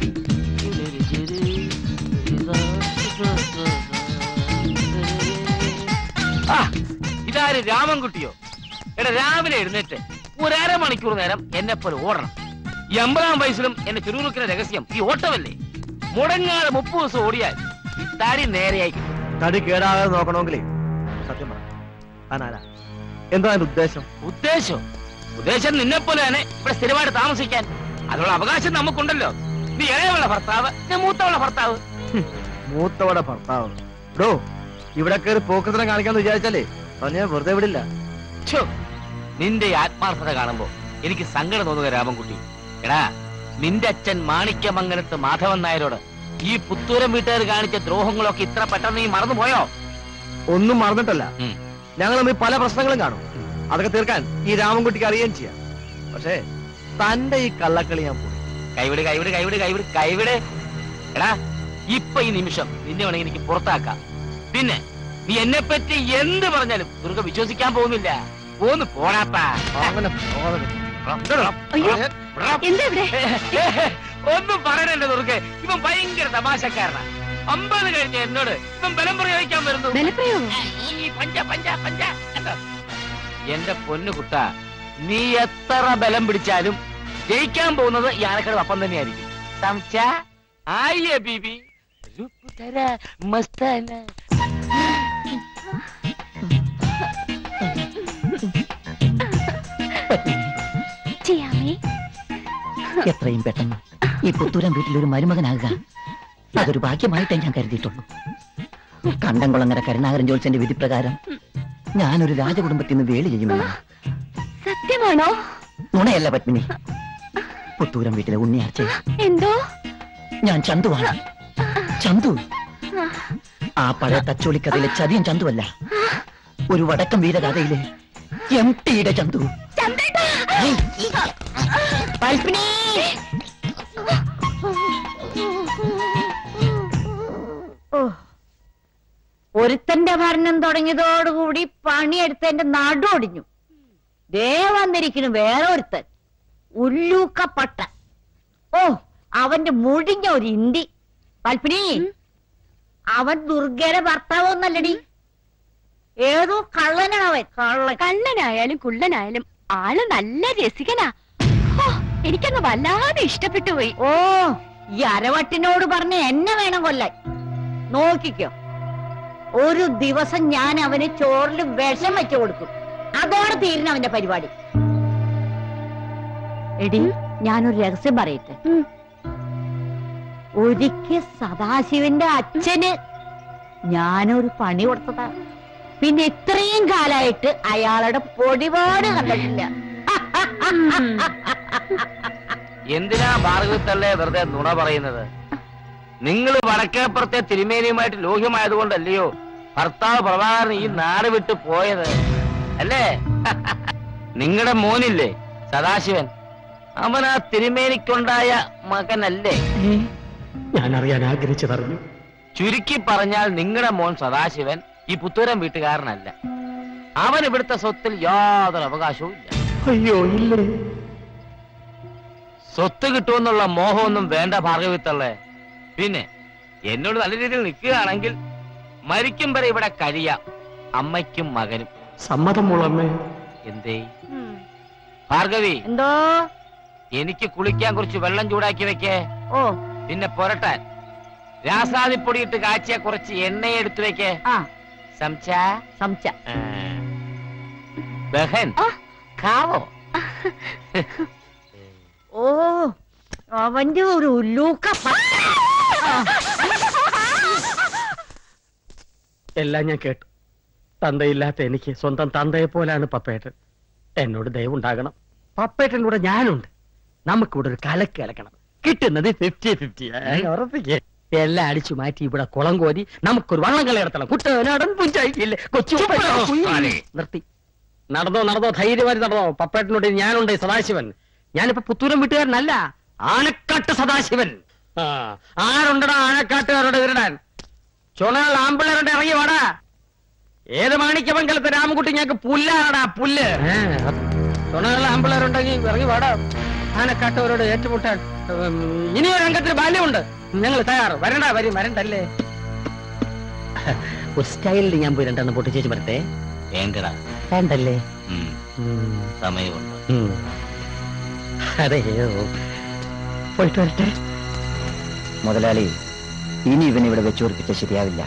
ആ, ഇതാര് രാമൻകുട്ടിയോ എടാ രാവിലെ എഴുന്നേറ്റ് ഒരര മണിക്കൂർ നേരം എന്നെ പോലെ ഓടണം ഈ അമ്പതാം വയസ്സിലും എന്നെ ചുരുളുക്കുന്ന രഹസ്യം ഈ ഓട്ടമല്ലേ മുടങ്ങാതെ മുപ്പത് ദിവസം ഓടിയാൽ ഈ തടി നേരെയായി കിട്ടും. തടി കേടാകാതെ നോക്കണമെങ്കിലേ സത്യം പറ താനാരാ എന്താ അതിന്റെ ഉദ്ദേശം ഉദ്ദേശം ഉദ്ദേശം നിന്നെ പോലെ തന്നെ ഇവിടെ സ്ഥിരമായിട്ട് താമസിക്കാൻ അതിനുള്ള അവകാശം നമുക്കുണ്ടല്ലോ നീ ഇളയവളെ ഭർത്താവ് ഞാൻ മൂത്തവളെ ഭർത്താവ് മൂത്തവടെ ഭർത്താവ് ഡോ ഇവിടെ കയറി പോക്കത്തിനെ കാണിക്കാന്ന് വിചാരിച്ചാലേ അത് ഞാൻ വെറുതെ വിടില്ല ഛോ, നിന്റെ ഈ ആത്മാർത്ഥത കാണുമ്പോ എനിക്ക് സങ്കടം തോന്നുക രാമൻകുട്ടി എടാ നിന്റെ അച്ഛൻ മാണിക്യമംഗലത്ത് മാധവൻ നായരോട് ഈ പുത്തൂരം വീട്ടുകാർ കാണിച്ച ദ്രോഹങ്ങളൊക്കെ ഇത്ര പെട്ടെന്ന് നീ മറന്നുപോയോ ഒന്നും മറന്നിട്ടല്ല ഉം. ഞങ്ങൾ തമ്മിൽ പല പ്രശ്നങ്ങളും കാണും അതൊക്കെ തീർക്കാൻ ഈ രാമൻകുട്ടിക്ക് അറിയുകയും ചെയ്യാം പക്ഷേ തന്റെ ഈ കള്ളക്കളി ഞാൻ പോയി കൈവിട് കൈവിട് കൈവിട് കൈവിട് കൈവിട് എടാ ഇപ്പൊ ഈ നിമിഷം നിന്നെ വേണമെങ്കിൽ എനിക്ക് പുറത്താക്കാം പിന്നെ നീ എന്നെ പറ്റി എന്ത് പറഞ്ഞാലും ദുർഗ വിശ്വസിക്കാൻ പോകുന്നില്ല പോന്ന് പോടാപ്പാ അങ്ങനെ പോകാതെ അയ്യോ എന്താ ഇവിടെ ഒന്നും പറയണല്ലേ ദുർഗെ ഇവൻ ഭയങ്കര തമാശക്കാരനാ അമ്പത് കഴിഞ്ഞ എന്നോട് ഇവൻ ബലം പ്രയോഗിക്കാൻ വരുന്നു ബലപ്രയോഗം ഈ പഞ്ച പഞ്ച പഞ്ച കണ്ടോ? എന്റെ പൊന്നു കുട്ട നീ എത്ര ബലം പിടിച്ചാലും ജയിക്കാൻ പോകുന്നത് ഈ ആനക്കട അപ്പം തന്നെയായിരിക്കും സംശ ആയിയേ ബീബി രൂപ് തര മസ്താന ചെയ്യാമേ എത്രയും പെട്ടെന്ന് ഈ പുത്തൂരം വീട്ടിൽ ഒരു മരുമകനാകുക അതൊരു ഭാഗ്യമായിട്ടേ ഞാൻ കരുതിയിട്ടുള്ളൂ കണ്ടംകുളങ്ങര കരുണാകരൻ ജോത്സ്യന്റെ വിധിപ്രകാരം ഞാനൊരു രാജകുടുംബത്തിൽ നിന്ന് വേളി ചെയ്യുമെന്ന് സത്യമാണോ നുണയല്ല പത്മിനി പുത്തൂരം വീട്ടിലെ ഉണ്ണിയാർച്ച എന്തോ ഞാൻ ചന്തുവാണ് ചന്തു ആ പഴയ തച്ചോളിക്കഥയിലെ ചതിയൻ ചന്തുവല്ല ഒരു വടക്കം വീരകഥയിലെ എം ടിയുടെ ചന്തു ചന്തേട്ടാ പൽപ്പിനി ഓ. ഒരുത്തന്റെ ഭരണം തുടങ്ങിയതോടുകൂടി പണിയെടുത്തതിന്റെ നടൊടിഞ്ഞു ദേ വന്നിരിക്കുന്നു വേറെ ഒരുത്തൻ ഉല്ലൂക്കപ്പട്ട ഓ അവന്റെ മുടിഞ്ഞ ഒരു ഇന്തി പൽപ്പിനി അവൻ ദുർഗയുടെ ഭർത്താവൊന്നല്ലടി ഏതോ കള്ളനാണ് അവൻ കള്ളൻ കള്ളനായാലും കുള്ളനായാലും ആള് നല്ല രസികനാ ഹോ, എനിക്കങ്ങ് വല്ലാതെ ഇഷ്ടപ്പെട്ടു പോയി ഓ ഈ അരവട്ടിനോട് പറഞ്ഞ എന്നെ വേണം കൊല്ലാൻ നോക്കിക്കോ ഒരു ദിവസം ഞാൻ അവന് ചോറിൽ വിഷം വെച്ചു കൊടുക്കും അതോടെ തീരുന്ന അവന്റെ പരിപാടി എടി ഞാനൊരു രഹസ്യം പറയട്ടെ ഉം. ഒരിക്കൽ സദാശിവന്റെ അച്ഛന് ഞാനൊരു പണി കൊടുത്തതാ പിന്നെ ഇത്രയും കാലായിട്ട് അയാളുടെ പൊടിപാട് കണ്ടിട്ടില്ല എന്തിനാ ഭാർഗവത്തല്ലേ വെറുതെ നുണ പറയുന്നത് നിങ്ങൾ വടക്കേപ്പുറത്തെ തിരുമേനിയുമായിട്ട് ലോഹ്യമായതുകൊണ്ടല്ലയോ ഭർത്താവ് പ്രഭാകരൻ ഈ നാട് വിട്ട് പോയത് അല്ലേ നിങ്ങളുടെ മോനില്ലേ സദാശിവൻ അവൻ ആ തിരുമേനിക്കുണ്ടായ മകനല്ലേ ഞാൻ അറിയാൻ ആഗ്രഹിച്ചതറിഞ്ഞു ചുരുക്കി പറഞ്ഞാൽ നിങ്ങളുടെ മോൻ സദാശിവൻ ഈ പുത്തൂരം വീട്ടുകാരനല്ല അവൻ ഇവിടുത്തെ സ്വത്തിൽ യാതൊരു അവകാശവും ഇല്ല അയ്യോ ഇല്ലേ സ്വത്ത് കിട്ടുമെന്നുള്ള മോഹമൊന്നും വേണ്ട ഭാർഗവിത്തള്ളേ പിന്നെ എന്നോട് നല്ല രീതിയിൽ നിൽക്കുകയാണെങ്കിൽ മരിക്കും വരെ ഇവിടെ കഴിയാം അമ്മയ്ക്കും മകനും സമ്മതം മോളമ്മേ എന്തേ ഭാർഗവി എന്തോ എനിക്ക് കുളിക്കാൻ കുറച്ച് വെള്ളം ചൂടാക്കി വെക്കേ ഓ പിന്നെ പുരട്ടാൻ രാസാദിപ്പൊടി ഇട്ട് കാച്ചിയ കുറച്ച് എണ്ണ എടുത്തു വെക്കേ ആ സംച സംശ ബഹൻ കാവോ ഓ അവന്റെ ഒരു ഉല്ലൂക്ക എല്ലാം ഞാൻ കേട്ടു തന്തയില്ലാത്ത എനിക്ക് സ്വന്തം തന്തയെ പോലാണ് പപ്പേട്ടൻ എന്നോട് ദയവുണ്ടാകണം പപ്പേട്ടൻ്റെ കൂടെ ഞാനുണ്ട് നമുക്കിവിടെ ഒരു കലക്ക് കലക്കണം കിട്ടുന്നത് ഫിഫ്റ്റി ഫിഫ്റ്റി ഉറപ്പിക്കേ എല്ലാം അടിച്ചു മാറ്റി ഇവിടെ കുളം കോരി നമുക്കൊരു വള്ളം കളി നടത്തണം കുട്ടനാടൻ പുഞ്ചായിക്കില്ലേ കൊച്ചു ആരെ? നിർത്തി നടന്നോ നടന്നോ ധൈര്യമായിട്ട് നടന്നോ പപ്പേട്ടനോട് ഞാനുണ്ട് സദാശിവൻ ഞാനിപ്പോ പുത്തൂരം വീട്ടുകാരനല്ല ആനക്കാട്ട് സദാശിവൻ ആ ആരുണ്ടടാ ആനക്കാട്ടുകാരോട് വിരടാൻ ചുണകൾ ആമ്പിള്ളേരുടെ ഇറങ്ങി വാടാ ഏത് മാണിക്യമംഗലത്തെ രാമൻകുട്ടി ഞങ്ങൾക്ക് പുല്ലാണടാ പുല്ല് ചുണകൾ ആമ്പിള്ളേരുണ്ടെങ്കിൽ ഇറങ്ങി വാടാ ആനക്കാട്ടവരോട് ഏറ്റുമുട്ടാൻ ഉം, ഇനിയൊരു രംഗത്തിന് ബാല്യമുണ്ട് ഞങ്ങൾ തയ്യാറ് വരണ്ട വരും വരണ്ടല്ലേ ഒരു സ്റ്റൈലിൽ ഞാൻ പോയി രണ്ടെണ്ണം പൊട്ടിച്ചേച്ച് വരട്ടെ വേണ്ടടാ വേണ്ടല്ലേ ഉം, ഉം, സമയമുണ്ട് ഉം. അതെ പോയിട്ട് വരട്ടെ മുതലാളി ഇനി ഇവൻ ഇവിടെ വെച്ചുറപ്പിച്ച ശരിയാവില്ല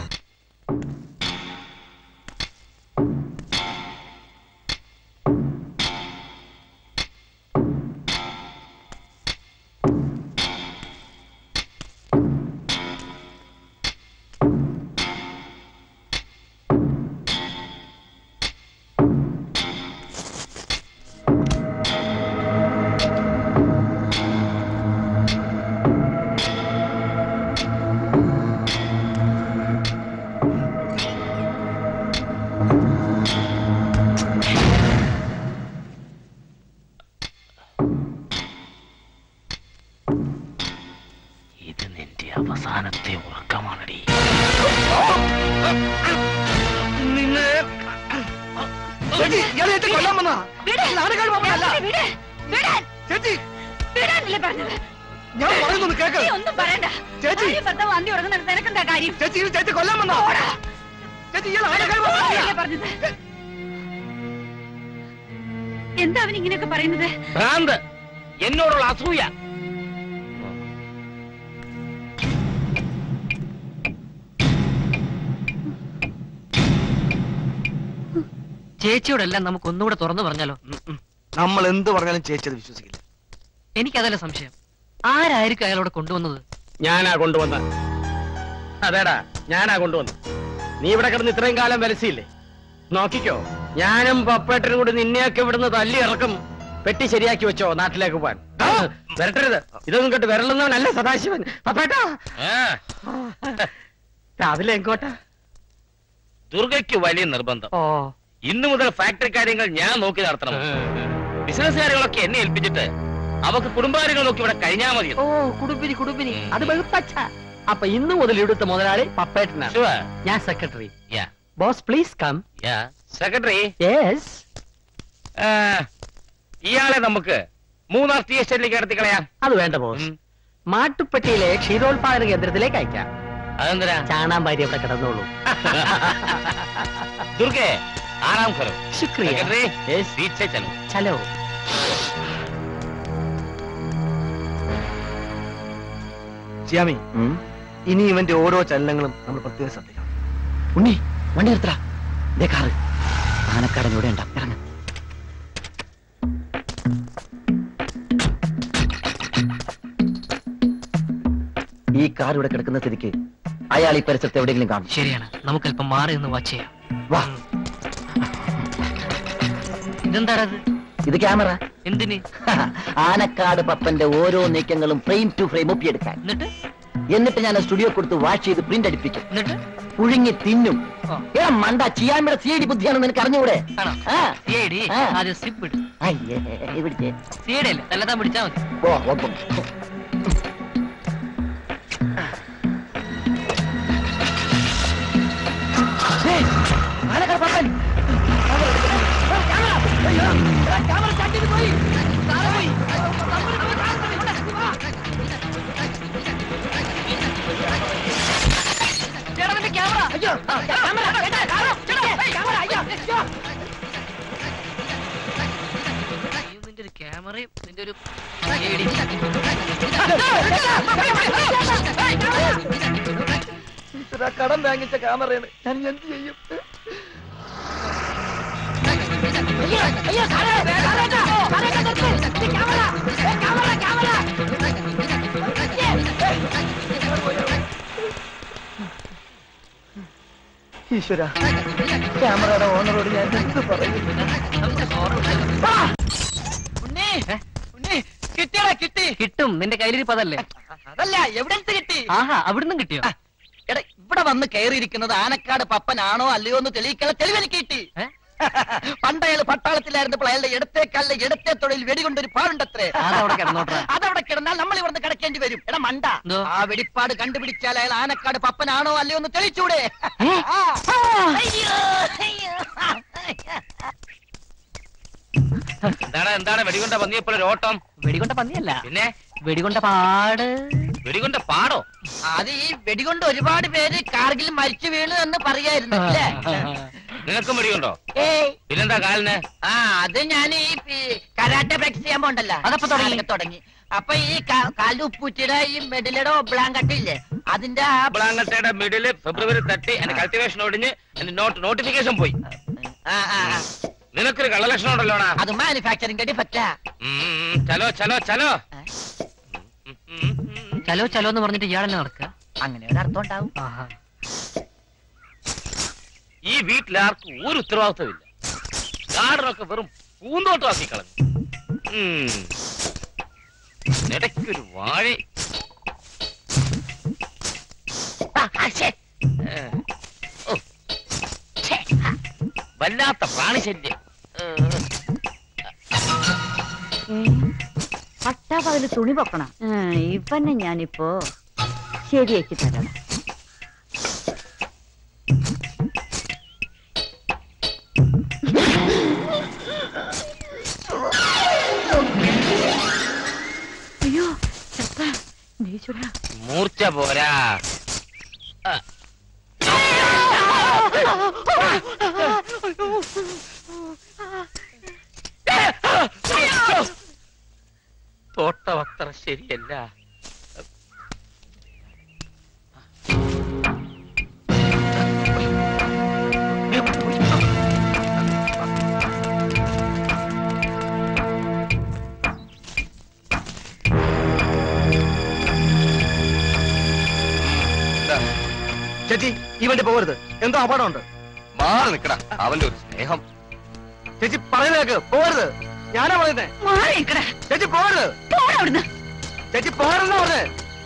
അവസാനത്തെ ഉറക്കമാണടി നിന്നെ ചേച്ചി ഇയാളെ ചേച്ചി കൊല്ലാൻ വന്നാ നാടുകാർ പാപ്പനല്ല ചേച്ചി വിടാനല്ലേ പറഞ്ഞത് ഞാൻ പറയുന്നൊന്ന് കേക്ക് നീ ഒന്നും പറയണ്ട ചേച്ചി. ഭാര്യ ഭർത്താവ് അന്തി ഉറങ്ങുന്നിടത്ത് നിനക്കെന്താ കാര്യം ചേച്ചി ഇത് ചേച്ചി കൊല്ലാൻ വന്നാ ചേച്ചി ഇയാൾ ആടുകാർ പോടാനല്ലേ പറഞ്ഞത് എന്താ അവൻ ഇങ്ങനെയൊക്കെ പറയുന്നത് ഭ്രാന്ത് എന്നോടുള്ള അസൂയ ചേച്ചിയോടെല്ലാം നമുക്ക് ഒന്നുകൂടെ തുറന്നു പറഞ്ഞാലോ നമ്മൾ എന്ത് പറഞ്ഞാലും ചേച്ചി അത് വിശ്വസിക്കില്ല എനിക്കതല്ല സംശയം ആരായിരിക്കും അയാളോട് കൊണ്ടുവന്നത് ഞാനാ കൊണ്ടുവന്ന അതേടാ ഞാനാ കൊണ്ടുവന്ന നീ ഇവിടെ കിടന്ന് ഇത്രയും കാലം വലസിയില്ലേ നോക്കിക്കോ ഞാനും പപ്പേട്ടനും കൂടി നിന്നെയൊക്കെ ഇവിടുന്ന് തല്ലി ഇറക്കും പെട്ടി ശരിയാക്കി വെച്ചോ നാട്ടിലേക്ക് പോവാൻ വരട്ടരുത് ഇതൊന്നും കേട്ട് വിരളുന്നവനല്ല സദാശിവൻ പപ്പേട്ടാ രാവിലെ എങ്കോട്ടാ ദുർഗയ്ക്ക് വലിയ നിർബന്ധം ഓ ഇന്നു മുതൽ ഫാക്ടറി കാര്യങ്ങൾ ഞാൻ നോക്കി നടത്തണം ബിസിനസ് കാര്യങ്ങളൊക്കെ എന്നെ ഏൽപ്പിച്ചിട്ട് അവക്ക് കുടുംബകാര്യങ്ങൾ നോക്കി ഇവിടെ കഴിഞ്ഞാ മതി ഓ കുടുംബിനി കുടുംബിനി അത് ബഹുത്തച്ഛ അപ്പൊ ഇന്ന് മുതൽ ഇവിടുത്തെ മുതലാളി പപ്പേട്ടനാണ് ഞാൻ secretary boss please come secretary yes ഇയാളെ നമുക്ക് മൂന്നാർ ടി എസ്റ്റേറ്റിലേക്ക് കടത്തി കളയാം അത് വേണ്ട ബോസ് മാട്ടുപ്പെട്ടിയിലെ ക്ഷീരോത്പാദന കേന്ദ്രത്തിലേക്ക് അയക്കാം അതെന്തിനാ ചാണാൻ ഭാര്യ ഇവിടെ കിടന്നോളൂ ദുർഗെ ആറാം കരോ ശുക്രിയ സെക്രട്ടറി Yes. പീछे चलो ചലോ ചിയാമി ഇനി ഇവന്റെ ഓരോ ചലനങ്ങളും നമ്മൾ പ്രത്യേകം ശ്രദ്ധിക്കണം ഉണ്ണി വണ്ടി നിർത്തടാ ദേ കാറ് ആനക്കാടൻ ഇവിടെ ഉണ്ടാ ഇറങ്ങ ഈ കാർ ഇവിടെ കിടക്കുന്ന സ്ഥിതിക്ക് അയാൾ ഈ പരിസരത്ത് എവിടെയെങ്കിലും കാണും ശരിയാണ് നമുക്ക് അല്പം മാറി നിന്ന് വാച്ച് ചെയ്യാം വാ ഇതെന്താണത് ഇത് ക്യാമറ എന്തിന് ആനക്കാട് പപ്പന്റെ ഓരോ നീക്കങ്ങളും ഫ്രെയിം ടു ഫ്രെയിം ഒപ്പിയെടുക്കാൻ എന്നിട്ട് എന്നിട്ട് ഞാൻ സ്റ്റുഡിയോ കൊടുത്ത് വാഷ് ചെയ്ത് പ്രിന്റ് അടിപ്പിക്കും എന്നിട്ട് പുഴുങ്ങി തിന്നും ആ. ഏ മണ്ട ചിയാമിയുടെ സി ഡി ബുദ്ധിയാണെന്ന് എനിക്ക് അറിഞ്ഞുകൂടെ ആണോ ആ. സിഐഡി ആ. ആദ്യം സിപ്പ് ഇട് അയ്യേ, ഇവിടുത്തെ സിഐഡി അല്ലേ തല്ലത്താൻ പിടിച്ചാ മതി ഓ ഒപ്പം ഏയ്, ആനക്കാട് പപ്പൻ നിന്റെ ഒരു ക്യാമറയും നിന്റെ ഒരു സിഐഡി ഇതാ കടം വാങ്ങിച്ച ക്യാമറയാണ് ഞാൻ ഇനി എന്ത് ചെയ്യും ഈശ്വര ക്യാമറയുടെ ഓണറോട് ഞാൻ എന്ത് പറയും ഉണ്ണി ഉണ്ണി കിട്ടിയടാ കിട്ടി കിട്ടും നിന്റെ കയ്യിലിരിപ്പതല്ലേ അതല്ല എവിടെ കിട്ടി ആഹാ അവിടുന്ന് കിട്ടിയോ എടാ ഇവിടെ വന്ന് കയറിയിരിക്കുന്നത് ആനക്കാട് പപ്പനാണോ അല്ലയോ എന്ന് തെളിയിക്കാനുള്ള തെളിവെനിക്ക് കിട്ടി ഏ? പണ്ടയാൾ പട്ടാളത്തിലായിരുന്നപ്പോൾ അയാളുടെ ഇടത്തെ കാലിലെ ഇടത്തെ തൊഴിൽ വെടികൊണ്ടൊരു പാടുണ്ടത്രേ അതവിടെ കിടന്നോട്ടെ അതവിടെ കിടന്നാൽ നമ്മൾ ഇവിടുന്ന് കിടക്കേണ്ടി വരും എടാ മണ്ട എന്തോ? ആ വെടിപ്പാട് കണ്ടുപിടിച്ചാൽ അയാൾ ആനക്കാട് പപ്പനാണോ അല്ലയോ എന്ന് തെളിച്ചൂടെ ആ. അയ്യോ, അയ്യോ. എന്താണ് എന്താണ് വെടികൊണ്ട പന്നിയപ്പോൾ ഒരു ഓട്ടം വെടികൊണ്ട പന്നിയല്ല പിന്നെ വെടികൊണ്ട പാട് വെടികൊണ്ട പാടോ അത് ഈ വെടികൊണ്ട് ഒരുപാട് പേര് കാർഗിൽ മരിച്ചു വീണു എന്ന് പറയായിരുന്നു അല്ലേ നിനക്കും വെടികൊണ്ടോ ഏയ് പിന്നെന്താ കാലിന് ആ അത് ഞാൻ ഈ പി- കരാട്ടെ പ്രാക്ടീസ് ചെയ്യാൻ പോണ്ടല്ലോ അതപ്പോ തുടങ്ങി? അതൊക്കെ തുടങ്ങി അപ്പൊ ഈ ക- കാലിൽ ഉപ്പൂറ്റിയുടെ ഈ മെഡലയുടെ ഒബ്ലാങ്കട്ടില്ലേ അതിന്റെ ആ ബ്ലാങ്കട്ടയുടെ മിഡില് ഫെബ്രുവരി തട്ടി എന്റെ കൾട്ടിവേഷൻ ഒടിഞ്ഞ് എന്റെ നോട്ട് നോട്ടിഫിക്കേഷൻ പോയി ആ, ആ, ആ. നിനക്കൊരു കള്ളലക്ഷണം ഉണ്ടല്ലോടാ അത് മാനുഫാക്ചറിംഗ് ഡിഫക്റ്റാ ഉം, ചലോ ചലോ ചലോ ഉം, ഉം, ഉം. ചലോ ചലോ എന്ന് പറഞ്ഞിട്ട് ഇയാളല്ലേ നടക്കുക അങ്ങനെ ഒരു അർത്ഥം ഉണ്ടാവും ആഹാ ഈ വീട്ടിലാർക്കും ഒരു ഉത്തരവാദിത്വമില്ല ഗാർഡനൊക്കെ വെറും പൂന്തോട്ടമാക്കി കളഞ്ഞു ഉം. ഇടയ്ക്കൊരു വാഴ ആ, ആ, ശ്ശേ. ഏ. ഓ. ഛേ. വല്ലാത്ത പ്രാണിശല്യം ഏ. പട്ടാ പകല് തുണി പൊക്കണം ഇവന്നെ ഞാനിപ്പോ ശരിയാക്കി തരാം അയ്യോ ചത്ത നീച്ചുടാ മൂർച്ച പോരാ തോട്ടം അത്ര ശരിയല്ല ചേച്ചി ഈ വണ്ടി പോകരുത് എന്തോ അപകടമുണ്ട് മാറി നിക്കടാ അവന്റെ ഒരു സ്നേഹം ചേച്ചി പറയുന്നേക്ക് പോകരുത് ഞാനാ പറയുന്നേ മാറി നിക്കടാ ചേച്ചി പോകരുത് പോടാ അവിടുന്ന് ചേച്ചി പോകരുതെന്ന് പറഞ്ഞേ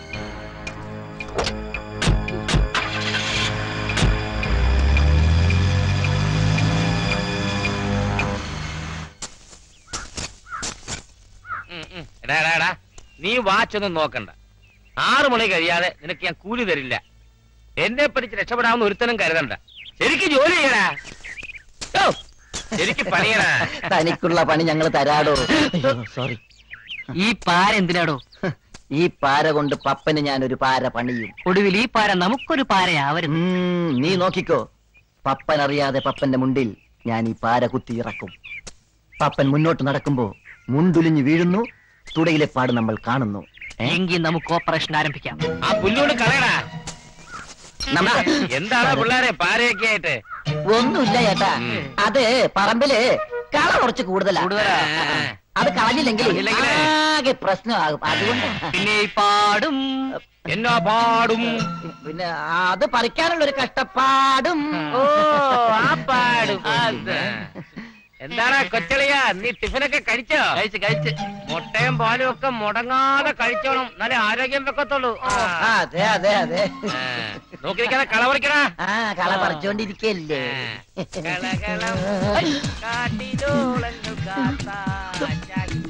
ഉം, ഉം. എടാ, എടാ, എടാ, നീ വാച്ചൊന്നും നോക്കണ്ട ആറു മണി കഴിയാതെ നിനക്ക് ഞാൻ കൂലി തരില്ല എന്നെ പഠിച്ച് രക്ഷപ്പെടാവുന്ന ഒരുത്തനും കരുതണ്ട ശരിക്കും ജോലി ചെയ്യടാ ഓ, ശരിക്കും പണിയടാ തനിക്കുള്ള പണി ഞങ്ങൾ തരാടോ സോറി ഈ പാര എന്തിനാടോ ഈ പാര കൊണ്ട് പപ്പന് ഞാൻ ഒരു പാര പണിയും ഒടുവിൽ ഈ പാര നമുക്കൊരു പാരയാവരുത് ഉം, നീ നോക്കിക്കോ പപ്പൻ അറിയാതെ പപ്പന്റെ മുണ്ടിൽ ഞാൻ ഈ പാര കുത്തി ഇറക്കും പപ്പൻ മുന്നോട്ട് നടക്കുമ്പോ മുണ്ടുലിഞ്ഞു വീഴുന്നു തുടയിലെ പാട് നമ്മൾ കാണുന്നു ഏ? എങ്കിൽ നമുക്ക് ഓപ്പറേഷൻ ആരംഭിക്കാം ആ പുല്ലുകൊണ്ട് കളയടാ നമ്മ- എന്താണ് പിള്ളേരെ പാരയൊക്കെ ആയിട്ട് ഒന്നുമില്ല ചേട്ടാ അത് പറമ്പില് കള കുറച്ച് കൂടുതലാ അത് കളഞ്ഞില്ലെങ്കിൽ കളഞ്ഞില്ലെങ്കിലേ? ആകെ പ്രശ്നമാകും അതുകൊണ്ട് പിന്നെ ഈ പാടും എന്നാ പാടും പിന്നെ അത് പറിക്കാനുള്ള ഒരു കഷ്ടപ്പാടും ഓ ആ പാടും അത്. എന്താണ് കൊച്ചളിയാ നീ ടിഫിനൊക്കെ കഴിച്ചോ കഴിച്ച് കഴിച്ച് മുട്ടയും പാലും ഒക്കെ മുടങ്ങാതെ കഴിച്ചോണം നല്ല ആരോഗ്യം വെക്കത്തുള്ളൂ ആ. ആ, അതെ അതെ അതെ ആ. നോക്കി നിൽക്കാതെ കളവറിക്കടാ ആ കള പറിച്ചോണ്ടിരിക്കല്ലേ കളകളം കാട്ടിലോളങ്ങൾ കാത്താ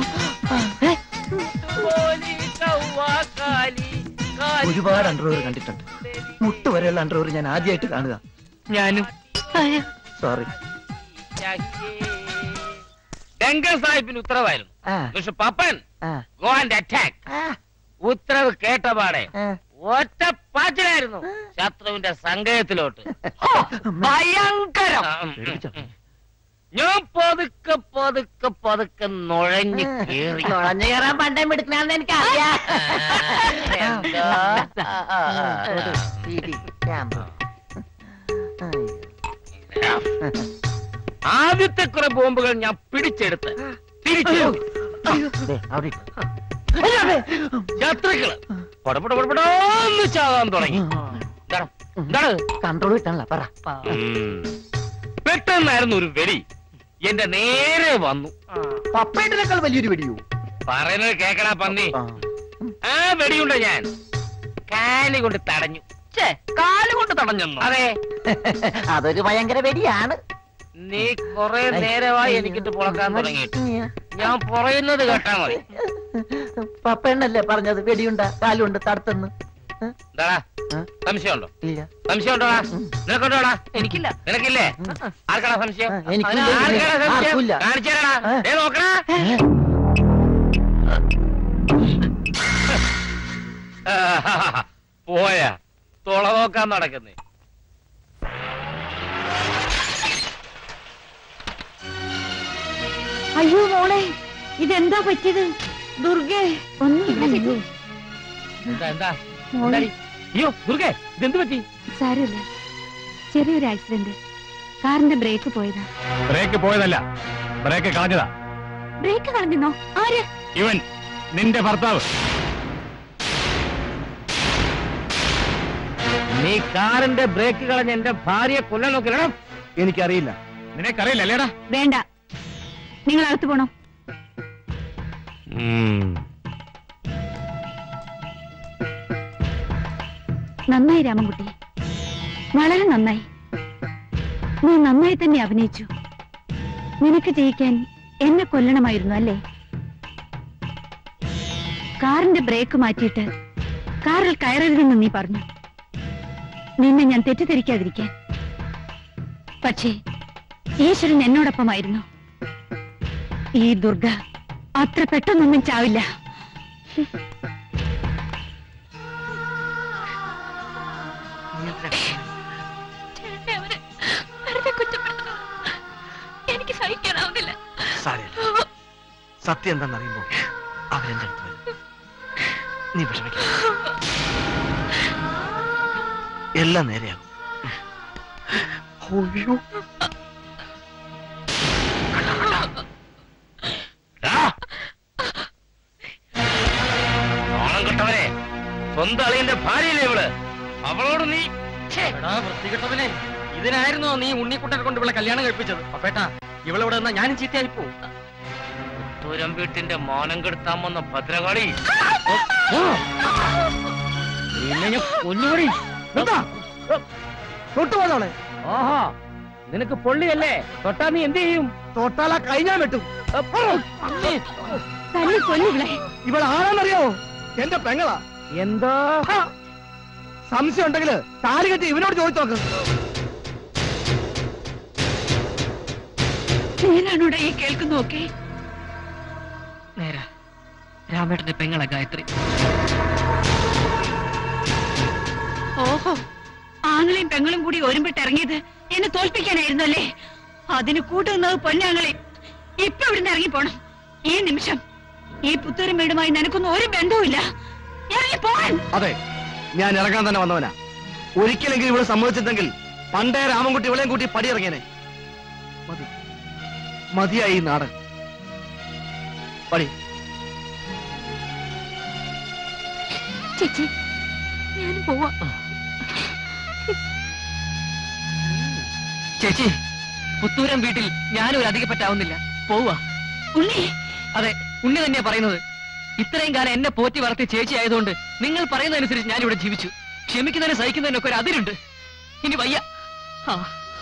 ഒരുപാട് അണ്ടർവെയർ കണ്ടിട്ടുണ്ട് മുട്ട് വരെയുള്ള അണ്ടർവെയർ ഞാൻ ആദ്യമായിട്ട് കാണുക ഞാനും സോറി ഡെങ്കൽ സാഹിബിന് ഉത്തരവായിരുന്നു ആ പക്ഷെ പപ്പൻ ആ ഗോ ആൻഡ് അറ്റാക്ക് ആ, ഉത്തരവ് കേട്ട പാടെ ആ. ഒറ്റ പാച്ചിലായിരുന്നു ശത്രുവിന്റെ സങ്കേതത്തിലോട്ട് ഭയങ്കരം ആ, ഉം, ഉം, ഉം. ഞാൻ പതുക്കെ പതുക്കെ പതുക്കെ നുഴഞ്ഞു കേറി നുഴഞ്ഞു കയറാൻ പണ്ടേ എടുക്കണമെന്ന് എനിക്കറിയാം എന്താ? പിടിക്കാം. ആദ്യത്തെ കുറെ ബോംബുകൾ ഞാൻ പിടിച്ചെടുത്ത് തിരിച്ചു ദേ, അവിടെ ഇട്ട്. ശത്രുക്കള് പടപട പടപടാന്ന് ചാകാൻ തുടങ്ങി എന്താണ്? എന്താണ് കൺട്രോൾ കിട്ടാനല്ല പറ ഉം. പെട്ടെന്നായിരുന്നു ഒരു വെടി എന്റെ നേരെ വന്നു പപ്പേട്ടിനേക്കാൾ വലിയൊരു വെടിയോ പറയുന്നത് കേക്കടാ പന്നി ആ വെടിയുണ്ട ഞാൻ കാലി കൊണ്ട് തടഞ്ഞു ഛേ, കാലുകൊണ്ട് തടഞ്ഞെന്നോ അതെ അതൊരു ഭയങ്കര വെടിയാണ് നീ കുറെ നേരമായി എനിക്കിട്ട് പുളക്കാൻ തുടങ്ങിയിട്ട് ഞാൻ പറയുന്നത് കേട്ടാ മതി പപ്പേണ്ണല്ലേ പറഞ്ഞത് വെടിയുണ്ട കാലുണ്ട് തടുത്തെന്ന് എന്താടാ ആ? സംശയമുണ്ടോ ഇല്ല സംശയമുണ്ടോടാ നിനക്കുണ്ടോടാ എനിക്കില്ല നിനക്കില്ലേ ആർക്കാടാ സംശയം ആ, എനിക്കില്ല. ആർക്കാടാ സംശയം ആർക്കുമില്ല. കാണിച്ചു തരാടാ ആ. ദേ നോക്കടാ പോയാ തുള നോക്കാൻ നടക്കുന്നേ അയ്യോ മോളെ ഇതെന്താ പറ്റിയത് ദുർഗേ ഒന്നുമില്ല ചേച്ചി. എന്താ എന്താ മോളെ എന്താടി? അയ്യോ ദുർഗേ ഇതെന്ത് പറ്റി സാരമില്ല ചെറിയൊരു ആക്സിഡന്റ് കാറിന്റെ ബ്രേക്ക് പോയതാ ബ്രേക്ക് പോയതല്ല ബ്രേക്ക് കളഞ്ഞതാ ബ്രേക്ക് കളഞ്ഞോ ആര് ഇവൻ നിന്റെ ഭർത്താവ് നീ കാറിന്റെ ബ്രേക്ക് കളഞ്ഞ് എന്റെ ഭാര്യയെ കൊല്ലാൻ നോക്കില്ലടാ എനിക്കറിയില്ല നിനക്കറിയില്ല അല്ലേടാ വേണ്ട നിങ്ങൾ അകത്ത് പോണോ നന്നായി രാമൻകുട്ടി വളരെ നന്നായി നീ നന്നായി തന്നെ അഭിനയിച്ചു നിനക്ക് ജയിക്കാൻ എന്നെ കൊല്ലണമായിരുന്നു അല്ലേ കാറിന്റെ ബ്രേക്ക് മാറ്റിയിട്ട് കാറിൽ കയറരുതെന്ന് നീ പറഞ്ഞു നിന്നെ ഞാൻ തെറ്റിദ്ധരിക്കാതിരിക്കാൻ പക്ഷേ ഈശ്വരൻ എന്നോടൊപ്പമായിരുന്നു ഈ ദുർഗ അത്ര പെട്ടെന്നൊന്നും ചാവില്ല ചേട്ടനെ അവര് വെറുതെ കുറ്റപ്പെടുത്തുന്നത് എനിക്ക് സഹിക്കാനാവുന്നില്ല സാരമില്ല സത്യം എന്താണെന്നറിയുമ്പോ അവരെന്റെ അടുത്ത് വരും നീ വിഷമിക്ക എല്ലാം നേരെയാകും അയ്യോ ഓണം കെട്ടവരെ സ്വന്തം അളിയന്റെ ഭാര്യയില്ലേ ഇവള് അവളോട് നീ എടാ വൃത്തികെട്ടവനെ ഇതിനായിരുന്നോ നീ ഉണ്ണിക്കുട്ടനെ കൊണ്ട് ഇവിടെ കല്യാണം കഴിപ്പിച്ചത് അപ്പേട്ടാ ഇവളിവിടെ നിന്നാ ഞാനും ചീത്തയായി പോവും പുത്തൂരം വീട്ടിന്റെ മാനം കെടുത്താൻ വന്ന ഭദ്രകാളി നിന്നെ ഞാൻ കൊല്ലുപടി തൊട്ടുപോകണേ ഓഹോ നിനക്ക് പൊള്ളിയല്ലേ തൊട്ടാ നീ എന്ത് ചെയ്യും തൊട്ടാലാ കഴിഞ്ഞാൻ വെട്ടും തല്ലി കൊല്ലിവിളെ ഇവൾ ആരാന്നറിയാമോ എന്റെ പെങ്ങളാ എന്തോ സംശയം ഉണ്ടെങ്കിൽ താലി കെട്ടി ഇവനോട് ചോദിച്ചു നോക്ക് നേരാണോടാ ഈ കേൾക്കുന്നൊക്കെ നേരാ രാമേട്ടന്റെ പെങ്ങളെ ഗായത്രി ഓഹോ ആങ്ങളെയും പെങ്ങളും കൂടി ഒരുമ്പിട്ട് ഇറങ്ങിയത് എന്നെ തോൽപ്പിക്കാനായിരുന്നു അല്ലേ അതിന് കൂട്ടുന്നത് പൊന്നാങ്ങളെ ഇപ്പൊ ഇവിടുന്ന് ഇറങ്ങി പോണം ഈ നിമിഷം ഈ പുത്തൂരും വീടുമായി നിനക്കൊന്നും ഒരു ബന്ധവുമില്ല ഇറങ്ങി പോകാൻ അതെ ഞാൻ ഇറങ്ങാൻ തന്നെ വന്നവനാ ഒരിക്കലെങ്കിലും ഇവിടെ സമ്മതിച്ചിട്ടെങ്കിൽ പണ്ടേ രാമൻകുട്ടി ഇവളെയും കൂട്ടി പടിയിറങ്ങിയനെ മതി മതിയായി ഈ നാടൻ പടി ചേച്ചി ഞാൻ പോവാ ചേച്ചി പുത്തൂരം വീട്ടിൽ ഞാനും ഒരു അധികം പറ്റാവുന്നില്ല പോവാ ഉണ്ണി അതെ ഉണ്ണി തന്നെയാ പറയുന്നത് ഇത്രയും കാലം എന്നെ പോറ്റി വളർത്തിയ ചേച്ചി ആയതുകൊണ്ട് നിങ്ങൾ പറയുന്നതനുസരിച്ച് ഞാൻ ഇവിടെ ജീവിച്ചു ക്ഷമിക്കുന്നതിനും സഹിക്കുന്നതിനൊക്കെ ഒരു അതിരുണ്ട് ഇനി വയ്യ ആ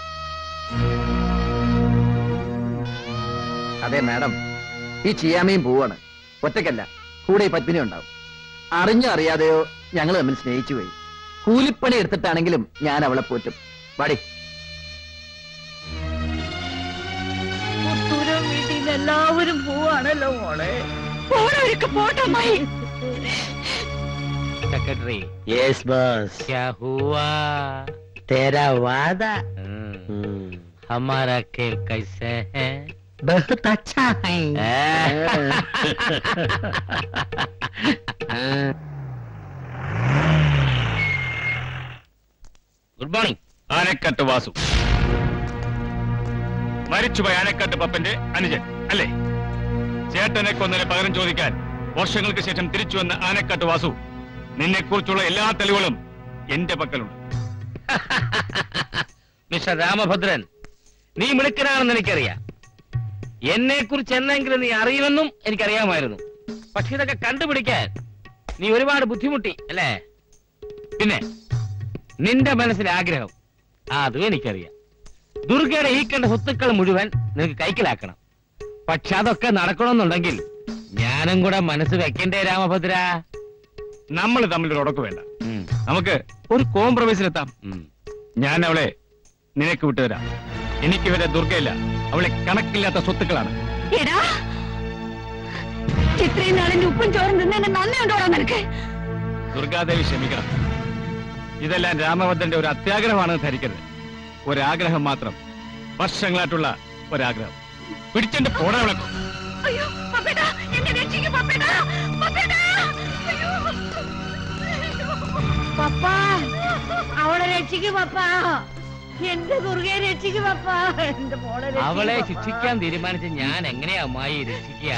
അതെ മാഡം ഈ ചിയാമയും പോവാണ് ഒറ്റയ്ക്കല്ല കൂടെ ഈ പത്മിനി ഉണ്ടാവും അറിഞ്ഞോ അറിയാതെയോ ഞങ്ങൾ തമ്മിൽ സ്നേഹിച്ചു പോയി കൂലിപ്പണി എടുത്തിട്ടാണെങ്കിലും ഞാൻ അവളെ പോറ്റും പാടി പുത്തൂരം വീട്ടിൽ നിന്ന് എല്ലാവരും പോവാണല്ലോ മോളെ പോണവരൊക്കെ പോട്ടമ്മായി സെക്രട്ടറി യെസ് ബോസ് क्या हुआ तेरा वादा हम्म, हमारा खेल कैसे है बहुत अच्छा है ഗുഡ് മോർണിംഗ് ആനക്കട്ട് വാസു മരിച്ചുപോയ ആനക്കട്ട് പപ്പന്റെ അനുജൻ അല്ലേ ചേട്ടനെ കൊന്നതിന് പകരം ചോദിക്കാൻ വർഷങ്ങൾക്ക് ശേഷം തിരിച്ചു വന്ന ആനക്കട്ട് വാസു നിന്നെക്കുറിച്ചുള്ള എല്ലാ തെളിവുകളും എന്റെ പക്കലുണ്ട് മിസ്റ്റർ രാമഭദ്രൻ നീ മിടുക്കനാണെന്ന് എനിക്കറിയാം എന്നെ കുറിച്ച് എന്നെങ്കിലും നീ അറിയുമെന്നും എനിക്കറിയാമായിരുന്നു പക്ഷെ ഇതൊക്കെ കണ്ടുപിടിക്കാൻ നീ ഒരുപാട് ബുദ്ധിമുട്ടി അല്ലേ പിന്നെ നിന്റെ മനസ്സിലെ ആഗ്രഹം ആ, അതും എനിക്കറിയാം ദുർഗയുടെ ഈ കണ്ട സ്വത്തുക്കൾ മുഴുവൻ നിനക്ക് കൈക്കലാക്കണം പക്ഷെ അതൊക്കെ നടക്കണമെന്നുണ്ടെങ്കിൽ ഞാനും കൂടെ മനസ്സ് വെക്കണ്ടേ രാമഭദ്ര നമ്മൾ തമ്മിൽ ഒരു ഉടക്ക് വേണ്ട ഉം, നമുക്ക് ഒരു കോംപ്രമൈസിലെത്താം ഉം. ഞാൻ അവളെ നിനക്ക് വിട്ടുതരാം എനിക്ക് വരെ ദുർഗയില്ല അവളെ കണക്കില്ലാത്ത സ്വത്തുക്കളാണ് എടാ ഇത്രയും നാളിന്റെ ഉപ്പും ചോറും തിന്നെ നന്ദി ഉണ്ടോടാ നിനക്ക് ദുർഗാദേവി ക്ഷമിക്കണം ഇതെല്ലാം രാമഭദ്രന്റെ ഒരു അത്യാഗ്രഹമാണെന്ന് ധരിക്കരുത് ഒരാഗ്രഹം മാത്രം വർഷങ്ങളായിട്ടുള്ള ഒരാഗ്രഹം പിടിച്ചെന്റെ പോടാ വിളക്കും അയ്യോ പപ്പേട്ടാ എന്നെ രക്ഷിക്ക് പപ്പേട്ടാ പപ്പേട്ടാ അയ്യോ പപ്പ അവളെ രക്ഷിക്ക് പപ്പ എന്റെ ദുർഗയെ രക്ഷിക്ക് പപ്പ എന്റെ മോളെ രക്ഷിക്ക് അവളെ പപ്പ. ശിക്ഷിക്കാൻ തീരുമാനിച്ച ഞാൻ എങ്ങനെയാ അമ്മായി രക്ഷിക്കുക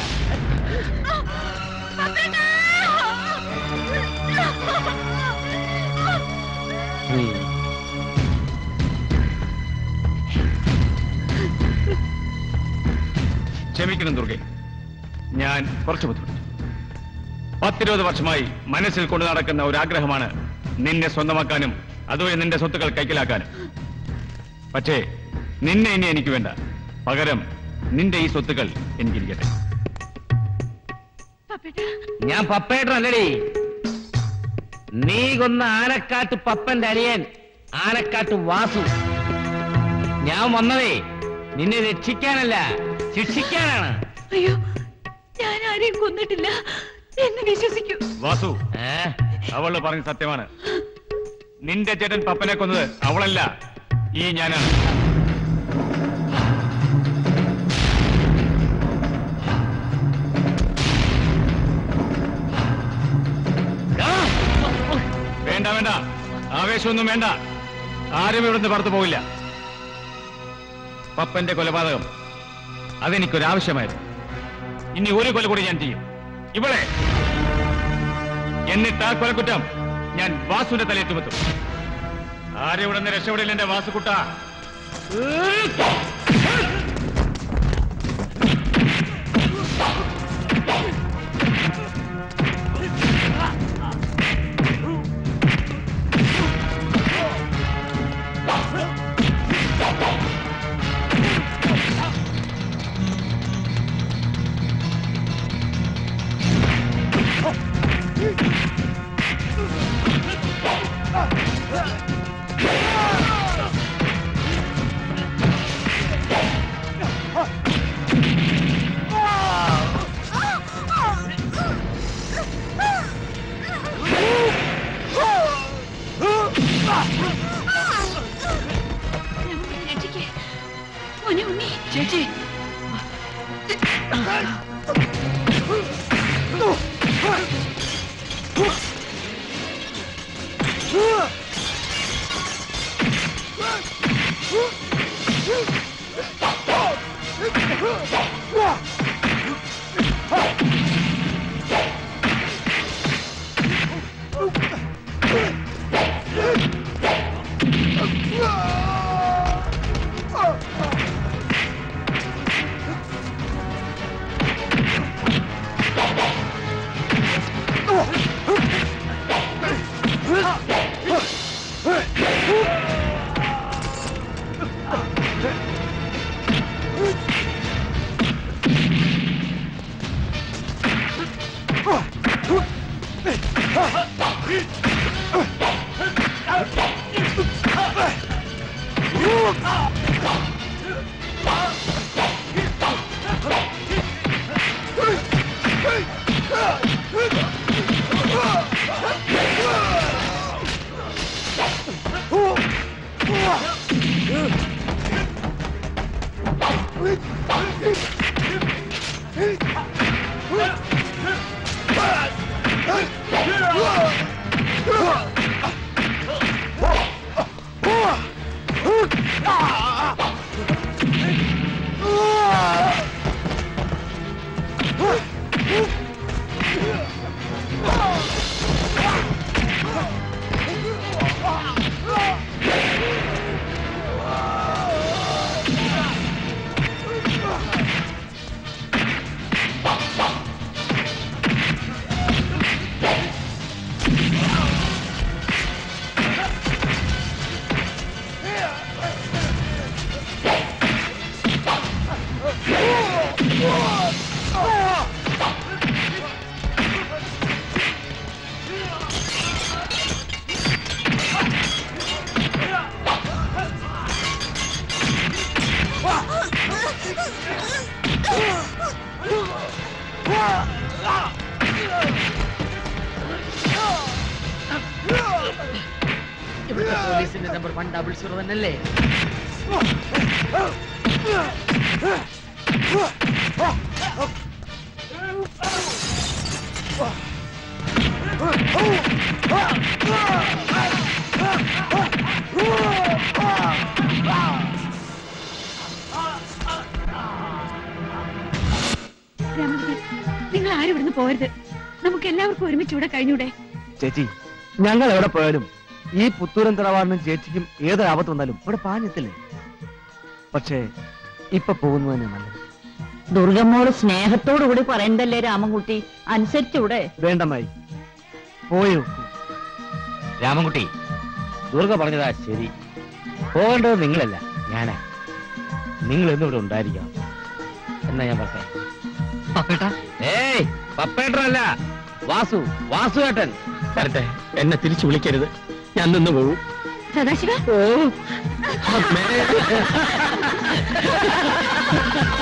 ക്ഷമിക്കണം ദുർഗെ ഞാൻ കുറച്ച് ബുദ്ധിമുട്ടു പത്തിരുപത് വർഷമായി മനസ്സിൽ കൊണ്ടു നടക്കുന്ന ഒരു ആഗ്രഹമാണ് നിന്നെ സ്വന്തമാക്കാനും അതുവഴി നിന്റെ സ്വത്തുക്കൾ കൈക്കലാക്കാനും പക്ഷേ നിന്നെ ഇനി എനിക്ക് വേണ്ട പകരം നിന്റെ ഈ സ്വത്തുക്കൾ എനിക്കിരിക്കട്ടെ ഞാൻ പപ്പേട്ടനല്ലടി നീ കൊന്ന ആനക്കാട്ട് പപ്പന്റെ അനിയൻ ആനക്കാട്ട് വാസു ഞാൻ വന്നതേ നിന്നെ രക്ഷിക്കാനല്ല ശിക്ഷിക്കാനാണ് അയ്യോ ഞാൻ ആരെയും കൊന്നിട്ടില്ല എന്ന് വിശ്വസിക്കൂ വാസു ഏ അവള് പറഞ്ഞ സത്യമാണ് നിന്റെ ചേട്ടൻ പപ്പനെ കൊന്നത് അവളല്ല ഈ ഞാനാണ് വേണ്ട വേണ്ട ആവേശമൊന്നും വേണ്ട ആരും ഇവിടുന്ന് പുറത്തു പോവില്ല പപ്പന്റെ കൊലപാതകം അതെനിക്കൊരാവശ്യമായിരുന്നു ഇനി ഒരു കൊല കൂടി ഞാൻ ചെയ്യും ഇവളെ എന്നിട്ട് ആ കൊലക്കുറ്റം ഞാൻ വാസുവിന്റെ തലയിൽ ചുമത്തും ആരും ഇവിടെ നിന്ന് രക്ഷപ്പെടില്ല എന്റെ വാസുക്കുട്ട രക്ഷിക്കേ മോനെ ഉണ്ണി ചേച്ചി ഇവിടുത്തെ പോലീസിന്റെ നമ്പർ വൺ ഡബിൾ സീറോ തന്നെയല്ലേ രാമൻകുട്ടി നിങ്ങൾ ആരും ഇവിടുന്ന് പോരുത് നമുക്ക് എല്ലാവർക്കും ഒരുമിച്ച് ഇവിടെ കഴിഞ്ഞൂടെ ചേച്ചി ഞങ്ങൾ എവിടെ പോയാലും ഈ പുത്തൂരൻ തറവാടിനും ചേച്ചിക്കും ഏതൊരു ആപത്ത് വന്നാലും ഇവിടെ പാഞ്ഞെത്തില്ലേ പക്ഷേ ഇപ്പൊ പോകുന്നു തന്നെ നല്ലത് ദുർഗമ്മോട് സ്നേഹത്തോടു കൂടി പറയണ്ടല്ലേ രാമൻകുട്ടി അനുസരിച്ചൂടെ വേണ്ടമായി പോയോ രാമൻകുട്ടി ദുർഗ പറഞ്ഞതാ ശരി പോകേണ്ടത് നിങ്ങളല്ല ഞാനാ നിങ്ങൾ എന്നും ഇവിടെ ഉണ്ടായിരിക്കണം എന്നാ ഞാൻ പറഞ്ഞേ പപ്പേട്ടാ ഏയ് പപ്പേട്ടനല്ല വാസു വാസുവേട്ടൻ വരട്ടെ എന്നെ തിരിച്ചു വിളിക്കരുത് ഞാൻ നിന്ന് പോകും സദാശിവ ഓ അമ്മേ